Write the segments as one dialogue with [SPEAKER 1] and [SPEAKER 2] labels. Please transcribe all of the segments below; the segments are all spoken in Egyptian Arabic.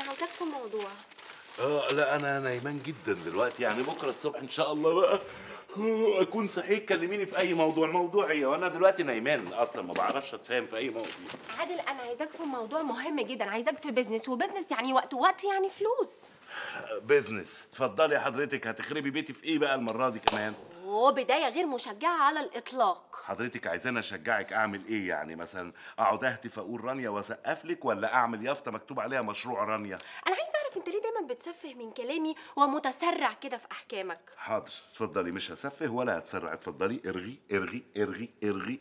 [SPEAKER 1] انا عايزاك في موضوع
[SPEAKER 2] اه لا انا نايمان جدا دلوقتي يعني بكره الصبح ان شاء الله بقى آه، اكون صحيت كلميني في اي موضوع موضوع ايه وانا دلوقتي نايمان اصلا ما بعرفش اتفاهم في اي موضوع
[SPEAKER 1] عادل انا عايزاك في موضوع مهم جدا عايزاك في بيزنس وبيزنس يعني وقت وقت يعني فلوس
[SPEAKER 2] بيزنس اتفضلي حضرتك هتخربي بيتي في ايه بقى المره دي كمان
[SPEAKER 1] وبدايه غير مشجعه على الاطلاق
[SPEAKER 2] حضرتك عايزاني اشجعك اعمل ايه يعني مثلا اقعد اهتف اقول رانيا واسقف لك ولا اعمل يافطه مكتوب عليها مشروع رانيا
[SPEAKER 1] انا عايزه اعرف انت ليه دايما بتسفه من كلامي ومتسرع كده في احكامك
[SPEAKER 2] حاضر اتفضلي مش هسفه ولا هتسرع اتفضلي ارغي ارغي ارغي ارغي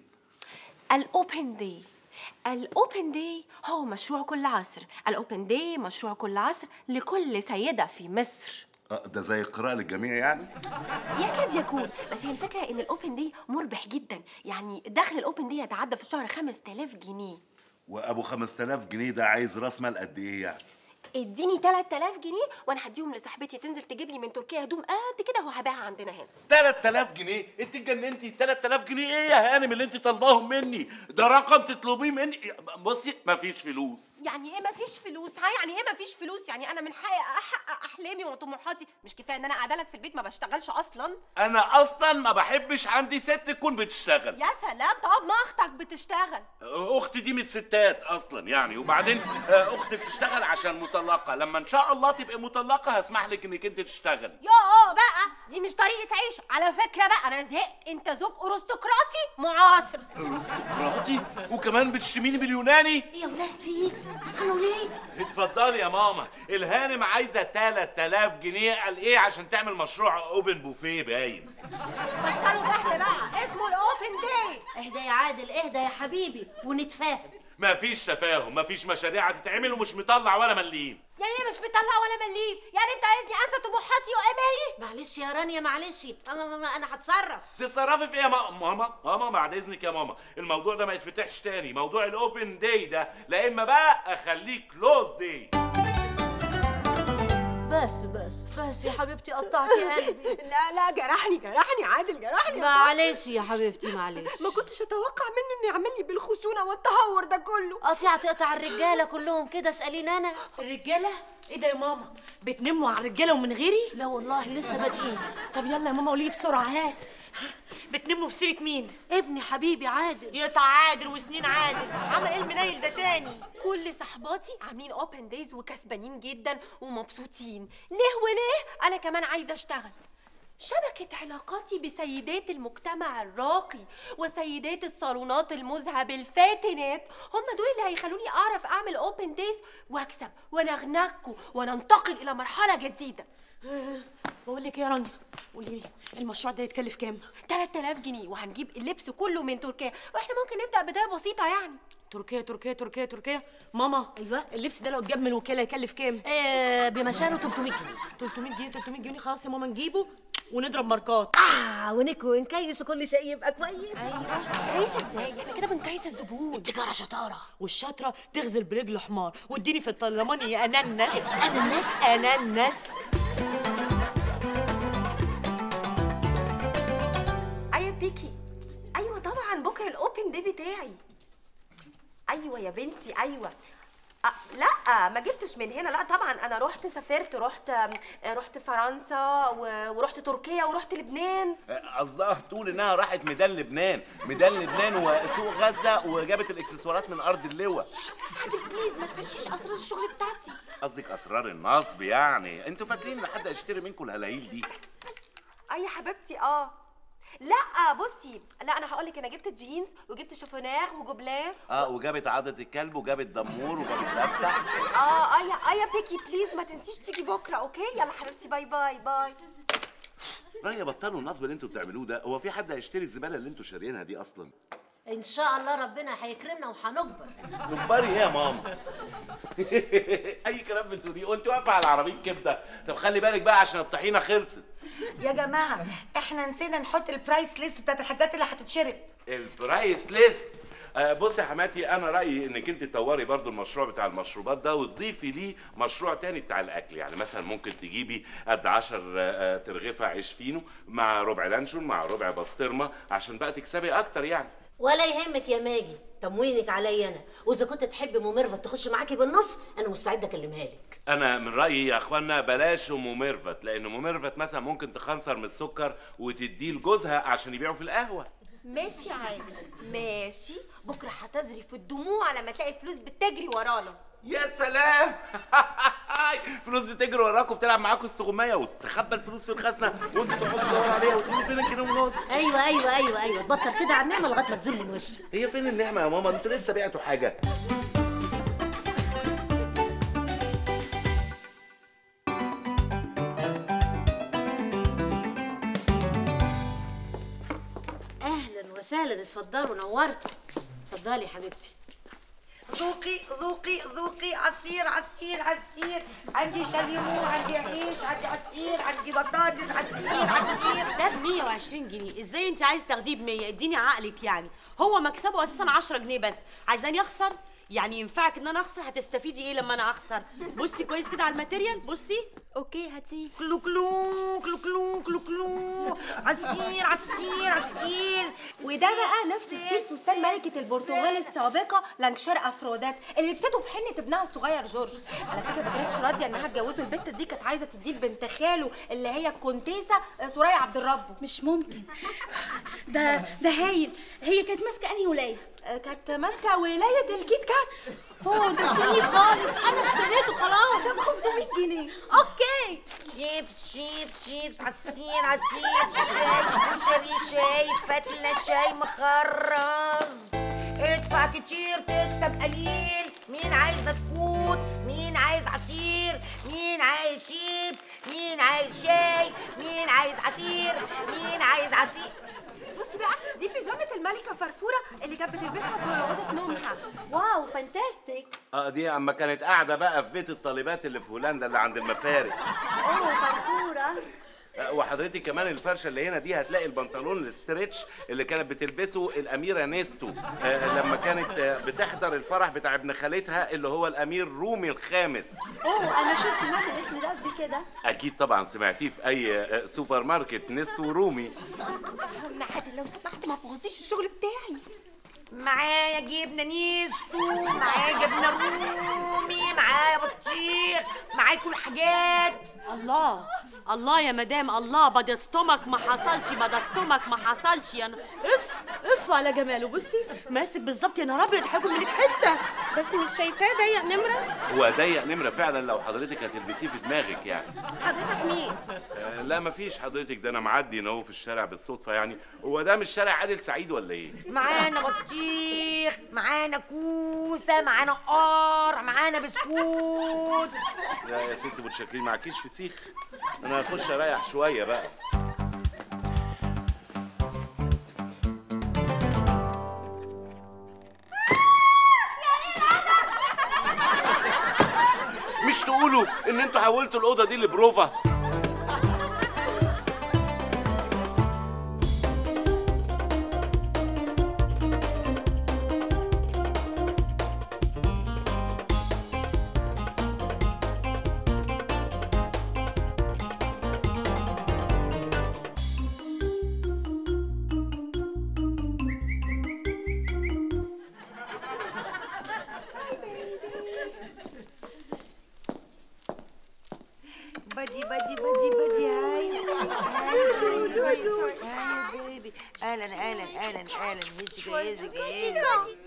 [SPEAKER 1] الاوبن داي الاوبن داي هو مشروع كل عصر الاوبن داي مشروع كل عصر لكل سيده في مصر
[SPEAKER 2] آه، ده زي القراءه للجميع يعني
[SPEAKER 1] يكاد يكون بس هي الفكره ان الاوبن داي مربح جدا يعني دخل الاوبن داي يتعدى في الشهر 5000 جنيه
[SPEAKER 2] وابو 5000 جنيه ده عايز راس مال قد ايه يعني
[SPEAKER 1] اديني 3000 جنيه وانا هديهم لصاحبتي تنزل تجيب لي من تركيا هدوم قد كده وهبيعها عندنا هنا
[SPEAKER 2] 3000 جنيه انت اتجننتي 3000 جنيه ايه يا هانم اللي انت طالباهم مني ده رقم تطلبيه مني بصي مفيش فلوس
[SPEAKER 1] يعني ايه مفيش فلوس ها يعني ايه مفيش فلوس يعني انا من حقي احقق احلامي وطموحاتي مش كفايه ان انا قاعده لك في البيت ما بشتغلش اصلا
[SPEAKER 2] انا اصلا ما بحبش عندي ست تكون بتشتغل
[SPEAKER 1] يا سلام طب ما اختك بتشتغل
[SPEAKER 2] اختي دي من الستات اصلا يعني وبعدين آه، اختي بتشتغل عشان مطلقه لما ان شاء الله تبقي مطلقه هسمح لك انك انت تشتغلي
[SPEAKER 1] يا بقى دي مش طريقه عيش على فكره بقى انا زهقت انت زوج ارستقراطي معاصر
[SPEAKER 2] ارستقراطي وكمان بتشتميني باليوناني
[SPEAKER 1] ايه يا ولاد في ايه بتتخانقوا ليه
[SPEAKER 2] اتفضلي يا ماما الهانم عايزه 3000 جنيه قال ايه عشان تعمل مشروع اوبن بوفيه باين
[SPEAKER 1] بطلوا جهل بقى اسمه الاوبن داي
[SPEAKER 3] اهدى يا عادل اهدى يا حبيبي ونتفاهم
[SPEAKER 2] مفيش تفاهم مفيش مشاريع هتتعمل ومش مطلع ولا مليم
[SPEAKER 1] يعني ايه مش بتطلع ولا مليم يعني انت عايزني انسى طموحاتي وامالي
[SPEAKER 3] معلش يا رانيا معلش انا انا انا هتصرف
[SPEAKER 2] تتصرفي في ايه يا ماما ماما ماما بعد اذنك يا ماما الموضوع ده ما يتفتحش تاني موضوع الاوبن داي ده لا اما بقى اخليه كلوز داي
[SPEAKER 3] بس بس بس يا حبيبتي قطعتي قلبي
[SPEAKER 1] لا لا جرحني جرحني عادل جرحني
[SPEAKER 3] معلش يا حبيبتي معلش
[SPEAKER 1] ما كنتش اتوقع منه انه يعمل لي بالخشونه والتهور ده كله
[SPEAKER 3] قطيعة تقطع الرجاله كلهم كده اساليني انا
[SPEAKER 4] الرجاله ايه ده يا ماما بتنموا على الرجاله ومن غيري
[SPEAKER 3] لا والله لسه بادئين
[SPEAKER 4] طب يلا يا ماما قولي بسرعه ها بتنموا في سيره مين
[SPEAKER 3] ابني حبيبي عادل
[SPEAKER 4] يقطع عادل وسنين عادل عمل ايه المنيل ده تاني
[SPEAKER 1] كل صحباتي عاملين اوبن دايز وكسبانين جدا ومبسوطين ليه وليه انا كمان عايزه اشتغل شبكة علاقاتي بسيدات المجتمع الراقي وسيدات الصالونات المذهب الفاتنات هم دول اللي هيخلوني اعرف اعمل اوبن دايز واكسب ونغنغكوا وننتقل الى مرحلة جديدة
[SPEAKER 4] بقول لك إيه يا رانيا قولي لي المشروع ده يتكلف كام
[SPEAKER 1] 3000 جنيه وهنجيب اللبس كله من تركيا واحنا ممكن نبدأ بداية بسيطة يعني
[SPEAKER 4] تركيا تركيا تركيا تركيا ماما
[SPEAKER 3] أيوة.
[SPEAKER 4] اللبس ده لو اتجاب من الوكاله يكلف كام
[SPEAKER 3] آه بمشانه 300 جنيه
[SPEAKER 4] 300 جنيه 300 جنيه خلاص يا ماما نجيبه ونضرب ماركات
[SPEAKER 3] اه ونكو ونكيس وكل شيء يبقى كويس
[SPEAKER 1] كيس ازاي احنا كده بنكيس الزبون
[SPEAKER 3] التجاره شطاره
[SPEAKER 4] والشاطره تغزل برجل حمار واديني في الطلماني يا انانس
[SPEAKER 3] أناناس؟
[SPEAKER 4] انانس
[SPEAKER 1] ايوه بيكي ايوه طبعا بكره الاوبن دي بتاعي ايوه يا بنتي ايوه أه لا ما جبتش من هنا لا طبعا انا رحت سافرت رحت رحت فرنسا و- ورحت تركيا ورحت لبنان
[SPEAKER 2] قصدها تقول انها راحت ميدان لبنان ميدان لبنان وسوق غزه وجابت الاكسسوارات من ارض اللواء
[SPEAKER 1] عادل بليز ما تفشيش اسرار الشغل بتاعتي
[SPEAKER 2] قصدك اسرار النصب يعني انتوا فاكرين ان حد هيشتري منكم الهلايل دي
[SPEAKER 1] اي يا حبيبتي اه لا بصي لا انا هقول لك انا جبت جينز وجبت شوفونير وجوبلان
[SPEAKER 2] اه وجابت عضة الكلب وجابت دمور وجابت لفتح
[SPEAKER 1] اه اه يا اه يا بيكي بليز ما تنسيش تيجي بكره اوكي يلا حبيبتي باي باي باي
[SPEAKER 2] رانيا بطلوا النصب اللي انتوا بتعملوه ده هو في حد هيشتري الزباله اللي انتوا شاريينها دي اصلا
[SPEAKER 3] ان شاء الله ربنا هيكرمنا وهنكبر
[SPEAKER 2] كبري ايه يا ماما اي كلام بتقوليه وانت واقفه على عربيه كبده طب خلي بالك بقى عشان الطحينه خلصت
[SPEAKER 5] يا جماعة احنا نسينا نحط البرايس ليست بتاعت الحاجات اللي هتتشرب
[SPEAKER 2] البرايس ليست آه بصي يا حماتي انا رايي انك انت تطوري برضو المشروع بتاع المشروبات ده وتضيفي ليه مشروع تاني بتاع الاكل يعني مثلا ممكن تجيبي قد 10 ترغيفه عيش فينو مع ربع لانشون مع ربع بسطرمه عشان بقى تكسبي اكتر يعني
[SPEAKER 3] ولا يهمك يا ماجي تموينك عليا انا واذا كنت تحبي ام ميرفت تخش معاكي بالنص انا مستعده اكلمها لك
[SPEAKER 2] انا من رايي يا اخوانا بلاش ام ميرفت لان ام ميرفت مثلا ممكن تخنصر من السكر وتديه لجوزها عشان يبيعوا في القهوه
[SPEAKER 1] ماشي عادي ماشي بكره هتزري في الدموع لما تلاقي الفلوس بتجري ورانا
[SPEAKER 2] يا سلام فلوس بتجري وراكم بتلعب معاكم السغمية واستخبى الفلوس في الخزنة وانتوا تقعدوا تدوروا عليها وتقولوا فين الجنيه ونص
[SPEAKER 3] ايوه ايوه ايوه ايوه تبطل كده على النعمه لغايه ما تزول من وشك
[SPEAKER 2] هي فين النعمة يا ماما انتوا لسه بعتوا حاجة
[SPEAKER 3] اهلا وسهلا اتفضلوا نورتوا اتفضلي يا حبيبتي
[SPEAKER 5] ذوقي ذوقي ذوقي عصير عصير عصير عندي شاليمو عندي عيش عندي عصير عندي بطاطس عصير عصير
[SPEAKER 4] ده ب 120 جنيه ازاي انت عايز تاخديه ب 100 اديني عقلك يعني هو مكسبه اساسا 10 جنيه بس عايزاني اخسر يعني ينفعك ان انا اخسر هتستفيدي ايه لما انا اخسر بصي كويس كده على الماتيريال بصي
[SPEAKER 1] اوكي هاتيه
[SPEAKER 5] كلو كلو كلو كلو كلو كلو عصير عصير عصير
[SPEAKER 6] وده بقى نفس ستيل فستان ملكة البرتغال السابقة لانشار افرودات اللي لبسته في حنة ابنها الصغير جورج على فكرة ما كانتش راضية انها تجوزه البت دي كانت عايزة تديه لبنت خاله اللي هي الكونتيسة سوريا عبد الرب
[SPEAKER 7] مش ممكن ده ده هايل هي كانت ماسكه انهي ولايه
[SPEAKER 6] آه، كانت ماسكة ولاية الكيت كات
[SPEAKER 7] هو ده سوني خالص انا اشتريته خلاص
[SPEAKER 6] ده ب 500 جنيه
[SPEAKER 7] اوكي
[SPEAKER 5] شيبس شيبس شيبس عصير عصير شاي كشري شاي فتلة شاي مخرز ادفع كتير تكسب قليل مين عايز بسكوت مين عايز عصير مين عايز شيبس مين عايز شاي مين عايز عصير مين عايز عصير
[SPEAKER 6] بصي بقى دي بيجامة الملكة فرفورة اللي كانت بتلبسها في أوضة نومها
[SPEAKER 5] واو فانتاستيك
[SPEAKER 2] اه دي اما كانت قاعدة بقى في بيت الطالبات اللي في هولندا اللي عند المفارق
[SPEAKER 5] اوه فرفورة
[SPEAKER 2] آه، وحضرتك كمان الفرشه اللي هنا دي هتلاقي البنطلون الاسترتش اللي كانت بتلبسه الاميره نيستو آه، لما كانت آه، بتحضر الفرح بتاع ابن خالتها اللي هو الامير رومي الخامس
[SPEAKER 6] اوه انا شفت سمعت الاسم ده قبل كده
[SPEAKER 2] اكيد طبعا سمعتيه في اي آه، سوبر ماركت نيستو رومي
[SPEAKER 6] عادل لو سمحت ما تبوظيش الشغل بتاعي
[SPEAKER 5] معايا جبنه نيستو معايا جبنه رومي معايا بطيخ معايا كل حاجات
[SPEAKER 4] الله الله يا مدام الله بدستمك ما حصلش بدستمك ما حصلش يا ن- اف اف على جماله بصي ماسك بالظبط يا نهار ابيض هاكل منك حته
[SPEAKER 6] بس مش شايفاه ضيق نمرة
[SPEAKER 2] هو ضيق نمره فعلا لو حضرتك هتلبسيه في دماغك يعني
[SPEAKER 1] حضرتك مين
[SPEAKER 2] آه، لا مفيش حضرتك ده انا معدي هنا اهو في الشارع بالصدفه يعني هو ده مش شارع عادل سعيد ولا ايه
[SPEAKER 5] معانا بطيخ معانا كوسه معانا قار معانا بسكوت
[SPEAKER 2] لا يا ستي متشكرين معكيش فسيخ انا هخش اريح شويه بقى مش تقولوا ان انتوا حولتوا الاوضه دي لبروفا
[SPEAKER 5] بدي بدي بدي بدي هاي هاي سوري سوري هاي بيبي اهلا اهلا اهلا اهلا هزك هزك هزك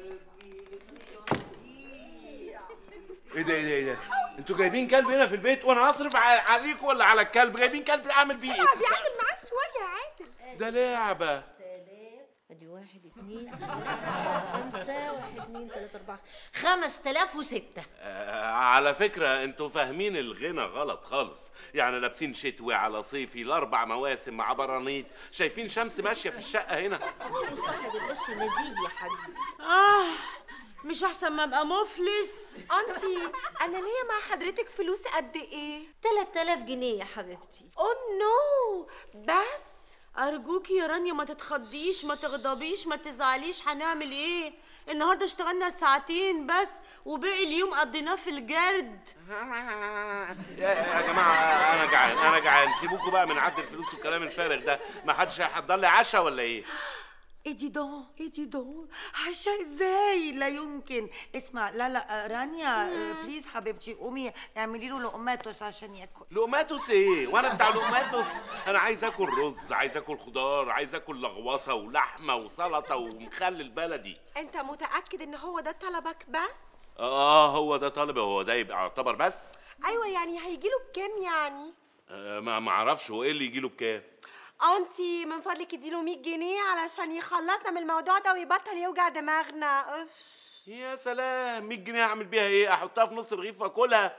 [SPEAKER 2] ايه ده ايه ده ايه ده انتوا جايبين كلب هنا في البيت وانا هصرف ع- عليكم ولا على الكلب جايبين كلب اعمل بيه ايه
[SPEAKER 6] بيعدل معاه شوية عادل
[SPEAKER 2] ده لعبه
[SPEAKER 3] ادي واحد اتنين تلاته خمسه واحد اتنين تلاته اربعه خمس تلاف وسته
[SPEAKER 2] آه، على فكرة انتوا فاهمين الغنى غلط خالص يعني لابسين شتوي على صيفي الاربع مواسم مع برانيط شايفين شمس ماشية في الشقة هنا
[SPEAKER 3] وصاحب القرش نزيه يا حبيبي
[SPEAKER 4] اه مش احسن ما ابقى مفلس
[SPEAKER 6] انتي انا ليا مع حضرتك فلوس قد ايه
[SPEAKER 3] تلات تلاف جنيه يا حبيبتي
[SPEAKER 6] اوه نو بس
[SPEAKER 4] ارجوكي يا رانيا ما تتخضيش ما تغضبيش ما تزعليش هنعمل ايه النهارده اشتغلنا ساعتين بس وباقي اليوم قضيناه في الجرد
[SPEAKER 2] يا, يا جماعة انا جعان انا جعان سيبوكوا بقى من عد الفلوس والكلام الفارغ ده ما حدش هيحضر لي عشاء ولا ايه
[SPEAKER 5] ايه دي دون ايه دي دون عشاء ازاي لا يمكن اسمع لا لا آه، رانيا آه، بليز حبيبتي قومي اعملي له لقماتوس عشان ياكل
[SPEAKER 2] لقماتوس ايه وانا بتاع لقماتوس انا عايز اكل رز عايز اكل خضار عايز اكل لغوصه ولحمه وسلطه ومخلل بلدي
[SPEAKER 1] انت متاكد ان هو ده طلبك بس
[SPEAKER 2] اه هو ده طالب هو ده يبقى يعتبر بس
[SPEAKER 1] ايوه يعني هيجيله بكام يعني
[SPEAKER 2] آه ما ما اعرفش هو ايه اللي يجيله بكام
[SPEAKER 1] انتي من فضلك اديله 100 جنيه علشان يخلصنا من الموضوع ده ويبطل يوجع دماغنا اف
[SPEAKER 2] يا سلام 100 جنيه اعمل بيها ايه احطها في نص رغيف واكلها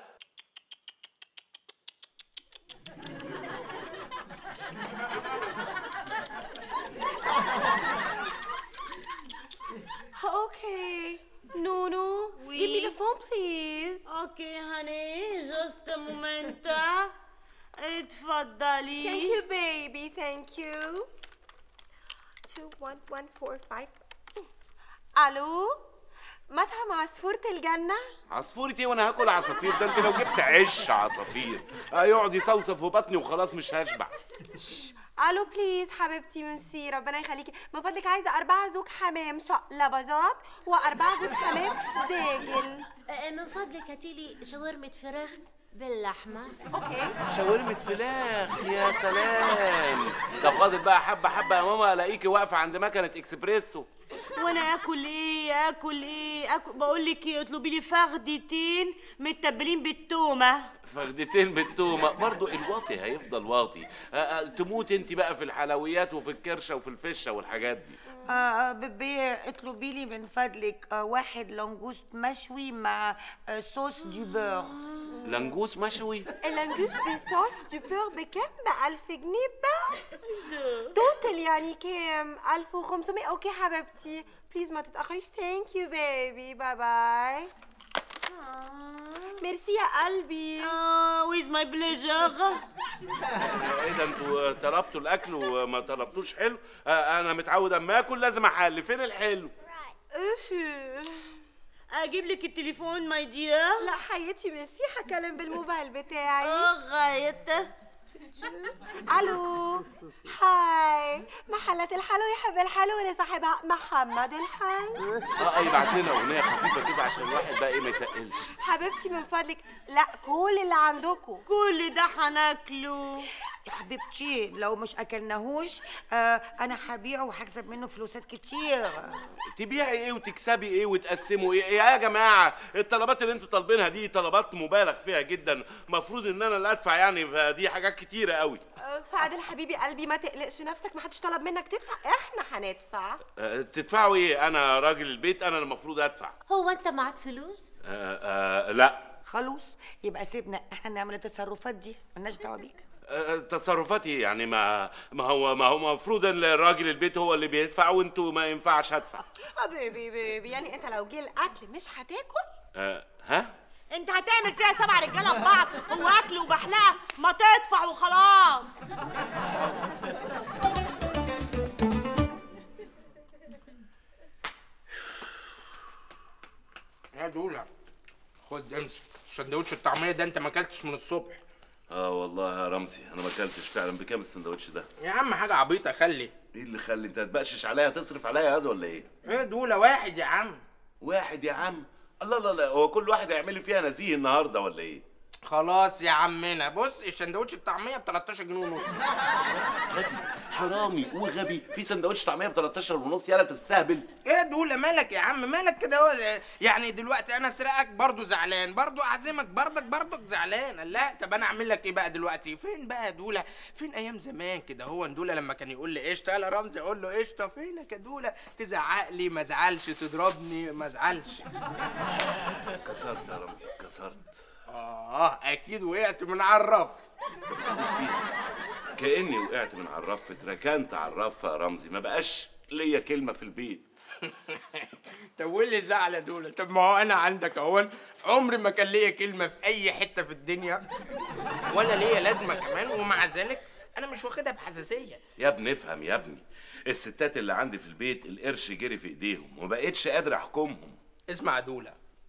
[SPEAKER 1] Okay. Nunu, give me the phone, please.
[SPEAKER 4] اوكي هاني جوست مومنت اتفضلي
[SPEAKER 1] Thank you, baby. Thank you. Two, one, one, four, five. ألو؟ مطعم عصفورة الجنة؟
[SPEAKER 2] عصفورة ايه وانا هاكل عصافير ده انت لو جبت عش عصافير هيقعد يصوصف في بطني وخلاص مش هشبع
[SPEAKER 1] ألو بليز حبيبتي منسي ربنا يخليكي من فضلك عايزة أربعة زوج حمام شقلباظات وأربعة جوز حمام زاجل
[SPEAKER 3] آه، من فضلك هاتيلي شاورمة فراخ باللحمة
[SPEAKER 1] أوكي
[SPEAKER 2] شاورمة فراخ يا سلام ده فاضل بقى حبة حبة يا ماما الاقيكي واقفة عند مكنة اكسبريسو
[SPEAKER 4] وانا اكل ايه اكل ايه اكل بقول لك ايه اطلبي لي فخدتين متبلين بالتومه
[SPEAKER 2] فخدتين بالتومة برضو الواطي هيفضل واطي آه، آه، تموت انت بقى في الحلويات وفي الكرشة وفي الفشة والحاجات دي
[SPEAKER 5] آه، آه بيبي اطلبي لي من فضلك آه واحد لانجوست مشوي مع آه صوص دو بور
[SPEAKER 2] لنجوس مشوي
[SPEAKER 1] اللانجوس بصوص دو بور بكام؟ بألف جنيه بس توتال يعني كام؟ ألف وخمسمية أوكي حبيبتي بليز ما تتأخريش ثانك يو بيبي باي باي ميرسي يا قلبي
[SPEAKER 4] اه ويز ماي بليجر
[SPEAKER 2] ايه ده انتوا طلبتوا الاكل وما طلبتوش حلو آه، انا متعود اما اكل لازم احل فين الحلو
[SPEAKER 1] أوف.
[SPEAKER 4] اجيب لك التليفون ماي دير
[SPEAKER 1] لا حياتي ميرسي هكلم بالموبايل بتاعي
[SPEAKER 4] لغايه
[SPEAKER 1] الو هاي محلات الحلو يحب الحلو اللي صاحبها محمد الحلو
[SPEAKER 2] اه آه، يبعت لنا اغنيه خفيفه كده عشان الواحد بقى ايه ما يتقلش
[SPEAKER 1] حبيبتي من فضلك لا كل اللي عندكم
[SPEAKER 4] كل ده هناكله
[SPEAKER 5] يا حبيبتي لو مش اكلناهوش آه انا هبيعه وهكسب منه فلوسات كتير
[SPEAKER 2] تبيعي ايه وتكسبي ايه وتقسموا ايه, إيه يا جماعه الطلبات اللي انتوا طالبينها دي طلبات مبالغ فيها جدا مفروض ان انا اللي ادفع يعني فدي حاجات كتيره قوي
[SPEAKER 1] فعادل حبيبي قلبي ما تقلقش نفسك ما حدش طلب منك تدفع احنا هندفع
[SPEAKER 2] أه تدفعوا ايه انا راجل البيت انا المفروض ادفع
[SPEAKER 3] هو انت معاك فلوس
[SPEAKER 2] أه أه لا
[SPEAKER 5] خلاص يبقى سيبنا احنا نعمل التصرفات دي ملناش دعوه بيك
[SPEAKER 2] أه تصرفاتي يعني ما ما هو ما هو المفروض ان راجل البيت هو اللي بيدفع وانتوا ما ينفعش ادفع
[SPEAKER 1] اه بيبي بيبي يعني انت لو جه الاكل مش هتاكل
[SPEAKER 2] أه ها
[SPEAKER 4] انت هتعمل فيها سبع رجاله ببعض هو اكل وبحلقه ما تدفع وخلاص
[SPEAKER 8] يا دولا خد امسك سندوتش الطعميه ده انت ما اكلتش من الصبح
[SPEAKER 2] اه والله يا رمزي انا ما اكلتش فعلا بكام السندوتش ده
[SPEAKER 8] يا عم حاجه عبيطه خلي
[SPEAKER 2] ايه اللي خلي انت هتبقشش عليا تصرف عليا يا واد ولا ايه
[SPEAKER 8] ايه دولا واحد يا عم
[SPEAKER 2] واحد يا عم الله لا لا هو كل واحد هيعمل لي فيها نزيه النهارده ولا ايه
[SPEAKER 8] خلاص يا عمنا بص السندوتش الطعميه ب 13 جنيه ونص
[SPEAKER 2] غبي حرامي وغبي في سندوتش طعميه ب 13 ونص يالا تستهبل
[SPEAKER 8] ايه دولا مالك يا عم مالك كده هو يعني دلوقتي انا اسرقك برضو زعلان برضو اعزمك برضك برضك زعلان لا طب انا اعمل لك ايه بقى دلوقتي فين بقى يا دولا فين ايام زمان كده هو دولا لما كان يقول لي قشطه يلا رمزي اقول له قشطه فينك يا دولا تزعق لي ما ازعلش تضربني ما ازعلش
[SPEAKER 2] كسرت يا رمزي كسرت
[SPEAKER 8] اه اكيد وقعت من على الرف
[SPEAKER 2] كاني وقعت من على الرف اتركنت على الرف يا رمزي ما بقاش ليا كلمه في البيت
[SPEAKER 8] طب وايه اللي زعل يا دولا طب ما هو انا عندك اهون عمري ما كان ليا كلمه في اي حته في الدنيا ولا ليا لازمه كمان ومع ذلك انا مش واخدها بحساسيه
[SPEAKER 2] يا ابني افهم يا ابني الستات اللي عندي في البيت القرش جري في ايديهم وما بقتش قادر احكمهم
[SPEAKER 8] اسمع يا دولا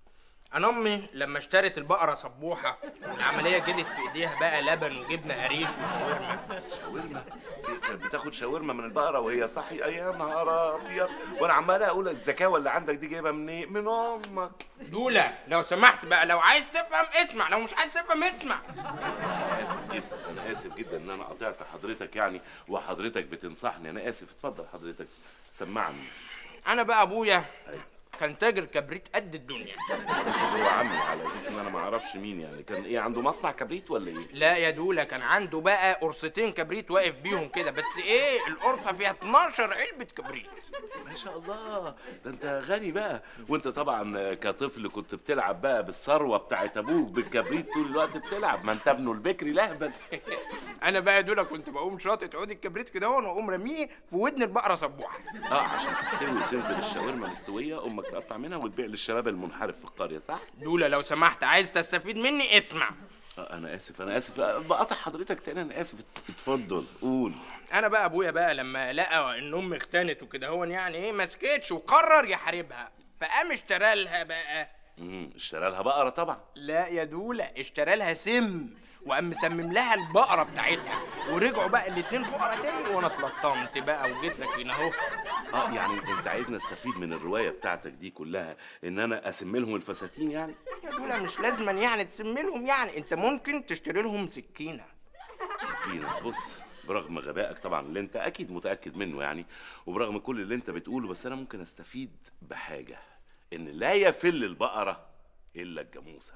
[SPEAKER 8] انا امي لما اشترت البقره صبوحه العمليه جرت في ايديها بقى لبن وجبنه قريش وشاورما
[SPEAKER 2] شاورما إيه، كانت بتاخد شاورما من البقره وهي صاحيه يا نهار ابيض وانا عمال اقول الذكاوه اللي عندك دي جايبها منين من امك
[SPEAKER 8] دولا لو سمحت بقى لو عايز تفهم اسمع لو مش عايز تفهم اسمع
[SPEAKER 2] انا اسف جدا انا اسف جدا ان انا قطعت حضرتك يعني وحضرتك بتنصحني انا اسف اتفضل حضرتك سمعني
[SPEAKER 8] انا بقى ابويا كان تاجر كبريت قد الدنيا
[SPEAKER 2] هو عمي على اساس ان انا ما اعرفش مين يعني كان ايه عنده مصنع كبريت ولا ايه
[SPEAKER 8] لا يا دولا كان عنده بقى قرصتين كبريت واقف بيهم كده بس ايه القرصه فيها 12 علبه كبريت
[SPEAKER 2] ما شاء الله ده انت غني بقى وانت طبعا كطفل كنت بتلعب بقى بالثروه بتاعت ابوك بالكبريت طول الوقت بتلعب ما انت ابنه البكري لهبل
[SPEAKER 8] انا بقى يا دولا كنت بقوم شاطط عود الكبريت كده هون واقوم راميه في ودن البقره صبوحه
[SPEAKER 2] اه عشان تستوي وتنزل الشاورما مستويه امك تقطع منها وتبيع للشباب المنحرف في القريه صح
[SPEAKER 8] دولا لو سمحت عايز تستفيد مني اسمع
[SPEAKER 2] آه انا اسف انا اسف لا، بقطع حضرتك تاني انا اسف اتفضل قول
[SPEAKER 8] انا بقى ابويا بقى لما لقى ان امي اختنت وكده هون يعني ايه ما سكتش وقرر يحاربها فقام اشترى لها بقى
[SPEAKER 2] امم اشترى لها بقره طبعا
[SPEAKER 8] لا يا دولا اشترى لها سم وقام مسمم لها البقره بتاعتها ورجعوا بقى الاتنين فقرا تاني وانا اتلطمت بقى وجيت لك هنا اهو
[SPEAKER 2] اه يعني انت عايزني استفيد من الروايه بتاعتك دي كلها ان انا اسم لهم الفساتين يعني
[SPEAKER 8] يا دولا مش لازما يعني تسم لهم يعني انت ممكن تشتري لهم سكينه
[SPEAKER 2] سكينه بص برغم غبائك طبعا اللي انت اكيد متاكد منه يعني وبرغم كل اللي انت بتقوله بس انا ممكن استفيد بحاجه ان لا يفل البقره الا الجاموسه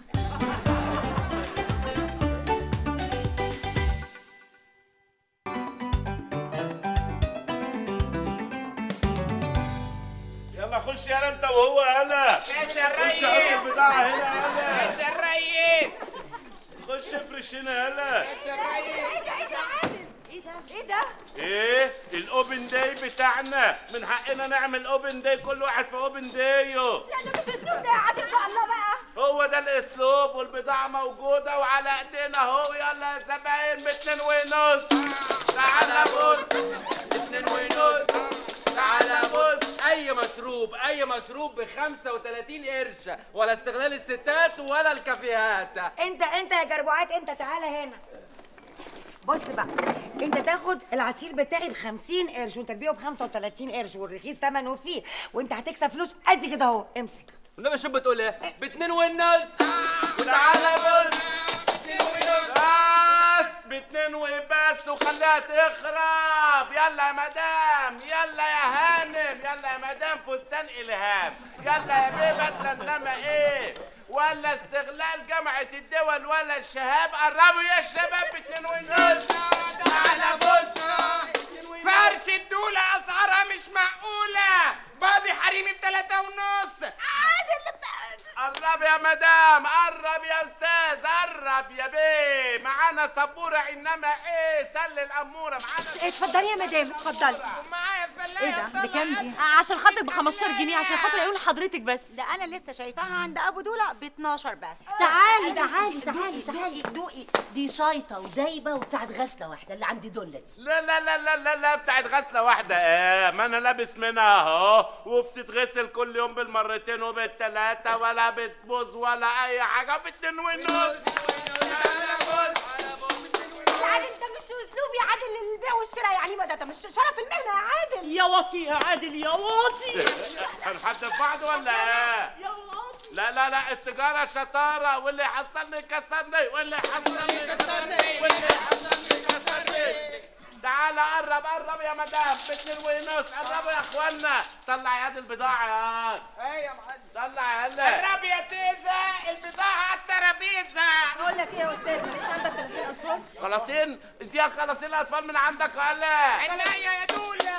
[SPEAKER 2] يلا خش يلا انت وهو يلا
[SPEAKER 8] ايش يا
[SPEAKER 2] خش هات البضاعه هنا يلا
[SPEAKER 8] ايش الريس
[SPEAKER 2] خش افرش هنا يلا
[SPEAKER 8] ايش الريس
[SPEAKER 6] ايه ده
[SPEAKER 2] ايه الاوبن داي بتاعنا من حقنا نعمل اوبن داي كل واحد في اوبن دايه
[SPEAKER 6] يعني مش اسلوب ده يا عادل بقى الله بقى
[SPEAKER 2] هو ده الاسلوب والبضاعه موجوده وعلى ايدينا اهو يلا يا زباين باتنين ونص تعالى بص اتنين ونص تعالى بص
[SPEAKER 9] اي مشروب اي مشروب ب 35 قرش ولا استغلال الستات ولا الكافيهات
[SPEAKER 5] انت انت يا جربوعات انت تعالى هنا بص بقى انت تاخد العصير بتاعي ب 50 قرش وانت تبيعه ب 35 قرش والرخيص ثمنه فيه وانت هتكسب فلوس ادي كده اهو امسك
[SPEAKER 9] والنبي شو بتقول ايه باتنين والنص
[SPEAKER 2] وتعالى بص بس باتنين وبس وخليها تخرب يلا يا مدام يلا يا هانم يلا يا مدام فستان الهام يلا يا بيبه انما ايه ولا استغلال جامعة الدول ولا الشهاب قربوا يا شباب باتنين ونص تعالى بص
[SPEAKER 8] فرش الدولة أسعارها مش معقولة باضي حريمي بتلاتة ونص
[SPEAKER 2] قرب يا مدام قرب يا استاذ قرب يا بيه معانا سبوره انما ايه سل الاموره معانا
[SPEAKER 6] اتفضلي يا مدام اتفضلي
[SPEAKER 8] ومعايا فلاية
[SPEAKER 6] ايه ده بكام دي
[SPEAKER 4] عشان خاطرك ب 15 جنيه عشان خاطر اقول لحضرتك بس
[SPEAKER 10] ده انا لسه شايفاها عند ابو دولا ب 12 بس
[SPEAKER 3] تعالي تعالي تعالي تعالي
[SPEAKER 5] دوقي
[SPEAKER 3] دي شايطه ودايبه وبتاعت غسله واحده اللي عندي دول دي
[SPEAKER 2] لا لا لا لا لا لا بتاعت غسله واحده ايه ما انا لابس منها اهو وبتتغسل كل يوم بالمرتين وبالتلاته ولا بتبوظ ولا اي حاجه باتنين ونص
[SPEAKER 6] عادل ده مش اسلوب يا عادل البيع والشراء يعني ما ده ده مش شرف المهنه يا عادل
[SPEAKER 4] يا واطي يا عادل يا واطي
[SPEAKER 2] هنحدد بعض ولا ايه
[SPEAKER 4] يا واطي
[SPEAKER 2] لا لا لا التجارة شطارة واللي يحصلني يكسرني واللي يحصلني يكسرني واللي يحصلني يكسرني تعالى قرب قرب يا مدام باتنين ونص قربوا يا اخوانا طلع يد البضاعة يا
[SPEAKER 8] ايه يا معلم
[SPEAKER 2] طلع يلا
[SPEAKER 8] قرب يا تيزة البضاعة على الترابيزة
[SPEAKER 6] بقول لك ايه يا استاذ ما انت عندك 30 اطفال
[SPEAKER 2] خلاصين اديها خلاصين الاطفال من عندك ولا
[SPEAKER 8] عينيا يا دولة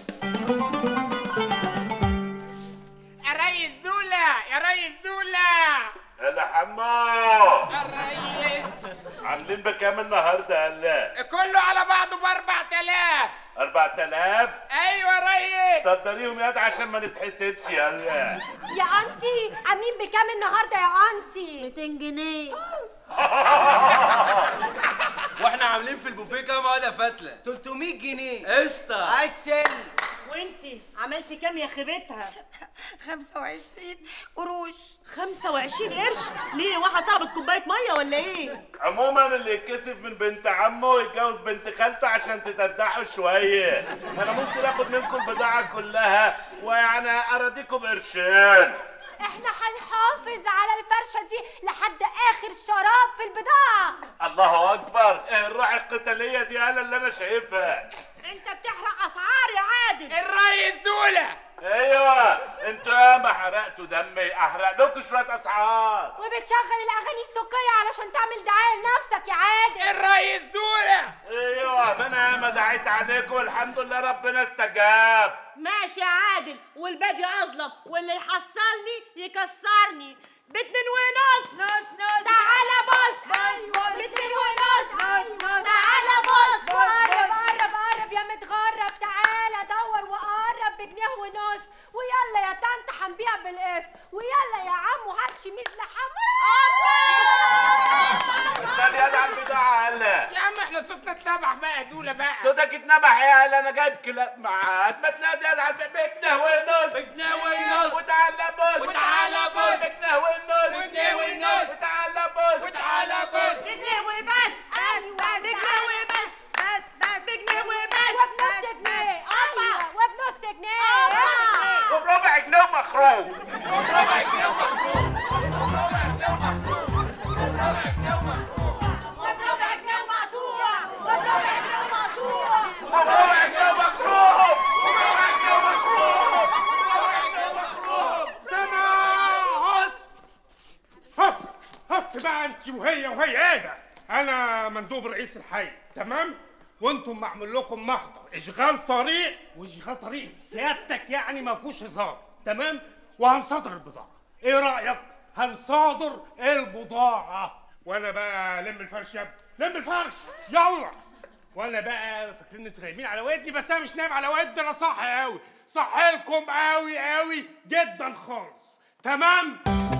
[SPEAKER 8] يا ريس دولة يا ريس دولة
[SPEAKER 2] هلا حمو
[SPEAKER 8] يا ريس
[SPEAKER 2] عاملين بكام النهارده هلا
[SPEAKER 8] كله على بعضه ب 4000
[SPEAKER 2] 4000
[SPEAKER 8] ايوه يا ريس
[SPEAKER 2] صدريهم يد عشان ما نتحسدش يلا
[SPEAKER 6] يا انتي عاملين بكام النهارده يا انتي
[SPEAKER 3] 200 جنيه
[SPEAKER 9] واحنا عاملين في البوفيه كام واحده فتله
[SPEAKER 8] 300 جنيه
[SPEAKER 9] قشطه
[SPEAKER 8] عسل
[SPEAKER 4] وانتي عملتي كام يا خيبتها
[SPEAKER 5] 25 قروش
[SPEAKER 4] 25 قرش ليه واحد طلبت كوبايه ميه ولا ايه
[SPEAKER 2] عموما اللي يتكسف من بنت عمه يتجوز بنت خالته عشان تتردحوا شويه انا ممكن اخد منكم البضاعه كلها ويعني اراضيكم قرشين
[SPEAKER 1] احنا هنحافظ على الفرشه دي لحد اخر شراب في البضاعه
[SPEAKER 2] الله اكبر ايه الروح القتاليه دي انا اللي انا شايفها
[SPEAKER 4] انت بتحرق اسعار يا عادل
[SPEAKER 8] الريس دولة
[SPEAKER 2] ايوه انتوا ياما حرقتوا دمي احرق لكم شويه اسعار
[SPEAKER 1] وبتشغل الاغاني السوقيه علشان تعمل دعايه لنفسك يا عادل
[SPEAKER 8] الريس دولة
[SPEAKER 2] ايوه ما انا ياما دعيت عليكم والحمد لله ربنا استجاب
[SPEAKER 4] ماشي يا عادل والبادي اظلم واللي يحصلني يكسرني باتنين ونص
[SPEAKER 5] نص نص
[SPEAKER 1] تعالى بص
[SPEAKER 5] ايوه
[SPEAKER 1] باتنين ونص
[SPEAKER 5] نص نص
[SPEAKER 1] تعالى بص
[SPEAKER 5] بص،
[SPEAKER 1] قرب
[SPEAKER 5] بص.
[SPEAKER 1] قرب قرب يا متغرب تعالى دور وقرب بجنيه ونص ويلا يا طنط هنبيع بالقسط ويلا يا عم وهات شميز لحمه
[SPEAKER 2] ده يا على البضاعه هلا
[SPEAKER 8] يا عم احنا صوتنا اتنبح بقى دولة بقى
[SPEAKER 2] صوتك اتنبح يا هلا انا جايب كلاب معاك ما تنادي يا على بجنيه ونص
[SPEAKER 8] بجنيه ونص
[SPEAKER 2] وتعالى بص
[SPEAKER 8] وتعالى بص.
[SPEAKER 2] بجنيه ونص
[SPEAKER 8] وجنيه ونص.
[SPEAKER 2] وتعالى بص
[SPEAKER 8] وتعالى بص
[SPEAKER 4] بجنيه وبس
[SPEAKER 1] ايوه
[SPEAKER 4] بجنيه وبس
[SPEAKER 5] بس بس
[SPEAKER 4] بجنيه وبس
[SPEAKER 1] وبنص جنيه ايوه وبنص جنيه
[SPEAKER 2] وبربع جنيه مخروج
[SPEAKER 8] ربع جنيه ومخروج
[SPEAKER 1] وبربع جنيه ومقطوع وبربع جنيه ومقطوع
[SPEAKER 2] وبربع جنيه مخروج
[SPEAKER 11] سما هص هص هص بقى انت وهي وهي ايه ده انا مندوب رئيس الحي تمام وانتم معمول لكم محضر اشغال طريق واشغال طريق سيادتك يعني ما فيهوش هزار تمام وهنصادر البضاعه ايه رايك هنصادر البضاعه وانا بقى لم الفرش يا ابني لم الفرش يلا وانا بقى فاكرين انتوا نايمين على ودني بس انا مش نايم على ودني انا صاحي قوي صاحي لكم قوي قوي جدا خالص تمام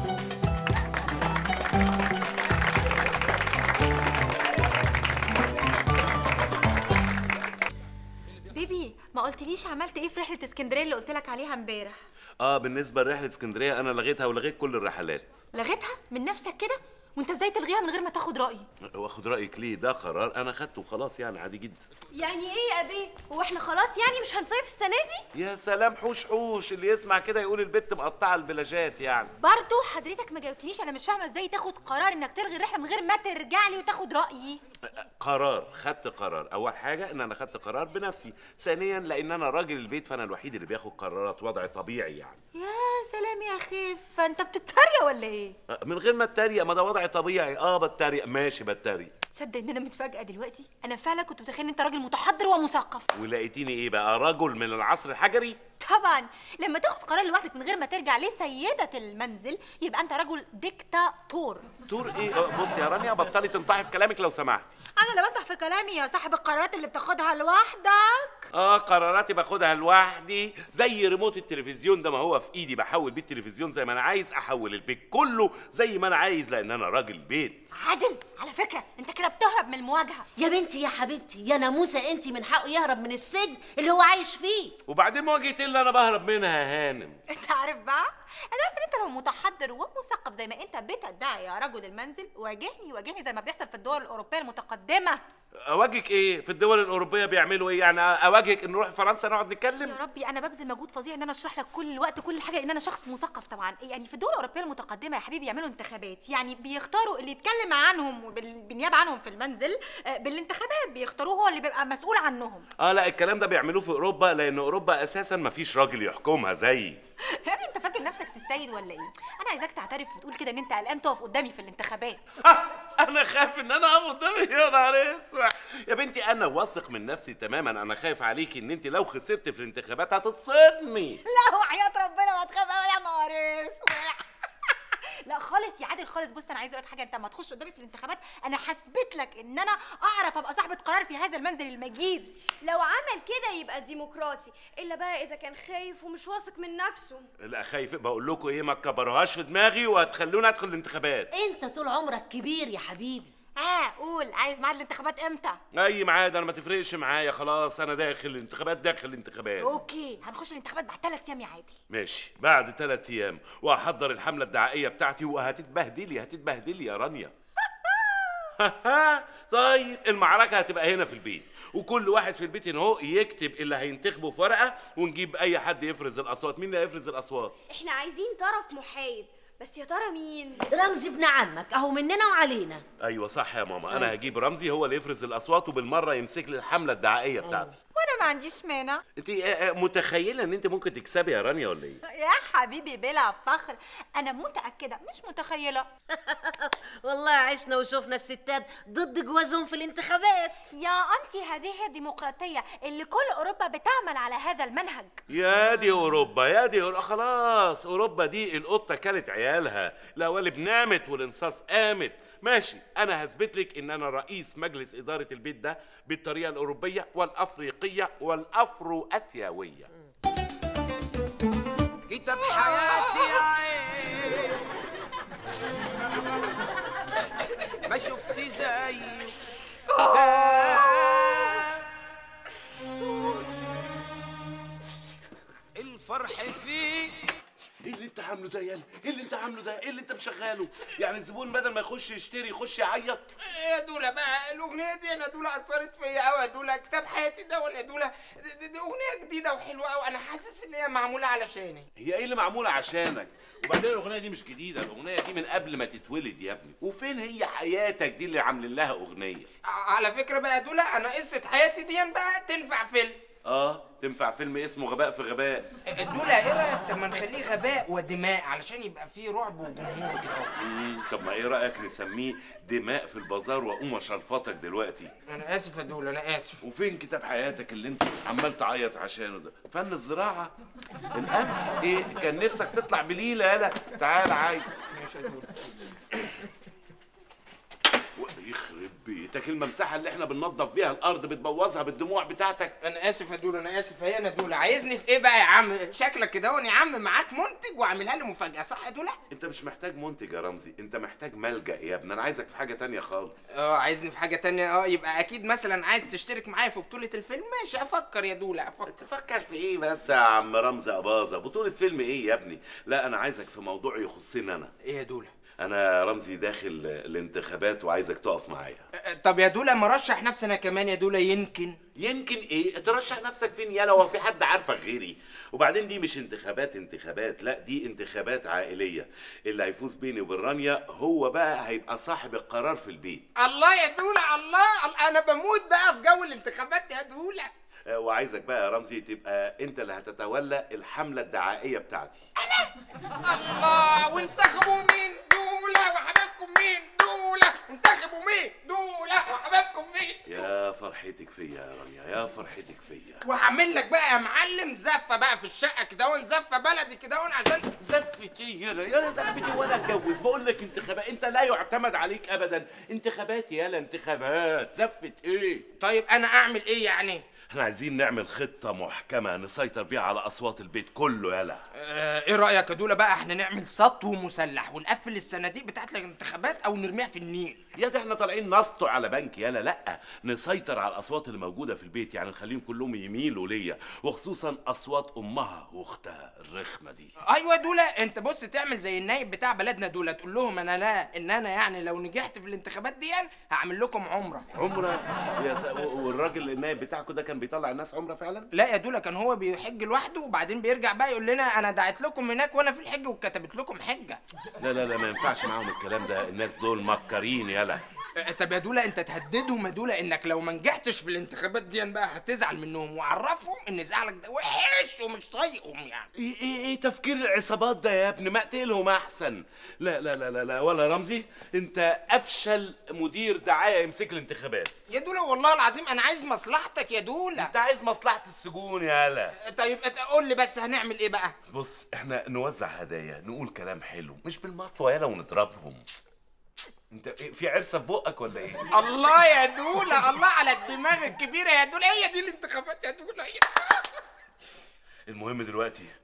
[SPEAKER 6] بيبي ما قلتليش عملت ايه في رحله اسكندريه اللي قلت لك عليها امبارح
[SPEAKER 2] اه بالنسبه لرحله اسكندريه انا لغيتها ولغيت كل الرحلات
[SPEAKER 6] لغيتها من نفسك كده وانت ازاي تلغيها من غير ما تاخد رايي
[SPEAKER 2] واخد رايك ليه ده قرار انا خدته وخلاص يعني عادي جدا
[SPEAKER 7] يعني ايه يا ابي هو احنا خلاص يعني مش هنصيف السنه دي
[SPEAKER 2] يا سلام حوش حوش اللي يسمع كده يقول البت مقطعه البلاجات يعني
[SPEAKER 6] برضو حضرتك ما جاوبتنيش انا مش فاهمه ازاي تاخد قرار انك تلغي الرحله من غير ما ترجع لي وتاخد رايي
[SPEAKER 2] قرار خدت قرار اول حاجه ان انا خدت قرار بنفسي ثانيا لان انا راجل البيت فانا الوحيد اللي بياخد قرارات وضع طبيعي يعني
[SPEAKER 6] يا سلام يا خيف انت بتتريق ولا ايه
[SPEAKER 2] من غير ما اتريق ما ده وضع طبيعي اه بتريق ماشي بتريق
[SPEAKER 6] تصدق ان انا متفاجئه دلوقتي انا فعلا كنت متخيل ان انت راجل متحضر ومثقف
[SPEAKER 2] ولقيتيني ايه بقى رجل من العصر الحجري
[SPEAKER 6] طبعا لما تاخد قرار لوحدك من غير ما ترجع لسيده المنزل يبقى انت رجل ديكتاتور
[SPEAKER 2] تور ايه آه، بصي يا رانيا بطلي تنطحي في كلامك لو سمحتي
[SPEAKER 6] انا اللي بنطح في كلامي يا صاحب القرارات اللي بتاخدها لوحدك
[SPEAKER 2] اه قراراتي باخدها لوحدي زي ريموت التلفزيون ده ما هو في ايدي بحول بيه التلفزيون زي ما انا عايز احول البيت كله زي ما انا عايز لان انا راجل بيت
[SPEAKER 6] عادل على فكره انت كده بتهرب من المواجهه
[SPEAKER 3] يا بنتي يا حبيبتي يا ناموسه انت من حقه يهرب من السجن اللي هو عايش فيه
[SPEAKER 2] وبعدين مواجهه إيه اللي انا بهرب منها يا هانم
[SPEAKER 6] انت عارف بقى انا عارف ان انت لو متحضر ومثقف زي ما انت بتدعي يا رجل المنزل واجهني واجهني زي ما بيحصل في الدول الاوروبيه المتقدمه
[SPEAKER 2] اواجهك ايه في الدول الاوروبيه بيعملوا ايه يعني اواجهك ان نروح فرنسا نقعد نتكلم
[SPEAKER 6] يا ربي انا ببذل مجهود فظيع ان انا اشرح لك كل الوقت كل حاجه لان انا شخص مثقف طبعا يعني في الدول الاوروبيه المتقدمه يا حبيبي يعملوا انتخابات يعني بيختاروا اللي يتكلم عنهم وبال- بالنيابه عنهم في المنزل آه، بالانتخابات بيختاروه هو اللي بيبقى مسؤول عنهم
[SPEAKER 2] اه لا الكلام ده بيعملوه في اوروبا لان اوروبا اساسا ما فيش راجل يحكمها زي
[SPEAKER 6] يا ابني انت فاكر نفسك سيد ولا ايه انا عايزاك تعترف وتقول كده ان انت قلقان تقف قدامي في الانتخابات
[SPEAKER 2] انا خايف ان انا اقف قدامي يا نهار اسود يا بنتي انا واثق من نفسي تماما انا خايف عليكي ان انت لو خسرت في الانتخابات هتتصدمي
[SPEAKER 6] لا وحياة ربنا ما تخاف قوي يا نهار اسود لا خالص يا عادل خالص بص انا عايزه اقول لك حاجه انت لما تخش قدامي في الانتخابات انا هثبت لك ان انا اعرف ابقى صاحبه قرار في هذا المنزل المجيد
[SPEAKER 7] لو عمل كده يبقى ديمقراطي الا بقى اذا كان خايف ومش واثق من نفسه
[SPEAKER 2] لا خايف بقول لكم ايه ما تكبروهاش في دماغي وهتخلوني ادخل الانتخابات
[SPEAKER 3] انت طول عمرك كبير يا حبيبي
[SPEAKER 10] اه قول عايز ميعاد الانتخابات امتى
[SPEAKER 2] اي ميعاد انا ما تفرقش معايا خلاص انا داخل الانتخابات داخل الانتخابات
[SPEAKER 10] اوكي هنخش الانتخابات بعد ثلاث ايام يا عادل
[SPEAKER 2] ماشي بعد ثلاث ايام وهحضر الحمله الدعائيه بتاعتي وهتتبهدلي هتتبهدلي يا رانيا طيب المعركه هتبقى هنا في البيت وكل واحد في البيت هنا اهو يكتب اللي هينتخبه في ورقه ونجيب اي حد يفرز الاصوات مين اللي هيفرز الاصوات
[SPEAKER 12] احنا عايزين طرف محايد بس يا ترى مين
[SPEAKER 3] رمزي ابن عمك اهو مننا وعلينا
[SPEAKER 2] ايوه صح يا ماما انا هجيب رمزي هو اللي يفرز الاصوات وبالمره يمسك لي الحمله الدعائيه بتاعتي
[SPEAKER 10] وانا ما عنديش مانع
[SPEAKER 2] انت متخيله ان انت ممكن تكسبي يا رانيا ولا ايه
[SPEAKER 10] يا حبيبي بلا فخر انا متاكده مش متخيله
[SPEAKER 3] والله عشنا وشفنا الستات ضد جوازهم في الانتخابات
[SPEAKER 10] يا انتي هذه هي الديمقراطيه اللي كل اوروبا بتعمل على هذا المنهج
[SPEAKER 2] يا دي اوروبا يا دي أوروبا. خلاص اوروبا دي القطه كلت عيالها القوالب نامت والانصاص قامت ماشي انا هثبت لك ان انا رئيس مجلس اداره البيت ده بالطريقه الاوروبيه والافريقيه والافرو اسيويه
[SPEAKER 8] كتاب حياتي يا عين ما شفت زيه الفرح فيه
[SPEAKER 2] ايه اللي انت عامله ده يالا ايه اللي انت عامله ده ايه اللي انت مشغله يعني الزبون بدل ما يخش يشتري يخش يعيط
[SPEAKER 8] يا دولا بقى الاغنيه دي انا دولا اثرت فيا قوي يا دولا كتاب حياتي ده ولا دولا دي, دي, دي اغنيه جديده وحلوه قوي انا حاسس ان هي معموله علشاني
[SPEAKER 2] هي ايه اللي معموله عشانك وبعدين الاغنيه دي مش جديده الاغنيه دي من قبل ما تتولد يا ابني وفين هي حياتك دي اللي عاملين لها اغنيه
[SPEAKER 8] ع- على فكره بقى يا دولا انا قصه حياتي دي بقى تنفع فيلم
[SPEAKER 2] اه تنفع فيلم اسمه غباء في غباء
[SPEAKER 8] دولا ايه رايك طب ما نخليه غباء ودماء علشان يبقى فيه رعب وجمهور كده
[SPEAKER 2] مم، طب ما ايه رايك نسميه دماء في البازار واقوم اشلفطك دلوقتي
[SPEAKER 8] انا اسف يا دولا انا اسف
[SPEAKER 2] وفين كتاب حياتك اللي انت عمال تعيط عشانه ده فن الزراعه القمح ايه كان نفسك تطلع بليله يالا تعال عايز
[SPEAKER 8] ماشي يا دولا
[SPEAKER 2] يخرب بيتك الممسحه اللي احنا بننظف فيها الارض بتبوظها بالدموع بتاعتك
[SPEAKER 8] انا اسف يا دولا انا اسف هي انا دولا عايزني في ايه بقى يا عم شكلك كده هون يا عم معاك منتج وعاملها لي مفاجاه صح يا دولا
[SPEAKER 2] انت مش محتاج منتج يا رمزي انت محتاج ملجأ يا ابني انا عايزك في حاجه تانية خالص
[SPEAKER 8] اه عايزني في حاجه تانية اه يبقى اكيد مثلا عايز تشترك معايا في بطوله الفيلم ماشي افكر يا دولا افكر
[SPEAKER 2] تفكر في ايه بس يا عم رمزي اباظه بطوله فيلم ايه يا ابني لا انا عايزك في موضوع يخصني انا
[SPEAKER 8] ايه يا دولا
[SPEAKER 2] انا رمزي داخل الانتخابات وعايزك تقف معايا
[SPEAKER 8] آه، طب يا دولا ما رشح نفسي انا كمان يا دولا يمكن
[SPEAKER 2] يمكن ايه ترشح نفسك فين يالا هو في حد عارفك غيري وبعدين دي مش انتخابات انتخابات لا دي انتخابات عائليه اللي هيفوز بيني وبين رانيا هو بقى هيبقى صاحب القرار في البيت
[SPEAKER 8] الله يا دولا الله الله، انا بموت بقى في جو الانتخابات يا دولا
[SPEAKER 2] آه، وعايزك بقى يا رمزي تبقى انت اللي هتتولى الحمله الدعائيه بتاعتي
[SPEAKER 8] الله وانتخبوا مين دولا وحبايبكم مين دولا انتخبوا مين دولا وحبايبكم مين
[SPEAKER 2] يا فرحتك فيا يا رانيا يا فرحتك فيا
[SPEAKER 8] وهعمل لك بقى يا معلم زفه بقى في الشقه كده هون زفه بلدي كده هون عشان
[SPEAKER 2] زفتي يالا يالا زفتي وانا اتجوز بقول لك انتخابات انت لا يعتمد عليك ابدا انتخابات يالا انتخابات زفت ايه
[SPEAKER 8] طيب انا اعمل ايه يعني
[SPEAKER 2] احنا عايزين نعمل خطه محكمه نسيطر بيها على اصوات البيت كله يالا
[SPEAKER 8] آه ايه رايك يا دولا بقى احنا نعمل سطو مسلح ونقفل الصناديق بتاعت الانتخابات او نرميها في النيل
[SPEAKER 2] يا ده احنا طالعين نسطو على بنك يالا لا نسيطر على الاصوات اللي موجوده في البيت يعني نخليهم كلهم يميلوا ليا وخصوصا اصوات امها واختها الرخمه دي
[SPEAKER 8] ايوه دولا انت بص تعمل زي النايب بتاع بلدنا دولا تقول لهم انا لا ان انا يعني لو نجحت في الانتخابات دي هعمل لكم عمره
[SPEAKER 2] عمره يا س... والراجل النائب بتاعكم ده كان بيطلع الناس عمره فعلا
[SPEAKER 8] لا يا دولا كان هو بيحج لوحده وبعدين بيرجع بقى يقول لنا انا دعيت لكم هناك وانا في الحج وكتبت لكم حجه
[SPEAKER 2] لا لا لا ما ينفعش معاهم الكلام ده الناس دول مكرين يالا
[SPEAKER 8] آه، طب يا دولا انت تهددهم يا دولا انك لو ما نجحتش في الانتخابات دي بقى هتزعل منهم وعرفهم ان زعلك ده وحش ومش طايقهم يعني
[SPEAKER 2] ايه ايه ايه تفكير العصابات ده يا ابني ما اقتلهم احسن لا لا لا لا لا ولا رمزي انت افشل مدير دعايه يمسك الانتخابات
[SPEAKER 8] يا دولا والله العظيم انا عايز مصلحتك يا دولا
[SPEAKER 2] انت عايز مصلحه السجون يالا
[SPEAKER 8] آه، طيب أت- قول لي بس هنعمل ايه بقى
[SPEAKER 2] بص احنا نوزع هدايا نقول كلام حلو مش بالمطوه يالا ونضربهم انت إيه، في عرسه في بقك ولا ايه
[SPEAKER 8] الله يا دولا الله على الدماغ الكبيره يا دولا هي دي الانتخابات يا دولا هي
[SPEAKER 2] المهم دلوقتي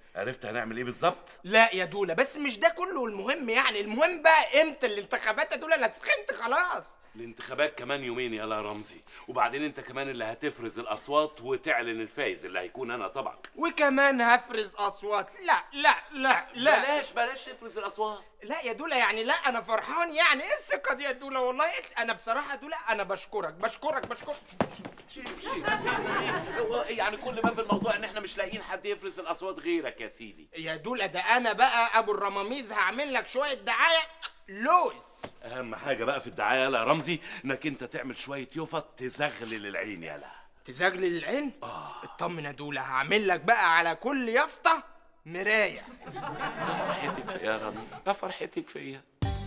[SPEAKER 2] عرفت هنعمل ايه بالظبط
[SPEAKER 8] لا يا دولا بس مش ده كله المهم يعني المهم بقى امتى الانتخابات يا دولا انا سخنت خلاص
[SPEAKER 2] الانتخابات كمان يومين يا رمزي وبعدين انت كمان اللي هتفرز الاصوات وتعلن الفايز اللي هيكون انا طبعا
[SPEAKER 8] وكمان هفرز اصوات لا لا لا لا
[SPEAKER 2] بلاش بلاش تفرز الاصوات
[SPEAKER 8] لا يا دولا يعني لا انا فرحان يعني ايه الثقه دي يا دولا والله إيه انا بصراحه يا دولا انا بشكرك بشكرك بشكرك
[SPEAKER 2] شيء شيء هو يعني كل ما في الموضوع ان احنا مش لاقيين حد يفرز الاصوات غيرك يا سيدي
[SPEAKER 8] يا دولا ده انا بقى ابو الرماميز هعمل لك شويه دعايه لوز
[SPEAKER 2] اهم حاجه بقى في الدعايه يا رمزي انك انت تعمل شويه يفط تزغلل العين يالا
[SPEAKER 8] تزغلل العين اه اطمن يا دولا هعمل لك بقى على كل يافطه مرايه
[SPEAKER 2] فرحتك فيا يا رامي يا فرحتك فيا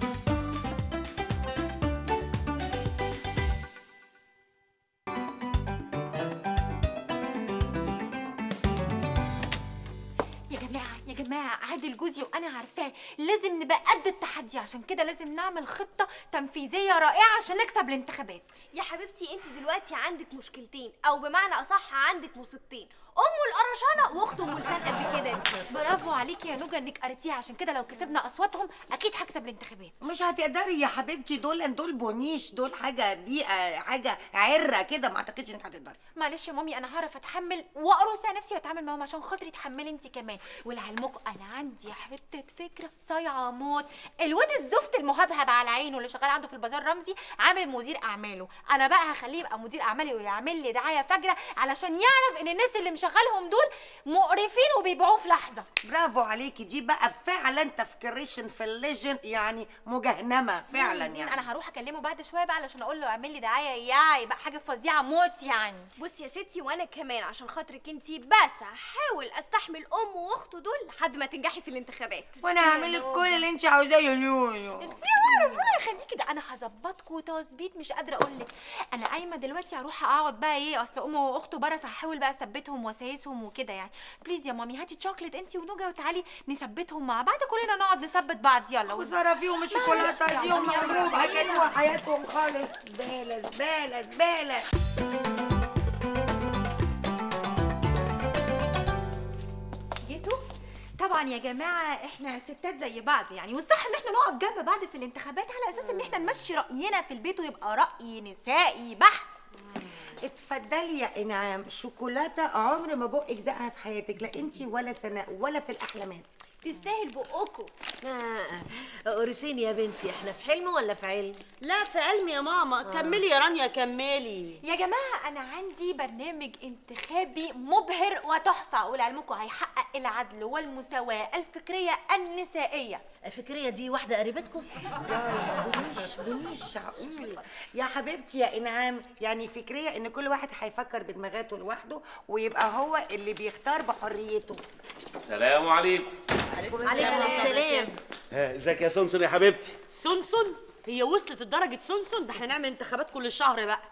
[SPEAKER 1] يا جماعة يا جماعة عادل جوزي وأنا عارفاه لازم نبقى قد التحدي عشان كده لازم نعمل خطة تنفيذية رائعة عشان نكسب الانتخابات
[SPEAKER 12] يا حبيبتي انت دلوقتي عندك مشكلتين او بمعنى اصح عندك مصيبتين امه القرشانه واخته ام لسان قد كده دي
[SPEAKER 1] برافو عليكي يا نوجا انك قريتيها عشان كده لو كسبنا اصواتهم اكيد هكسب الانتخابات
[SPEAKER 5] مش هتقدري يا حبيبتي دول دول بونيش دول حاجه بيئه حاجه عره كده ما اعتقدش انك هتقدري
[SPEAKER 1] معلش يا مامي انا هعرف اتحمل واقرص على نفسي واتعامل معاهم عشان خاطري تحملي انت كمان ولعلمكم انا عندي حته فكره صايعه موت الواد الزفت المهبهب على عينه اللي شغال عنده في البازار رمزي عامل مدير اعماله انا بقى هخليه يبقى مدير اعمالي ويعمل لي دعايه فجره علشان يعرف ان الناس اللي مشغلهم دول مقرفين وبيبيعوه في لحظه
[SPEAKER 5] برافو عليكي دي بقى فعلا تفكيريشن في الليجن يعني مجهنمه فعلا
[SPEAKER 1] مم،
[SPEAKER 5] يعني
[SPEAKER 1] انا هروح اكلمه بعد شويه بقى علشان اقول له اعمل لي دعايه يا يبقى حاجه فظيعه موت يعني
[SPEAKER 12] بصي يا ستي وانا كمان عشان خاطرك انت بس هحاول استحمل امه واخته دول لحد ما تنجحي في الانتخابات
[SPEAKER 5] وانا هعمل لك كل اللي انت عاوزاه يا يويو
[SPEAKER 1] سيبوا ربنا يخليكي ده انا هظبطكوا تظبيط مش قادره اقول لك انا قايمه دلوقتي هروح اقعد بقى ايه اصل امه واخته بره فهحاول بقى اثبتهم واسايسهم وكده يعني بليز يا مامي هاتي تشوكلت انت ونوجا وتعالي نثبتهم مع بعض كلنا نقعد نثبت بعض يلا
[SPEAKER 5] وزاره فيهم الشوكولاته
[SPEAKER 1] معلش يا
[SPEAKER 5] دي هم
[SPEAKER 1] مامي، يلا.
[SPEAKER 5] مضروب اكلوا حياتهم خالص زباله زباله زباله
[SPEAKER 1] جيتوا طبعا يا جماعه احنا ستات زي بعض يعني والصح ان احنا نقف جنب بعض في الانتخابات على اساس ان احنا نمشي راينا في البيت ويبقى راي نسائي بحت
[SPEAKER 5] اتفضلي يا انعام شوكولاته عمر ما بقك دقها في حياتك لا انت ولا سناء ولا في الاحلامات
[SPEAKER 12] تستاهل بقكم
[SPEAKER 3] آه قرصيني يا بنتي احنا في حلم ولا في علم
[SPEAKER 4] لا في علم يا ماما كملي يا رانيا كملي
[SPEAKER 1] يا جماعة أنا عندي برنامج انتخابي مبهر وتحفة ولعلمكم هيحقق العدل والمساواة الفكرية النسائية
[SPEAKER 3] الفكرية دي واحدة قريبتكم
[SPEAKER 5] بنيش بنيش عقول يا حبيبتي يا انعام يعني فكريه ان كل واحد هيفكر بدماغاته لوحده ويبقى هو اللي بيختار بحريته
[SPEAKER 2] السلام عليكم
[SPEAKER 3] عليكم السلام
[SPEAKER 2] ها، ازيك يا سونسون يا حبيبتي
[SPEAKER 4] سونسون هي وصلت لدرجة سونسون ده احنا نعمل انتخابات كل شهر بقى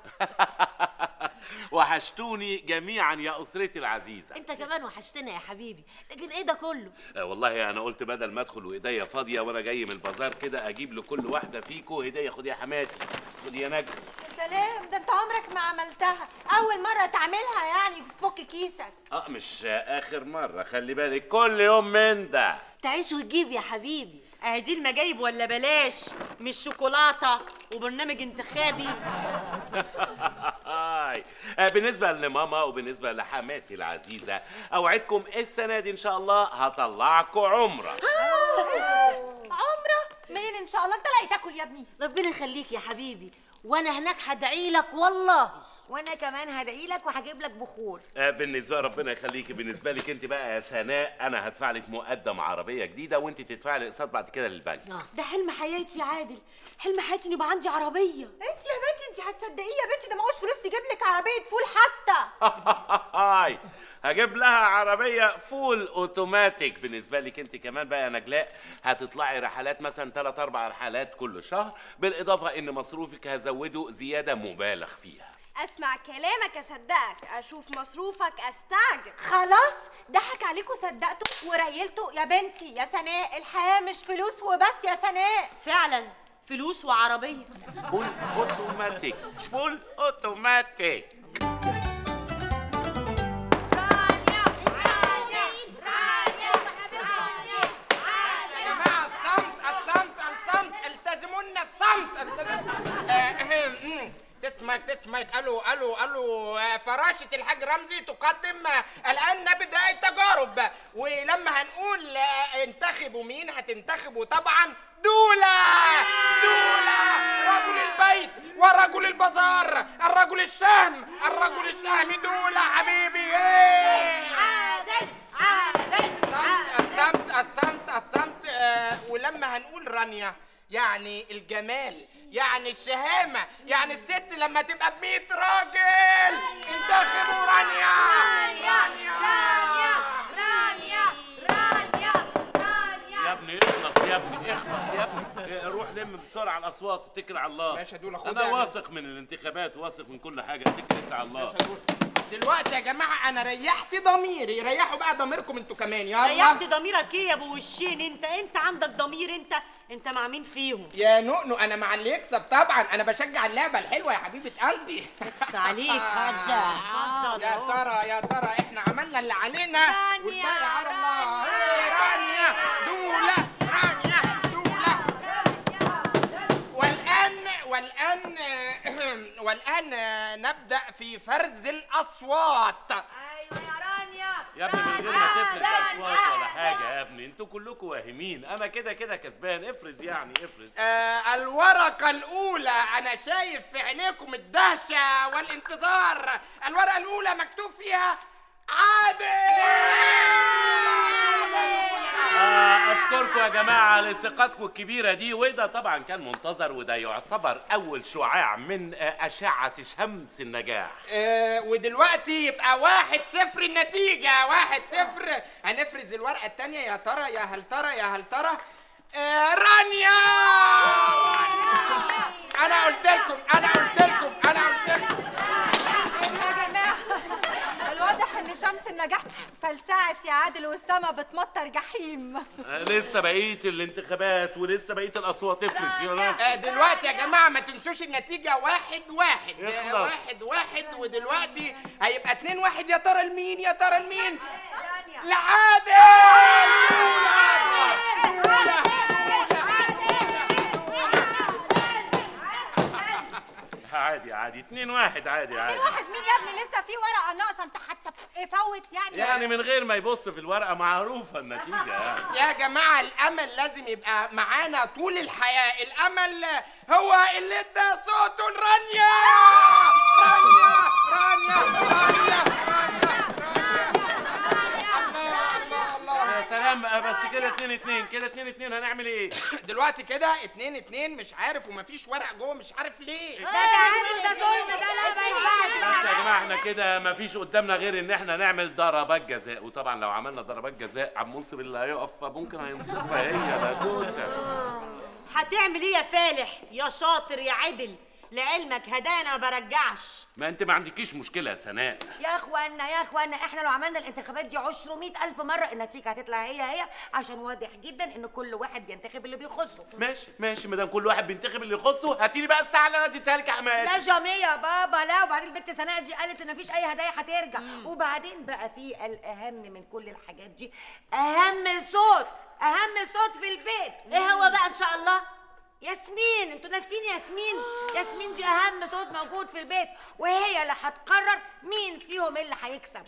[SPEAKER 2] وحشتوني جميعا يا اسرتي العزيزه
[SPEAKER 3] انت كمان وحشتنا يا حبيبي لكن ايه ده كله
[SPEAKER 2] آه والله انا قلت بدل ما ادخل وايديا فاضيه وانا جاي من البازار كده اجيب لكل واحده فيكو هديه خد يا حماتي خد يا نجم
[SPEAKER 1] يا سلام ده أنت عمرك ما عملتها أول مرة تعملها يعني تفك كيسك
[SPEAKER 2] اه مش آه، اخر مره خلي بالك كل يوم من ده
[SPEAKER 3] تعيش وتجيب يا حبيبي
[SPEAKER 4] اهي دي المجايب ولا بلاش مش شوكولاتة وبرنامج انتخابي
[SPEAKER 2] هاي آه، بالنسبة لماما وبالنسبة لحماتي العزيزة أوعدكم السنة دي إن شاء الله هطلعكم عمرة
[SPEAKER 1] عمرة منين إن شاء الله أنت لاقي تاكل يا ابني
[SPEAKER 3] ربنا يخليك يا حبيبي وانا هناك هدعي لك والله
[SPEAKER 5] وانا كمان هدعي لك وهجيب لك بخور
[SPEAKER 2] آه، بالنسبة ربنا يخليكي بالنسبة لك أنت بقى يا سناء أنا هدفع لك مقدم عربية جديدة وأنت تدفعي لي اقساط بعد كده للبنك
[SPEAKER 4] ده حلم حياتي يا عادل حلم حياتي ان يبقى عندي عربية
[SPEAKER 1] أنت يا بنتي أنت هتصدقيه يا بنتي ده معهوش فلوس يجيب لك عربية فول حتى
[SPEAKER 2] هاي هجيب لها عربية فول اوتوماتيك بالنسبة لك انت كمان بقى يا نجلاء هتطلعي رحلات مثلا 3 4 رحلات كل شهر بالإضافة إن مصروفك هزوده زيادة مبالغ فيها
[SPEAKER 12] اسمع كلامك اصدقك اشوف مصروفك استعجب
[SPEAKER 1] خلاص ضحك عليكم صدقتوا وريلتوا يا بنتي يا سناء الحياة مش فلوس وبس يا سناء
[SPEAKER 4] فعلا فلوس وعربية
[SPEAKER 2] فول اوتوماتيك فول اوتوماتيك
[SPEAKER 5] رانيا رانيا
[SPEAKER 8] تسمك تسمك الو الو الو آه، فراشة الحاج رمزي تقدم آه، الان نبدا التجارب ولما هنقول آه، انتخبوا مين هتنتخبوا طبعا دولة دولة رجل البيت ورجل البازار الرجل الشهم الرجل الشهم دولة حبيبي ايه
[SPEAKER 5] عادل عادل
[SPEAKER 8] الصمت الصمت الصمت آه ولما هنقول رانيا يعني الجمال يعني الشهامة يعني الست لما تبقى بمية راجل انتخبوا رانيا
[SPEAKER 5] رانيا رانيا رانيا رانيا
[SPEAKER 2] يا ابني اخلص يا ابني اخلص يا ابني إيه، روح لم بسرعه الاصوات اتكل على الله
[SPEAKER 8] ماشي يا دولة، خد
[SPEAKER 2] انا
[SPEAKER 8] يعني.
[SPEAKER 2] واثق من الانتخابات واثق من كل حاجه اتكل انت على الله
[SPEAKER 8] دلوقتي يا جماعة أنا ريحت ضميري ريحوا بقى ضميركم انتوا كمان يلا
[SPEAKER 4] ريحت ضميرك ايه يا ابو وشين انت انت عندك ضمير انت انت مع مين فيهم
[SPEAKER 8] يا نؤنو أنا مع اللي يكسب طبعا أنا بشجع اللعبة الحلوة يا حبيبة قلبي
[SPEAKER 4] بس عليك اتفضل اتفضل
[SPEAKER 8] يا ترى يا ترى احنا عملنا اللي علينا والباقي على الله إيه، رانيا دولة رانيا دولة والآن والآن والآن نبدأ في فرز الأصوات
[SPEAKER 5] ايوه يا رانيا
[SPEAKER 2] يا ابني من غير ما تفرز اصوات ولا حاجه يا ابني انتوا كلكم واهمين انا كده كده كسبان افرز يعني افرز
[SPEAKER 8] آه الورقة الأولى أنا شايف في عينيكم الدهشة والانتظار الورقة الأولى مكتوب فيها عادل
[SPEAKER 2] آه اشكركم يا جماعه لثقتكم الكبيره دي وده طبعا كان منتظر وده يعتبر اول شعاع من آه، اشعه شمس النجاح
[SPEAKER 8] آه ودلوقتي يبقى واحد صفر النتيجة واحد صفر هنفرز الورقة التانية يا ترى يا هل ترى يا هل ترى آه رانيا أنا قلت لكم أنا قلت لكم أنا قلت لكم
[SPEAKER 10] يا جماعة الواضح ان شمس النجاح فلسعت يا عادل والسما بتمطر جحيم
[SPEAKER 2] آه، لسه بقيه الانتخابات ولسه بقيه الاصوات افرز يلا
[SPEAKER 8] آه دلوقتي يا جماعة ما تنسوش النتيجة واحد واحد آه
[SPEAKER 2] اخلص.
[SPEAKER 8] واحد واحد ودلوقتي هيبقى اتنين واحد يا ترى لمين يا ترى لمين
[SPEAKER 2] عادي عادي اتنين واحد عادي عادي
[SPEAKER 10] واحد مين يا ابني لسه في ورقة ناقصة انت حتى فوت يعني
[SPEAKER 2] يعني من غير ما يبص في الورقه معروفه النتيجه يعني
[SPEAKER 8] يا جماعة الأمل لازم يبقى معانا طول الحياة الأمل هو اللي ادى صوته لرانيا رانيا رانيا رانيا
[SPEAKER 2] يا سلام آه، بس كده اتنين اتنين كده اتنين اتنين هنعمل ايه
[SPEAKER 8] دلوقتي كده اتنين اتنين مش عارف ومفيش ورق جوه مش عارف ليه
[SPEAKER 5] ده تعادل ده ظلم ده لا ما ينفعش
[SPEAKER 2] بس يا جماعه احنا كده مفيش قدامنا غير ان احنا نعمل ضربات جزاء وطبعا لو عملنا ضربات جزاء عم منصب اللي هيقف ممكن هينصفها هي ده كوسه
[SPEAKER 4] هتعمل ايه يا فالح يا شاطر يا عدل لعلمك هدانا ما برجعش
[SPEAKER 2] ما انت ما عندكيش مشكله يا سناء
[SPEAKER 5] يا اخوانا يا اخوانا احنا لو عملنا الانتخابات دي عشر مئة الف مرة النتيجة هتطلع هي هي عشان واضح جدا ان كل واحد بينتخب اللي بيخصه
[SPEAKER 2] ماشي ماشي ما دام كل واحد بينتخب اللي يخصه هاتيلي بقى الساعه اللي انا اديتها لك يا حماد
[SPEAKER 5] لا جميع يا بابا لا وبعدين البنت سناء دي قالت ان مفيش اي هدايا هترجع وبعدين بقى في الاهم من كل الحاجات دي اهم صوت اهم صوت في البيت
[SPEAKER 3] ايه هو بقى ان شاء الله
[SPEAKER 5] ياسمين انتوا ناسين ياسمين ياسمين دي اهم صوت موجود في البيت وهي اللي هتقرر مين فيهم اللي هيكسب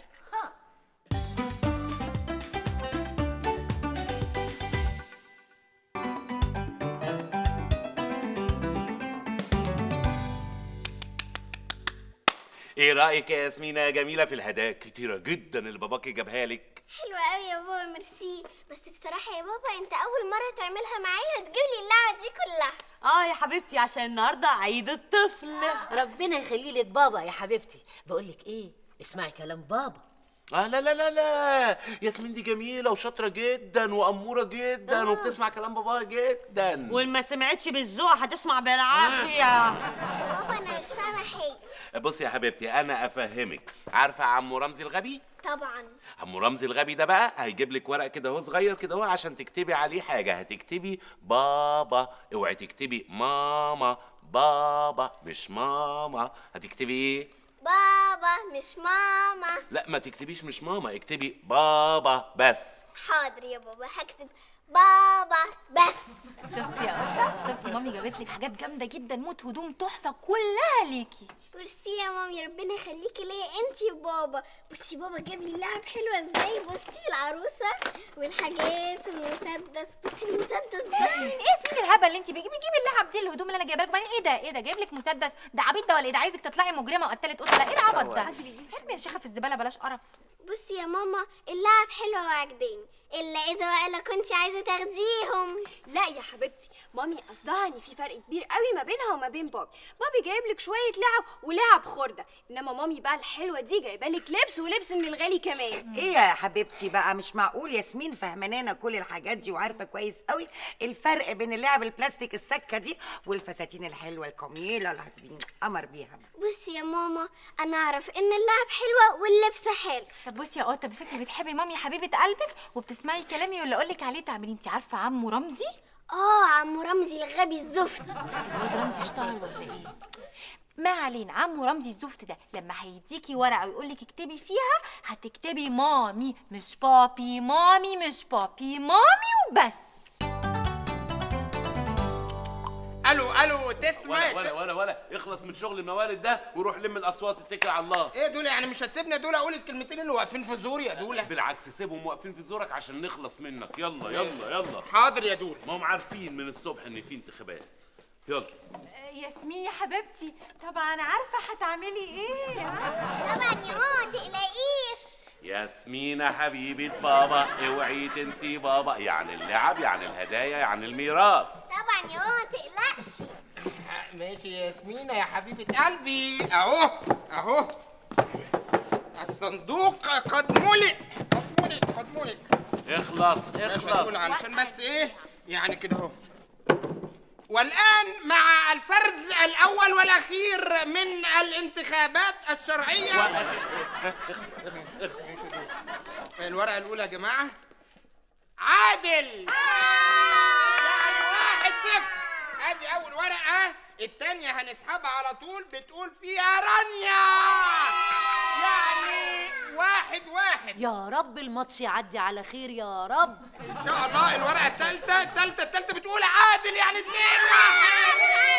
[SPEAKER 2] ايه رايك يا ياسمينه يا جميله في الهدايا كتيره جدا اللي باباكي جابها لك
[SPEAKER 12] حلوة قوي يا بابا ميرسي بس بصراحة يا بابا انت أول مرة تعملها معايا وتجيب لي اللعبة دي كلها
[SPEAKER 4] اه يا حبيبتي عشان النهارده عيد الطفل
[SPEAKER 3] ربنا يخلي لك بابا يا حبيبتي بقول لك ايه اسمعي كلام بابا
[SPEAKER 2] اه لا لا لا لا ياسمين دي جميله وشاطره جدا واموره جدا
[SPEAKER 4] آه.
[SPEAKER 2] وبتسمع كلام باباها جدا
[SPEAKER 4] وان ما سمعتش بالذوق هتسمع بالعافيه
[SPEAKER 12] بابا أنا مش فاهمة حاجة
[SPEAKER 2] بصي يا حبيبتي انا افهمك عارفه عمو رمزي الغبي
[SPEAKER 12] طبعا
[SPEAKER 2] عمو رمزي الغبي ده بقى هيجيب لك ورق كده اهو صغير كده اهو عشان تكتبي عليه حاجه هتكتبي بابا اوعي تكتبي ماما بابا مش ماما هتكتبي ايه
[SPEAKER 12] بابا مش ماما
[SPEAKER 2] لا ما تكتبيش مش ماما اكتبي بابا بس
[SPEAKER 12] حاضر يا بابا هكتب بابا بس
[SPEAKER 6] شفتي يا قطه شفتي مامي جابت لك حاجات جامده جدا موت هدوم تحفه كلها ليكي
[SPEAKER 12] ميرسي يا مامي ربنا يخليكي ليا انتي وبابا بصي بابا جاب لي لعب حلوه ازاي بصي العروسه والحاجات والمسدس بصي المسدس ده
[SPEAKER 6] ياسمين ايه ياسمين الهبل اللي انت بيجي بيجيب اللعب دي الهدوم اللي انا جايبها لك بعدين ايه ده ايه ده جايب لك مسدس ده عبيط ده ولا ايه ده عايزك تطلعي مجرمه وقتلت قتله ايه العبط ده ارمي يا شيخه في الزباله بلاش قرف
[SPEAKER 12] بصي يا ماما اللعب حلوه وعجباني الا اذا بقى لو كنتي عايزه تاخديهم
[SPEAKER 13] لا يا حبيبتي مامي قصدها ان في فرق كبير قوي ما بينها وما بين بابي بابي جايب لك شويه لعب ولعب خرده انما مامي بقى الحلوه دي جايبه لك لبس ولبس من الغالي كمان
[SPEAKER 5] ايه يا حبيبتي بقى مش معقول ياسمين فهمانانا كل الحاجات دي وعارفه كويس قوي الفرق بين اللعب البلاستيك السكه دي والفساتين الحلوه الجميله اللي هتبقي قمر بيها
[SPEAKER 12] بصي يا ماما انا اعرف ان اللعب حلوه واللبس حلو
[SPEAKER 6] طب بصي يا قطه مش انت بتحبي مامي حبيبه قلبك وبتسمعي كلامي ولا اقول لك عليه تعملي انت عارفه عمو رمزي
[SPEAKER 12] اه عمو رمزي الغبي الزفت
[SPEAKER 6] الواد رمزي اشتهر ولا ايه ما علينا عمو رمزي الزفت ده لما هيديكي ورقه ويقول لك اكتبي فيها هتكتبي مامي مش بابي مامي مش بابي مامي وبس
[SPEAKER 8] الو الو تيست
[SPEAKER 2] ولا
[SPEAKER 8] مايك
[SPEAKER 2] ولا ولا ولا اخلص من شغل الموالد ده وروح لم الاصوات اتكل على الله
[SPEAKER 8] ايه دول يعني مش هتسيبني دول اقول الكلمتين اللي واقفين في زوري يا دول
[SPEAKER 2] بالعكس سيبهم واقفين في زورك عشان نخلص منك يلا يلا يلا
[SPEAKER 8] حاضر يا دول
[SPEAKER 2] ما هم عارفين من الصبح ان في انتخابات يلا
[SPEAKER 6] ياسمين يا حبيبتي طبعا عارفه هتعملي ايه
[SPEAKER 12] طبعا يا ماما تقلقيش
[SPEAKER 2] ياسمينة حبيبة بابا اوعي تنسي بابا يعني اللعب يعني الهدايا يعني الميراث
[SPEAKER 12] طبعا يا ماما تقلقش
[SPEAKER 8] ماشي يا ياسمينة يا حبيبة قلبي اهو اهو الصندوق قد ملئ قد ملئ قد ملئ
[SPEAKER 2] اخلص
[SPEAKER 8] ماشي يا دول
[SPEAKER 2] اخلص
[SPEAKER 8] علشان بس ايه يعني كده اهو والآن مع الفرز الأول والأخير من الانتخابات الشرعية الورقة الأولى يا جماعة عادل يعني واحد صفر ادي أول ورقة التانية هنسحبها على طول بتقول فيها رانيا يعني واحد واحد
[SPEAKER 3] يا رب الماتش يعدي على خير يا رب
[SPEAKER 8] ان شاء الله الورقه الثالثه الثالثه الثالثه بتقول عادل يعني اتنين واحد